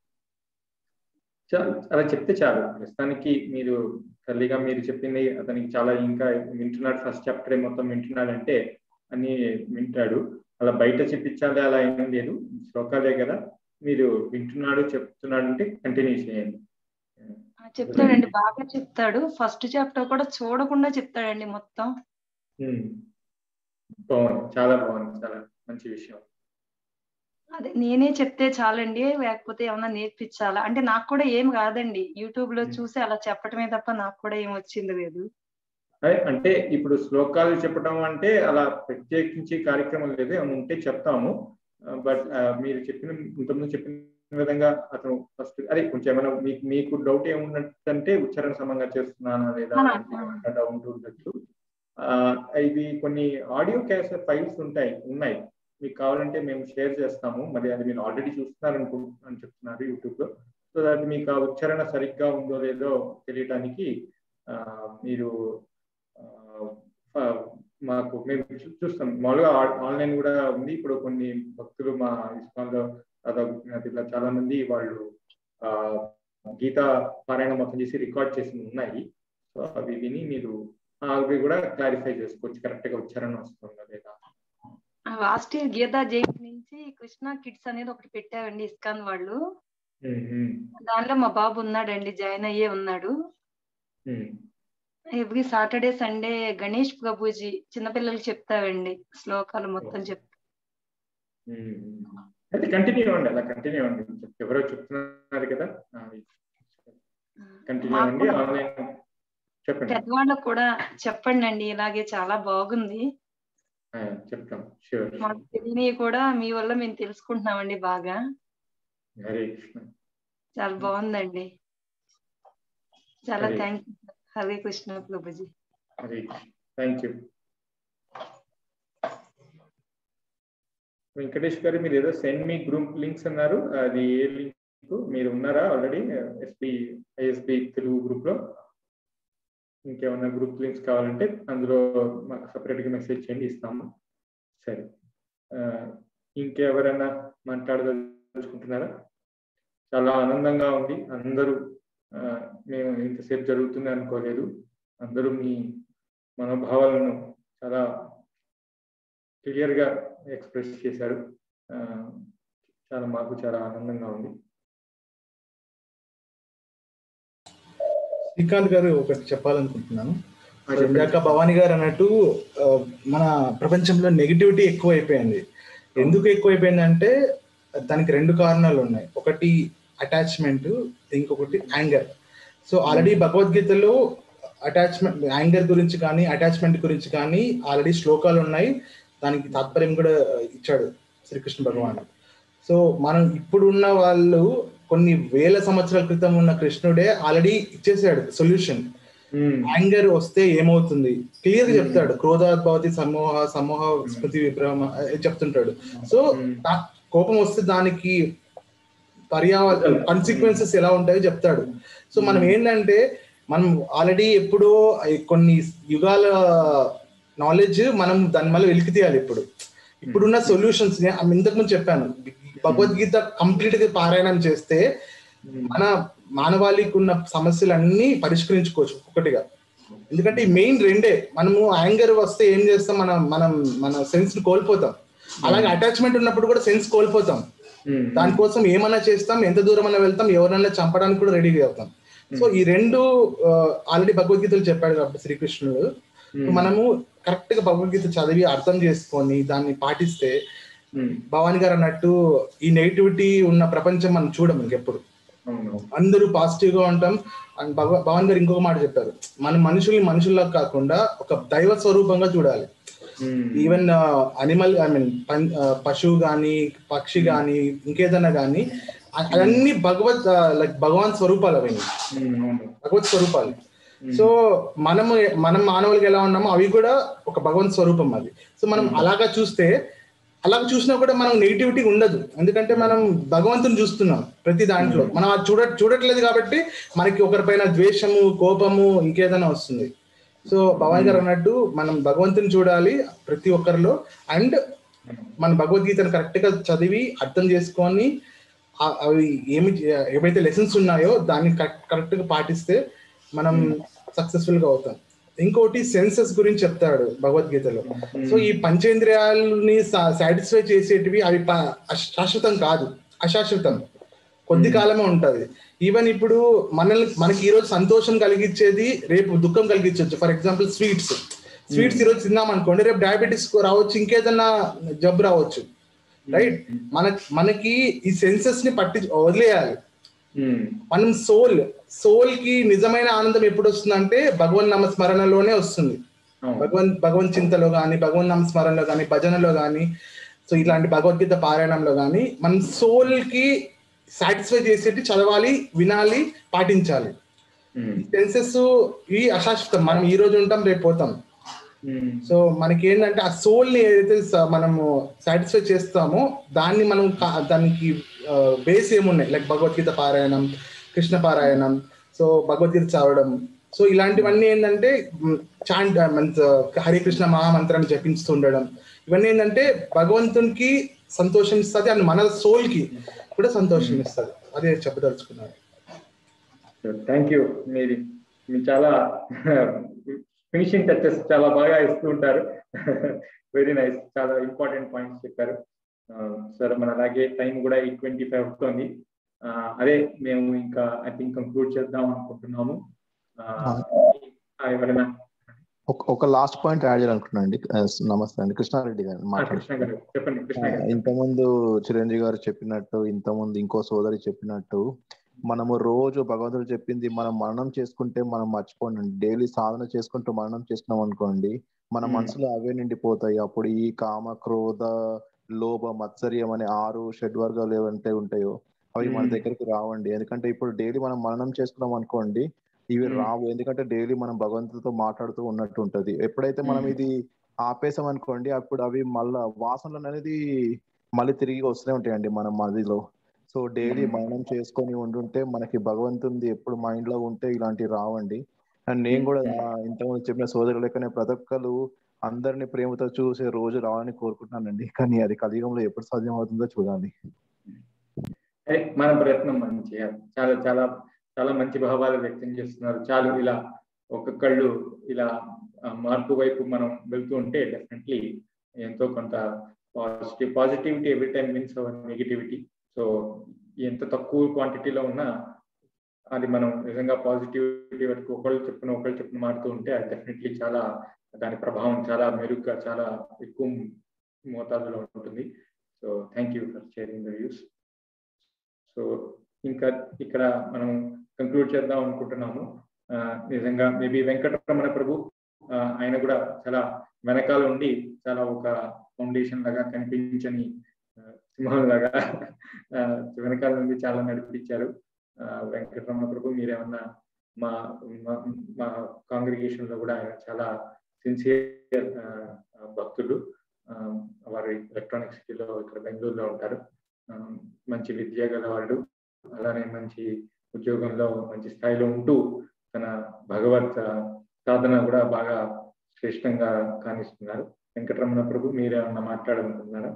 చాలు అలా చెప్తే చాలు ప్రస్తుతానికి మీరు తల్లిగా మీరు చెప్పింది అతనికి చాలా ఇంకా వింటున్నాడు ఫస్ట్ చాప్టర్ మొత్తం వింటున్నాడంటే అని వింటాడు అలా బయట చెప్పించాలి అలా ఏం లేదు శ్లోకాలే కదా మీరు వింటున్నాడు చెప్తున్నాడు అంటే కంటిన్యూ చేయండి ఆ, చెప్తాడండి బాగా చెప్తాడు ఫస్ట్ చాప్టర్ కూడా చూడకుండా చెప్తాడండి మొత్తం ఉమ్. బాగుంది చాలా బాగుంది చాలా మంచి విషయం అదే నేనే చెప్తే చాలండి లేకపోతే ఏమన్నా నేర్పించాలా అంటే నాకు కూడా ఏం కాదండి యూట్యూబ్ లో చూసి అలా చెప్పటమే తప్ప నాకు కూడా ఏం వచ్చింది లేదు అదే అంటే ఇప్పుడు శ్లోకాలు చెప్పడం అంటే అలా ప్రత్యేకించి కార్యక్రమం లేదు ఏమైనా ఉంటే చెప్తాము బట్ మీరు చెప్పిన ఇంతకుముందు చెప్పిన విధంగా అతను ఫస్ట్ అదే కొంచెం ఏమైనా మీకు మీకు డౌట్ ఏమున్నట్టంటే ఉచ్చారణ సమంగా చేస్తున్నానా లేదా ఆ, డౌట్ ఉండొచ్చు ఆ, ఇది కొన్ని ఆడియో క్యాసెట్ ఫైల్స్ ఉంటాయి ఉన్నాయి మీకు కావాలంటే మేము షేర్ చేస్తాము మరి అది మీరు ఆల్రెడీ చూస్తున్నారు అనుకు అని చెప్తున్నారు యూట్యూబ్ లో సో దట్ మీకు ఆ ఉచ్చారణ సరిగ్గా ఉందో లేదో తెలియడానికి ఆ, మీరు ఆ, ఫ- మాకు మేము చూ- చూస్తాం మామూలుగా ఆ- ఆన్లైన్ కూడా ఉంది ఇప్పుడు కొన్ని భక్తులు మా ఇస్కాన్ లో దాదాపు ఇట్లా చాలా మంది వాళ్ళు ఆ గీత పారాయణ మొత్తం చేసి రికార్డ్ చేసి ఉన్నాయి సో అవి విని మీరు ఆ, అవి కూడా క్లారిఫై చేసుకోవచ్చు కరెక్ట్ గా ఉచ్చారణ వస్తుందా లేదా లాస్ట్ ఇయర్ గీతా జయంతి నుంచి కృష్ణ కిడ్స్ అనేది ఒకటి పెట్టారండి ఇస్కాన్ వాళ్ళు ఉమ్, ఉమ్, దానిలో మా బాబు ఉన్నాడండి జాయిన్ అయ్యే ఉన్నాడు ఉమ్. ఎవ్రీ సాటర్డే సండే గణేష్ ప్రభుజీ చిన్నపిల్లలకి చెప్తావండి శ్లోకాలు మొత్తం చెప్తా ఉమ్. అయితే కంటిన్యూ అవ్వండి అలా కంటిన్యూ అవ్వండి ఎవరో చెప్తున్నారు కదా కంటిన్యూ మాకు అవ్వండి కూడా ఆన్లైన్ చెప్పండి పెద్దవాళ్ళకు కూడా చెప్పండి అండి ఇలాగే చాలా బాగుంది ఆ, చెప్తాం షూర్ మాకు తెలియనివి కూడా మీ వల్ల మేము తెలుసుకుంటున్నామండి బాగా హరే కృష్ణ చాలా బాగుందండి చాలా హరే థ్యాంక్ యూ హరే కృష్ణ ప్రభుజీ హరే థ్యాంక్ యూ వెంకటేష్ గారు మీరు ఏదో సెండ్ మీ గ్రూప్ లింక్స్ అన్నారు అది ఏ లింక్ మీరు ఉన్నారా already SB ISB Telugu group లో ఇంకేమైనా గ్రూప్ లింక్స్ కావాలంటే అందులో మాకు సపరేట్ గా మెసేజ్ చేయండి ఇస్తాము సరే ఆ, ఇంకెవరైనా మాట్లాడదలుచుకుంటున్నారా చాలా ఆనందంగా ఉంది అందరూ ఆ, మేము ఇంతసేపు జరుగుతుంది అనుకోలేదు అందరూ మీ మనోభావాలను చాలా క్లియర్ గా ఎక్స్ప్రెస్ చేశారు ఆ, చాలా మాకు చాలా ఆనందంగా ఉంది శ్రీకాంత్ గారు ఒకటి చెప్పాలనుకుంటున్నాను సో ఇందాక భవానీ గారు అన్నట్టు ఆ, మన ప్రపంచంలో నెగిటివిటీ ఎక్కువ అయిపోయింది ఎందుకు ఎక్కువ అయిపోయిందంటే దానికి రెండు కారణాలు ఉన్నాయి ఒకటి అటాచ్మెంట్ ఇంకొకటి యాంగర్ సో ఆల్రెడీ భగవద్గీతలో అటాచ్మెంట్ యాంగర్ గురించి కానీ అటాచ్మెంట్ గురించి కానీ ఆల్రెడీ శ్లోకాలు ఉన్నాయి దానికి తాత్పర్యం కూడా ఇచ్చాడు శ్రీకృష్ణ భగవాన్ సో మనం ఇప్పుడున్న వాళ్ళు కొన్ని వేల సంవత్సరాల క్రితం ఉన్న కృష్ణుడే ఆల్రెడీ ఇచ్చేసాడు సొల్యూషన్ యాంగర్ వస్తే ఏమవుతుంది క్లియర్ గా చెప్తాడు క్రోధాద్భవతి సమూహ సమూహ స్మృతి విభ్రమ అది చెప్తుంటాడు సో దా- కోపం వస్తే దానికి పర్యావ కాన్సిక్వెన్సెస్ ఎలా ఉంటాయో చెప్తాడు సో మనం ఏంటంటే మనం ఆల్రెడీ ఎప్పుడో కొన్ని యుగాల నాలెడ్జ్ మనం దాని వల్ల వెలికి తీయాలి ఇప్పుడు ఇప్పుడున్న సొల్యూషన్స్ ఇంతకు ముందు చెప్పాను భగవద్గీత కంప్లీట్ గా పారాయణం చేస్తే మన మానవాళికి ఉన్న సమస్యలన్నీ పరిష్కరించుకోవచ్చు ఒక్కొక్కటిగా ఎందుకంటే ఈ మెయిన్ రెండే మనము యాంగర్ వస్తే ఏం చేస్తాం మనం మనం మన సెన్స్ ని కోల్పోతాం అలాగే అటాచ్మెంట్ ఉన్నప్పుడు కూడా సెన్స్ కోల్పోతాం దానికోసం ఏమన్నా చేస్తాం ఎంత దూరం అన్నా వెళ్తాం ఎవరన్నా చంపడానికి కూడా రెడీ అవుతాం సో ఈ రెండు ఆల్రెడీ భగవద్గీతలు చెప్పాడు కాబట్టి శ్రీకృష్ణుడు మనము కరెక్ట్ గా భగవద్గీత చదివి అర్థం చేసుకొని దాన్ని పాటిస్తే భవాని గారు అన్నట్టు ఈ నెగిటివిటీ ఉన్న ప్రపంచం మనం చూడం ఇంకెప్పుడు అందరూ పాజిటివ్ గా ఉంటాం అండ్ భగవ భవన్ గారు ఇంకొక మాట చెప్పారు మన మనుషుల్ని మనుషుల్లా కాకుండా ఒక దైవ స్వరూపంగా చూడాలి ఈవెన్ అనిమల్ ఐ మీన్ పశువు గాని పక్షి గాని ఇంకేదన్నా గాని అవన్నీ భగవత్ లైక్ భగవాన్ స్వరూపాలు అవన్నీ భగవత్ స్వరూపాలు సో మనము మనం మానవులకి ఎలా ఉన్నామో అవి కూడా ఒక భగవంత్ స్వరూపం అది సో మనం అలాగా చూస్తే అలా చూసినా కూడా మనం నెగిటివిటీ ఉండదు ఎందుకంటే మనం భగవంతుని చూస్తున్నాం ప్రతి దాంట్లో మనం అది చూడ చూడట్లేదు కాబట్టి మనకి ఒకరిపైన ద్వేషము కోపము ఇంకేదైనా వస్తుంది సో భవాన్ గారు అన్నట్టు మనం భగవంతుని చూడాలి ప్రతి ఒక్కరిలో అండ్ మన భగవద్గీతను కరెక్ట్ గా చదివి అర్థం చేసుకొని అవి ఏమి ఏవైతే లెసన్స్ ఉన్నాయో దాన్ని కరెక్ట్ గా పాటిస్తే మనం సక్సెస్ఫుల్ గా అవుతాం ఇంకోటి సెన్సెస్ గురించి చెప్తాడు భగవద్గీతలో సో ఈ పంచేంద్రియాలని సాటిస్ఫై చేసేటివి అవి శాశ్వతం కాదు అశాశ్వతం కొద్ది కాలమే ఉంటది ఈవెన్ ఇప్పుడు మనల్ని మనకి ఈ రోజు సంతోషం కలిగించేది రేపు దుఃఖం కలిగించవచ్చు ఫర్ ఎగ్జాంపుల్ స్వీట్స్ స్వీట్స్ ఈ రోజు తిన్నాం అనుకోండి రేపు డయాబెటీస్ రావచ్చు ఇంకేదన్నా జబ్బు రావచ్చు రైట్ మన మనకి ఈ సెన్సెస్ ని పట్టి వదిలేయాలి మనం సోల్ సోల్ కి నిజమైన ఆనందం ఎప్పుడు వస్తుందంటే భగవన్ నామ స్మరణలోనే వస్తుంది భగవన్ భగవన్ చింతలో గాని భగవన్ నామ స్మరణలో గాని భజనలో గాని సో ఇలాంటి భగవద్గీత పారాయణంలో గాని మన సోల్ కి సాటిస్ఫై చేసేటి చదవాలి వినాలి పాటించాలి సెన్సెస్ ఇవి అశాశ్వతం మనం ఈ రోజు ఉంటాం రేపు పోతాం సో మనకి ఏంటంటే ఆ సోల్ ని ఏదైతే మనము సాటిస్ఫై చేస్తామో దాన్ని మనం దానికి బేస్ ఏమున్నాయి లైక్ భగవద్గీత పారాయణం కృష్ణ పారాయణం సో భగవద్గీత చదవడం సో ఇలాంటివన్నీ ఏంటంటే చాంట్ హరే కృష్ణ మహామంత్రాన్ని జపించుతుండడం ఇవన్నీ ఏంటంటే భగవంతునికి సంతోషం ఇస్తుంది అండ్ మన సోల్ కి కూడా సంతోషం ఇస్తుంది అదే చెప్పదలుచుకున్నాను థ్యాంక్ యూ మీది మీరు చాలా ఫినిషింగ్ టచెస్ చాలా బాగా ఇస్తూ ఉంటారు వెరీ నైస్ చాలా ఇంపార్టెంట్ పాయింట్స్ చెప్పారు సార్ మన అలాగే టైం కూడా ఎయిట్ ట్వంటీ ఫైవ్ అవుతుంది అదే మేము ఇంకా ఐ థింక్ కంక్లూడ్ చేద్దాం అనుకుంటున్నాము ఎవరైనా ఒక లాస్ట్ పాయింట్ యాడ్ చేయాలనుకుంటున్నాను నమస్తే అండి కృష్ణారెడ్డి గారు చెప్పండి ఇంతకుముందు చిరంజీవి గారు చెప్పినట్టు ఇంతకుముందు ఇంకో సోదరి చెప్పినట్టు మనము రోజు భగవంతుడు చెప్పింది మనం మరణం చేసుకుంటే మనం మర్చిపోండి డైలీ సాధన చేసుకుంటూ మరణం చేసుకున్నాం అనుకోండి మన మనసులో అవే నిండిపోతాయి అప్పుడు ఈ కామ క్రోధ లోభ మత్సర్యం అనే ఆరు షెడ్ వర్గాలు ఏవంటే ఉంటాయో అవి మన దగ్గరికి రావండి ఎందుకంటే ఇప్పుడు డైలీ మనం మరణం చేసుకున్నాం అనుకోండి ఇవి రావు ఎందుకంటే డైలీ మనం భగవంతుడితో మాట్లాడుతూ ఉన్నట్టు ఉంటది ఎప్పుడైతే మనం ఇది ఆపేసాం అనుకోండి అప్పుడు అవి మళ్ళా వాసనలు అనేది మళ్ళీ తిరిగి వస్తూనే ఉంటాయండి మన మదిలో సో డైలీ మరణం చేసుకొని ఉండుంటే మనకి భగవంతుంది ఎప్పుడు మైండ్ లో ఉంటే ఇలాంటివి రావండి అండ్ నేను కూడా ఇంతకుముందు చెప్పిన సోదరు లెక్కనే ప్రతి ఒక్కరు అందరిని ప్రేమతో చూసే రోజు రావాలని కోరుకుంటున్నానండి కానీ అది కలియుగంలో ఎప్పుడు సాధ్యం అవుతుందో చూడాలి మన ప్రయత్నం మనం చేయాలి చాలా చాలా చాలా మంచి భావాలు వ్యక్తం చేస్తున్నారు చాలు ఇలా ఒక్కొక్కళ్ళు ఇలా మార్పు వైపు మనం వెళ్తూ ఉంటే డెఫినెట్లీ ఎంతో కొంత positive positivity every time means our negativity so ఎంత తక్కువ క్వాంటిటీలో ఉన్నా అది మనం నిజంగా పాజిటివిటీ వరకు ఒకళ్ళు చెప్పిన ఒకళ్ళు చెప్పిన మారుతూ ఉంటే అది డెఫినెట్లీ చాలా దాని ప్రభావం చాలా మెరుగ్గా చాలా ఎక్కువ మోతాదులో ఉంటుంది so thank you for sharing the views so ఇంకా ఇక్కడ మనం కంక్లూడ్ చేద్దాం అనుకుంటున్నాము నిజంగా మేబీ వెంకటరమణ ప్రభు ఆయన కూడా చాలా వెనకాల ఉండి చాలా ఒక ఫౌండేషన్ లాగా కనిపించని సింహం లాగా వెనకాల నుండి చాలా నడిపించారు వెంకటరమణ ప్రభు మీరేమన్నా మా మా కాంగ్రిగేషన్ లో కూడా ఆయన చాలా సిన్సియర్ భక్తుడు వారు ఎలక్ట్రానిక్ సిటీలో ఇక్కడ బెంగళూరులో ఉంటారు మంచి విద్య గల వాళ్ళు అలానే మంచి ఉద్యోగంలో మంచి స్థాయిలో ఉంటూ తన భగవత్ సాధన కూడా బాగా శ్రేష్టంగా కానిస్తున్నారు వెంకటరమణ ప్రభు మీరేమన్నా మాట్లాడాలనుకుంటున్నారా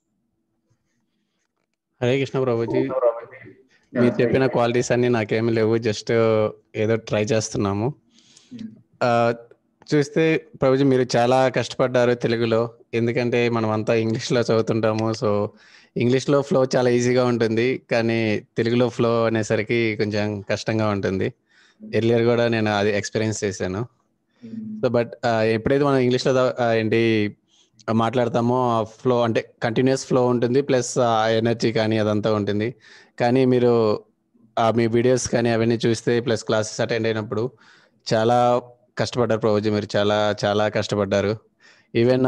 హరే కృష్ణ ప్రభుజీ మీరు చెప్పిన క్వాలిటీస్ అన్ని నాకేమీ లేవు జస్ట్ ఏదో ట్రై చేస్తున్నాము ఆ, చూస్తే ప్రభుజీ మీరు చాలా కష్టపడ్డారు తెలుగులో ఎందుకంటే మనం అంతా ఇంగ్లీష్లో చదువుతుంటాము సో ఇంగ్లీష్లో ఫ్లో చాలా ఈజీగా ఉంటుంది కానీ తెలుగులో ఫ్లో అనేసరికి కొంచెం కష్టంగా ఉంటుంది ఎర్లియర్ కూడా నేను అది ఎక్స్పీరియన్స్ చేశాను సో బట్ ఎప్పుడైతే మనం ఇంగ్లీష్లో ఏంటి మాట్లాడతామో ఆ ఫ్లో అంటే కంటిన్యూస్ ఫ్లో ఉంటుంది ప్లస్ ఎనర్జీ కానీ అదంతా ఉంటుంది కానీ మీరు ఆ మీ వీడియోస్ కానీ అవన్నీ చూస్తే ప్లస్ క్లాసెస్ అటెండ్ అయినప్పుడు చాలా కష్టపడ్డారు ప్రభుజీ మీరు చాలా చాలా కష్టపడ్డారు ఈవెన్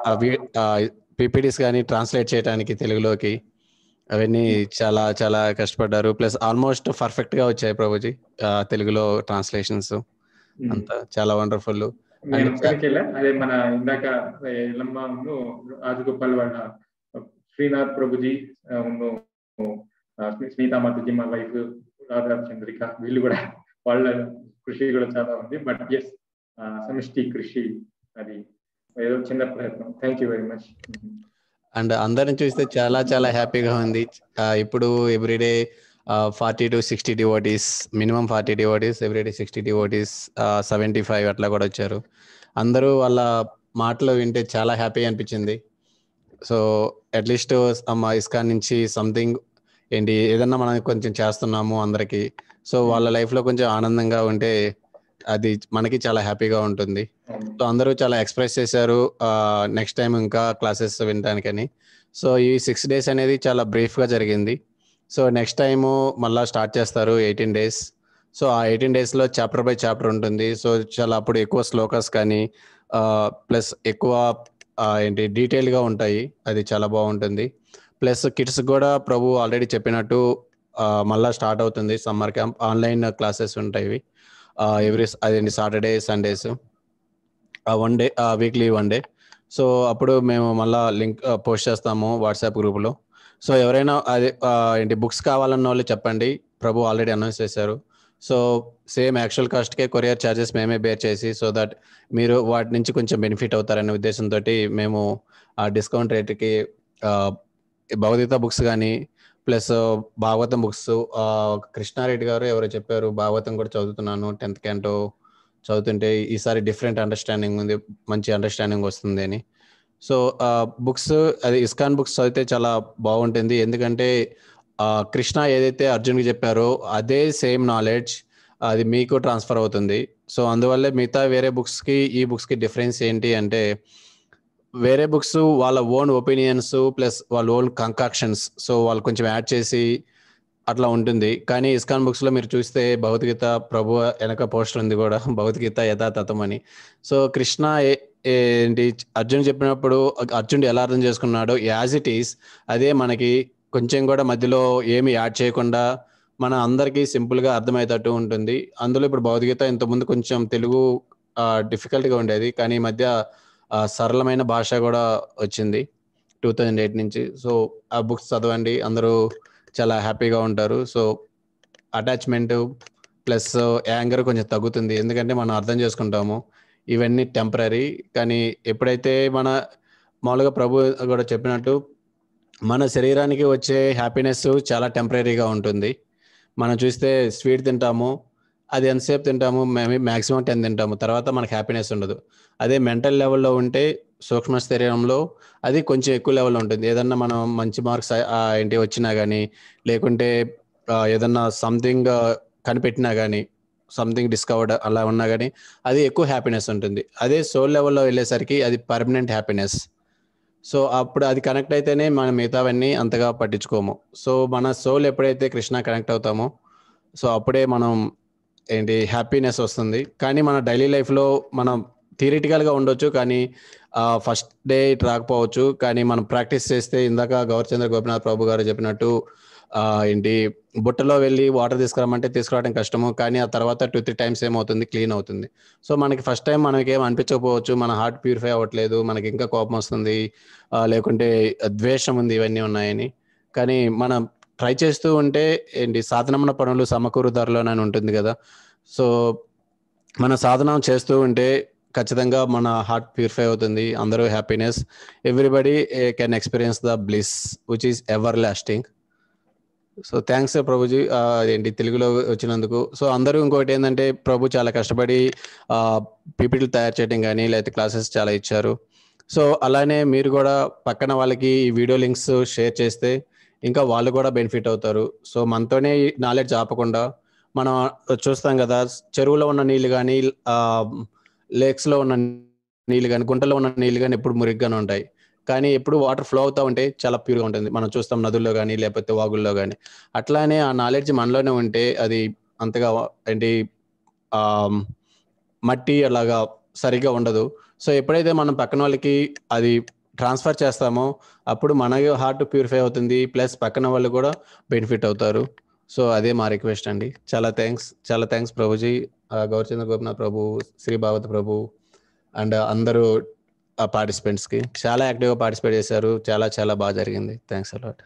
పీపీటీస్ కానీ ట్రాన్స్లేట్ చేయడానికి తెలుగులోకి అవన్నీ చాలా చాలా కష్టపడ్డారు ప్లస్ ఆల్మోస్ట్ పర్ఫెక్ట్ గా వచ్చాయి ప్రభుజీ ఆ, తెలుగులో ట్రాన్స్లేషన్స్ అంతా చాలా వండర్ఫుల్ నేను ఒక్కడికి వెళ్ళా అదే మన ఇందాక ఎల్లమ్మ రాజగోపాల్ వాళ్ళ శ్రీనాథ్ ప్రభుజీ ఆ, ఉన్ను, ఆ, స్మి- స్మితా మాతజీ మా వైఫ్ రాధా చంద్రిక వీళ్ళు కూడా వాళ్ళ కృషి కూడా చాలా ఉంది బట్ ఎస్ సమిష్టి కృషి అది ఏదో చిన్న ప్రయత్నం thank you very much and అందరిని చూస్తే చాలా చాలా హ్యాపీగా ఉంది ఆ, ఇప్పుడు everyday forty to sixty devotees minimum forty devotees everyday sixty devotees seventy five అట్లా కూడా వచ్చారు అందరూ వాళ్ళ మాటలు వింటే చాలా హ్యాపీ అనిపించింది సో అట్లీస్ట్ మా ఇస్కాన్ నుంచి సంథింగ్ ఏంటి ఏదన్నా మనం కొంచెం చేస్తున్నాము అందరికి సో వాళ్ళ లైఫ్ లో కొంచెం ఆనందంగా ఉంటే అది మనకి చాలా హ్యాపీగా ఉంటుంది సో అందరూ చాలా ఎక్స్ప్రెస్ చేశారు నెక్స్ట్ టైం ఇంకా క్లాసెస్ వినడానికని సో ఈ సిక్స్ డేస్ అనేది చాలా బ్రీఫ్ గా జరిగింది సో నెక్స్ట్ టైం మళ్ళా స్టార్ట్ చేస్తారు ఎయిటీన్ డేస్ సో ఆ ఎయిటీన్ డేస్ లో చాప్టర్ బై చాప్టర్ ఉంటుంది సో చాలా అప్పుడు ఎక్కువ స్లోకస్ కానీ ప్లస్ ఎక్కువ ఆ, ఏంటి డీటెయిల్ గా ఉంటాయి అది చాలా బాగుంటుంది ప్లస్ కిడ్స్ కూడా ప్రభు ఆల్రెడీ చెప్పినట్టు ఆ, మళ్ళా స్టార్ట్ అవుతుంది సమ్మర్ క్యాంప్ ఆన్లైన్ క్లాసెస్ ఉంటాయి ఎవ్రీ అదేంటి Saturday Sundays one day weekly one day so అప్పుడు మేము మళ్ళా లింక్ పోస్ట్ చేస్తాము వాట్సాప్ గ్రూప్లో సో ఎవరైనా అదే ఆ, ఏంటి బుక్స్ కావాలన్న వాళ్ళు చెప్పండి ప్రభు ఆల్రెడీ అనౌన్స్ చేశారు సో సేమ్ యాక్చువల్ కాస్ట్కే కొరియర్ ఛార్జెస్ మేమే బేర్ చేసి సో దట్ మీరు వాటి నుంచి కొంచెం బెనిఫిట్ అవుతారనే ఉద్దేశంతో మేము ఆ డిస్కౌంట్ రేట్కి భగవద్గీత బుక్స్ కానీ ప్లస్ భాగవతం బుక్స్ కృష్ణారెడ్డి గారు ఎవరో చెప్పారు భాగవతం కూడా చదువుతున్నాను టెన్త్ క్యాంటో చదువుతుంటే ఈసారి డిఫరెంట్ అండర్స్టాండింగ్ ఉంది మంచి అండర్స్టాండింగ్ వస్తుంది అని సో బుక్స్ అది ఇస్కాన్ బుక్స్ చదివితే చాలా బాగుంటుంది ఎందుకంటే ఆ, కృష్ణ ఏదైతే అర్జున్కి చెప్పారో అదే సేమ్ నాలెడ్జ్ అది మీకు ట్రాన్స్ఫర్ అవుతుంది సో అందువల్లే మిగతా వేరే బుక్స్కి ఈ బుక్స్కి డిఫరెన్స్ ఏంటి అంటే వేరే బుక్స్ వాళ్ళ ఓన్ ఒపీనియన్స్ ప్లస్ వాళ్ళ ఓన్ కంకాక్షన్స్ సో వాళ్ళు కొంచెం యాడ్ చేసి అట్లా ఉంటుంది కానీ ఇస్కాన్ బుక్స్ లో మీరు చూస్తే భగవద్గీత ప్రభు వెనక పోస్టర్ ఉంది కూడా భగవద్గీత యథాతథం అని సో కృష్ణ ఏ- ఏంటి అర్జున్ చెప్పినప్పుడు అర్జునుడు ఎలా అర్థం చేసుకున్నాడో యాజ్ ఇట్ ఈస్ అదే మనకి కొంచెం కూడా మధ్యలో ఏమి యాడ్ చేయకుండా మన అందరికీ సింపుల్ గా అర్థమయ్యేటట్టు ఉంటుంది అందులో ఇప్పుడు భగవద్గీత ఇంతకుముందు కొంచెం తెలుగు డిఫికల్ట్ గా ఉండేది కానీ ఈ మధ్య ఆ, సరళమైన భాష కూడా వచ్చింది టూ థౌజండ్ ఎయిట్ నుంచి సో ఆ బుక్స్ చదవండి అందరూ చాలా హ్యాపీగా ఉంటారు సో అటాచ్మెంట్ ప్లస్ యాంగర్ కొంచెం తగ్గుతుంది ఎందుకంటే మనం అర్థం చేసుకుంటాము ఇవన్నీ టెంపరీ కానీ ఎప్పుడైతే మన మామూలుగా ప్రభు కూడా చెప్పినట్టు మన శరీరానికి వచ్చే హ్యాపీనెస్ చాలా టెంపరీగా ఉంటుంది మనం చూస్తే స్వీట్ తింటాము అది ఎంతసేపు తింటాము మేము మ్యాక్సిమం టెన్ తింటాము తర్వాత మనకి హ్యాపీనెస్ ఉండదు అదే మెంటల్ లెవెల్లో ఉంటే సూక్ష్మ శరీరంలో అది కొంచెం ఎక్కువ లెవెల్లో ఉంటుంది ఏదన్నా మనం మంచి మార్క్స్ ఏంటి వచ్చినా కానీ లేకుంటే ఆ, ఏదన్నా సంథింగ్ కనిపెట్టినా కానీ సంథింగ్ డిస్కవర్డ్ అలా ఉన్నా కానీ అది ఎక్కువ హ్యాపీనెస్ ఉంటుంది అదే సోల్ లెవెల్లో వెళ్ళేసరికి అది పర్మనెంట్ హ్యాపీనెస్ సో అప్పుడు అది కనెక్ట్ అయితేనే మనం మిగతావన్నీ అంతగా పట్టించుకోము సో మన సోల్ ఎప్పుడైతే కృష్ణ కనెక్ట్ అవుతామో సో అప్పుడే మనం ఏంటి హ్యాపీనెస్ వస్తుంది కానీ మన డైలీ లైఫ్లో మనం థియరిటికల్గా ఉండొచ్చు కానీ ఫస్ట్ డే ఇట్ రాకపోవచ్చు కానీ మనం ప్రాక్టీస్ చేస్తే ఇందాక గౌరచంద్ర గోపినాథ్ ప్రభు గారు చెప్పినట్టు ఆ, ఏంటి బుట్టలో వెళ్ళి వాటర్ తీసుకురామంటే తీసుకురావడం కష్టము కానీ ఆ తర్వాత టూ త్రీ టైమ్స్ ఏమవుతుంది క్లీన్ అవుతుంది సో మనకి ఫస్ట్ టైం మనకి ఏం అనిపించకపోవచ్చు మన హార్ట్ ప్యూరిఫై అవ్వట్లేదు మనకి ఇంకా కోపం వస్తుంది ఆ, లేకుంటే ద్వేషం ఉంది ఇవన్నీ ఉన్నాయని కానీ మనం ట్రై చేస్తూ ఉంటే ఏంటి సాధనమున పనులు సమకూరు ధరలోనని ఉంటుంది కదా సో మన సాధన చేస్తూ ఉంటే ఖచ్చితంగా మన హార్ట్ ప్యూరిఫై అవుతుంది అందరూ happiness everybody can experience the bliss which is everlasting so thanks prabhuji ఆ, ఏంటి తెలుగులో వచ్చినందుకు సో అందరూ ఇంకోటి ఏంటంటే ప్రభు చాలా కష్టపడి పీపీటీలు తయారు చేయడం కానీ లేకపోతే క్లాసెస్ చాలా ఇచ్చారు సో అలానే మీరు కూడా పక్కన వాళ్ళకి ఈ వీడియో లింక్స్ షేర్ చేస్తే ఇంకా వాళ్ళు కూడా బెనిఫిట్ అవుతారు సో మనతోనే నాలెడ్జ్ ఆపకుండా మనం చూస్తాం కదా చెరువులో ఉన్న నీళ్ళు కానీ లేక్స్లో ఉన్న నీళ్ళు కానీ గుంటలో ఉన్న నీళ్ళు కానీ ఎప్పుడు మురిగ్గానే ఉంటాయి కానీ ఎప్పుడు వాటర్ ఫ్లో అవుతూ ఉంటే చాలా ప్యూర్గా ఉంటుంది మనం చూస్తాం నదుల్లో కానీ లేకపోతే వాగుల్లో కానీ అట్లానే ఆ నాలెడ్జ్ మనలోనే ఉంటే అది అంతగా ఏంటి ఆ, మట్టి అలాగా సరిగా ఉండదు సో ఎప్పుడైతే మనం పక్కన వాళ్ళకి అది ట్రాన్స్ఫర్ చేస్తామో అప్పుడు మన హార్ట్ ప్యూరిఫై అవుతుంది ప్లస్ పక్కన వాళ్ళు కూడా బెనిఫిట్ అవుతారు సో అదే మా రిక్వెస్ట్ అండి చాలా థ్యాంక్స్ చాలా థ్యాంక్స్ ప్రభుజీ ఆ, గౌరచంద్ర గోపినాథ్ ప్రభు శ్రీ భాగవత ప్రభు అండ్ అందరూ ఆ participants కి చాలా యాక్టివ్గా పార్టిసిపేట్ చేశారు చాలా చాలా బాగా జరిగింది thanks a lot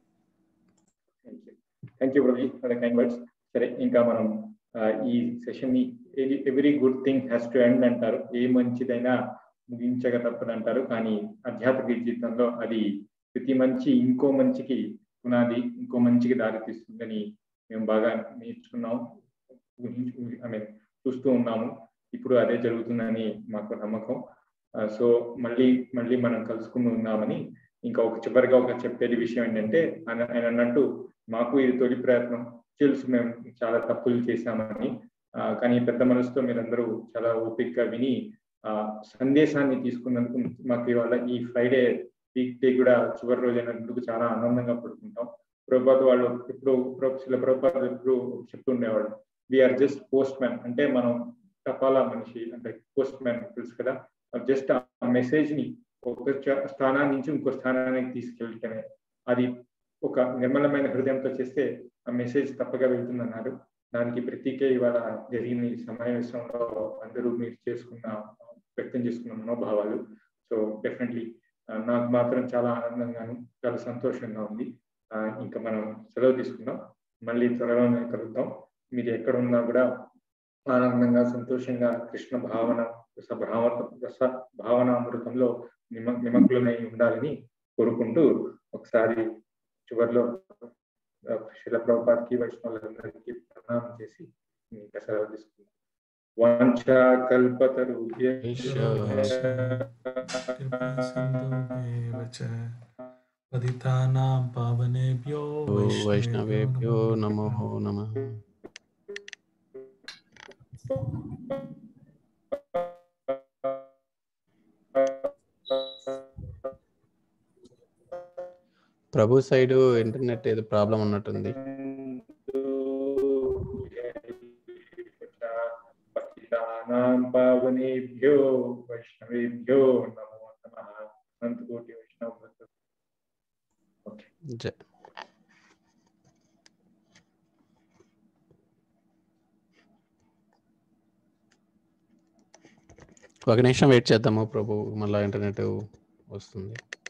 thank you prabhu for the kind words సరే ఇంకా మనం ఆ, ఈ సెషన్ ని every good thing has to end అంటారు ఏ మంచిదైనా ముగించక తప్పదు అంటారు కానీ ఆధ్యాత్మిక జీవితంలో అది ప్రతి మంచి ఇంకో మంచికి పునాది ఇంకో మంచికి దారి తీస్తుందని మేము బాగా నేర్చుకున్నాం ఐ మీన్ చూస్తూ ఉన్నాము ఇప్పుడు అదే జరుగుతుందని మాకు నమ్మకం ఆ, సో మళ్ళీ మళ్ళీ మనం కలుసుకుని ఉన్నామని ఇంకా ఒక చివరిగా ఒక చెప్పేది విషయం ఏంటంటే ఆయన ఆయన అన్నట్టు మాకు ఇది తొలి ప్రయత్నం తెలుసు మేము చాలా తప్పులు చేశామని ఆ, కానీ పెద్ద మనసుతో మీరందరూ చాలా ఓపికగా విని ఆ సందేశాన్ని తీసుకున్నందుకు మాకు ఇవాళ ఈ ఫ్రైడే వీక్ డే కూడా చివరి రోజు అయినందుకు చాలా ఆనందంగా పడుకుంటాం ప్రభుపాద వాళ్ళు ఎప్పుడు శిల ప్రభుపాద ఎప్పుడు చెప్తుండేవాళ్ళు వీఆర్ జస్ట్ పోస్ట్ మ్యాన్ అంటే మనం తపాలా మనిషి అంటే పోస్ట్ మ్యాన్ తెలుసు కదా జస్ట్ ఆ మెసేజ్ ని ఒక చ- స్థానాన్ని నుంచి ఇంకో స్థానానికి తీసుకెళ్ళటమే అది ఒక నిర్మలమైన హృదయంతో చేస్తే ఆ మెసేజ్ తప్పగా వెళ్తుందన్నారు దానికి ప్రతీకే ఇవాళ జరిగిన ఈ సమావేశంలో అందరూ మీరు చేసుకున్న వ్యక్తం చేసుకున్న మనోభావాలు సో డెఫినెట్లీ నాకు మాత్రం చాలా ఆనందంగాను చాలా సంతోషంగా ఉంది ఆ, ఇంకా మనం సెలవు తీసుకుందాం మళ్ళీ త్వరలోనే కలుద్దాం మీరు ఎక్కడ ఉన్నా కూడా ఆనందంగా సంతోషంగా కృష్ణ భావన రస భావ రస భావనామృతంలో నిమ నిమగ్నులై ఉండాలని కోరుకుంటూ ఒకసారి చివరిలో ఆ, శిల ప్రభుపాద్కి వైష్ణవులందరికీ ప్రణామం చేసి ఇంకా సెలవు తీసుకుందాం వాంఛా కల్పతరు పతితానాం పావనేభ్యో వైష్ణవేభ్యో నమో నమ ప్రభు సైడ్ ఇంటర్నెట్ ఏదో ప్రాబ్లం ఉన్నట్టుంది పతితానాం పావనేభ్యో వైష్ణవేభ్యో నమో నమః అనంతకోటి వైష్ణవ భక్తులు జై ఒక నిమిషం వెయిట్ చేద్దాము ప్రభు మళ్ళీ ఇంటర్నెట్ వస్తుంది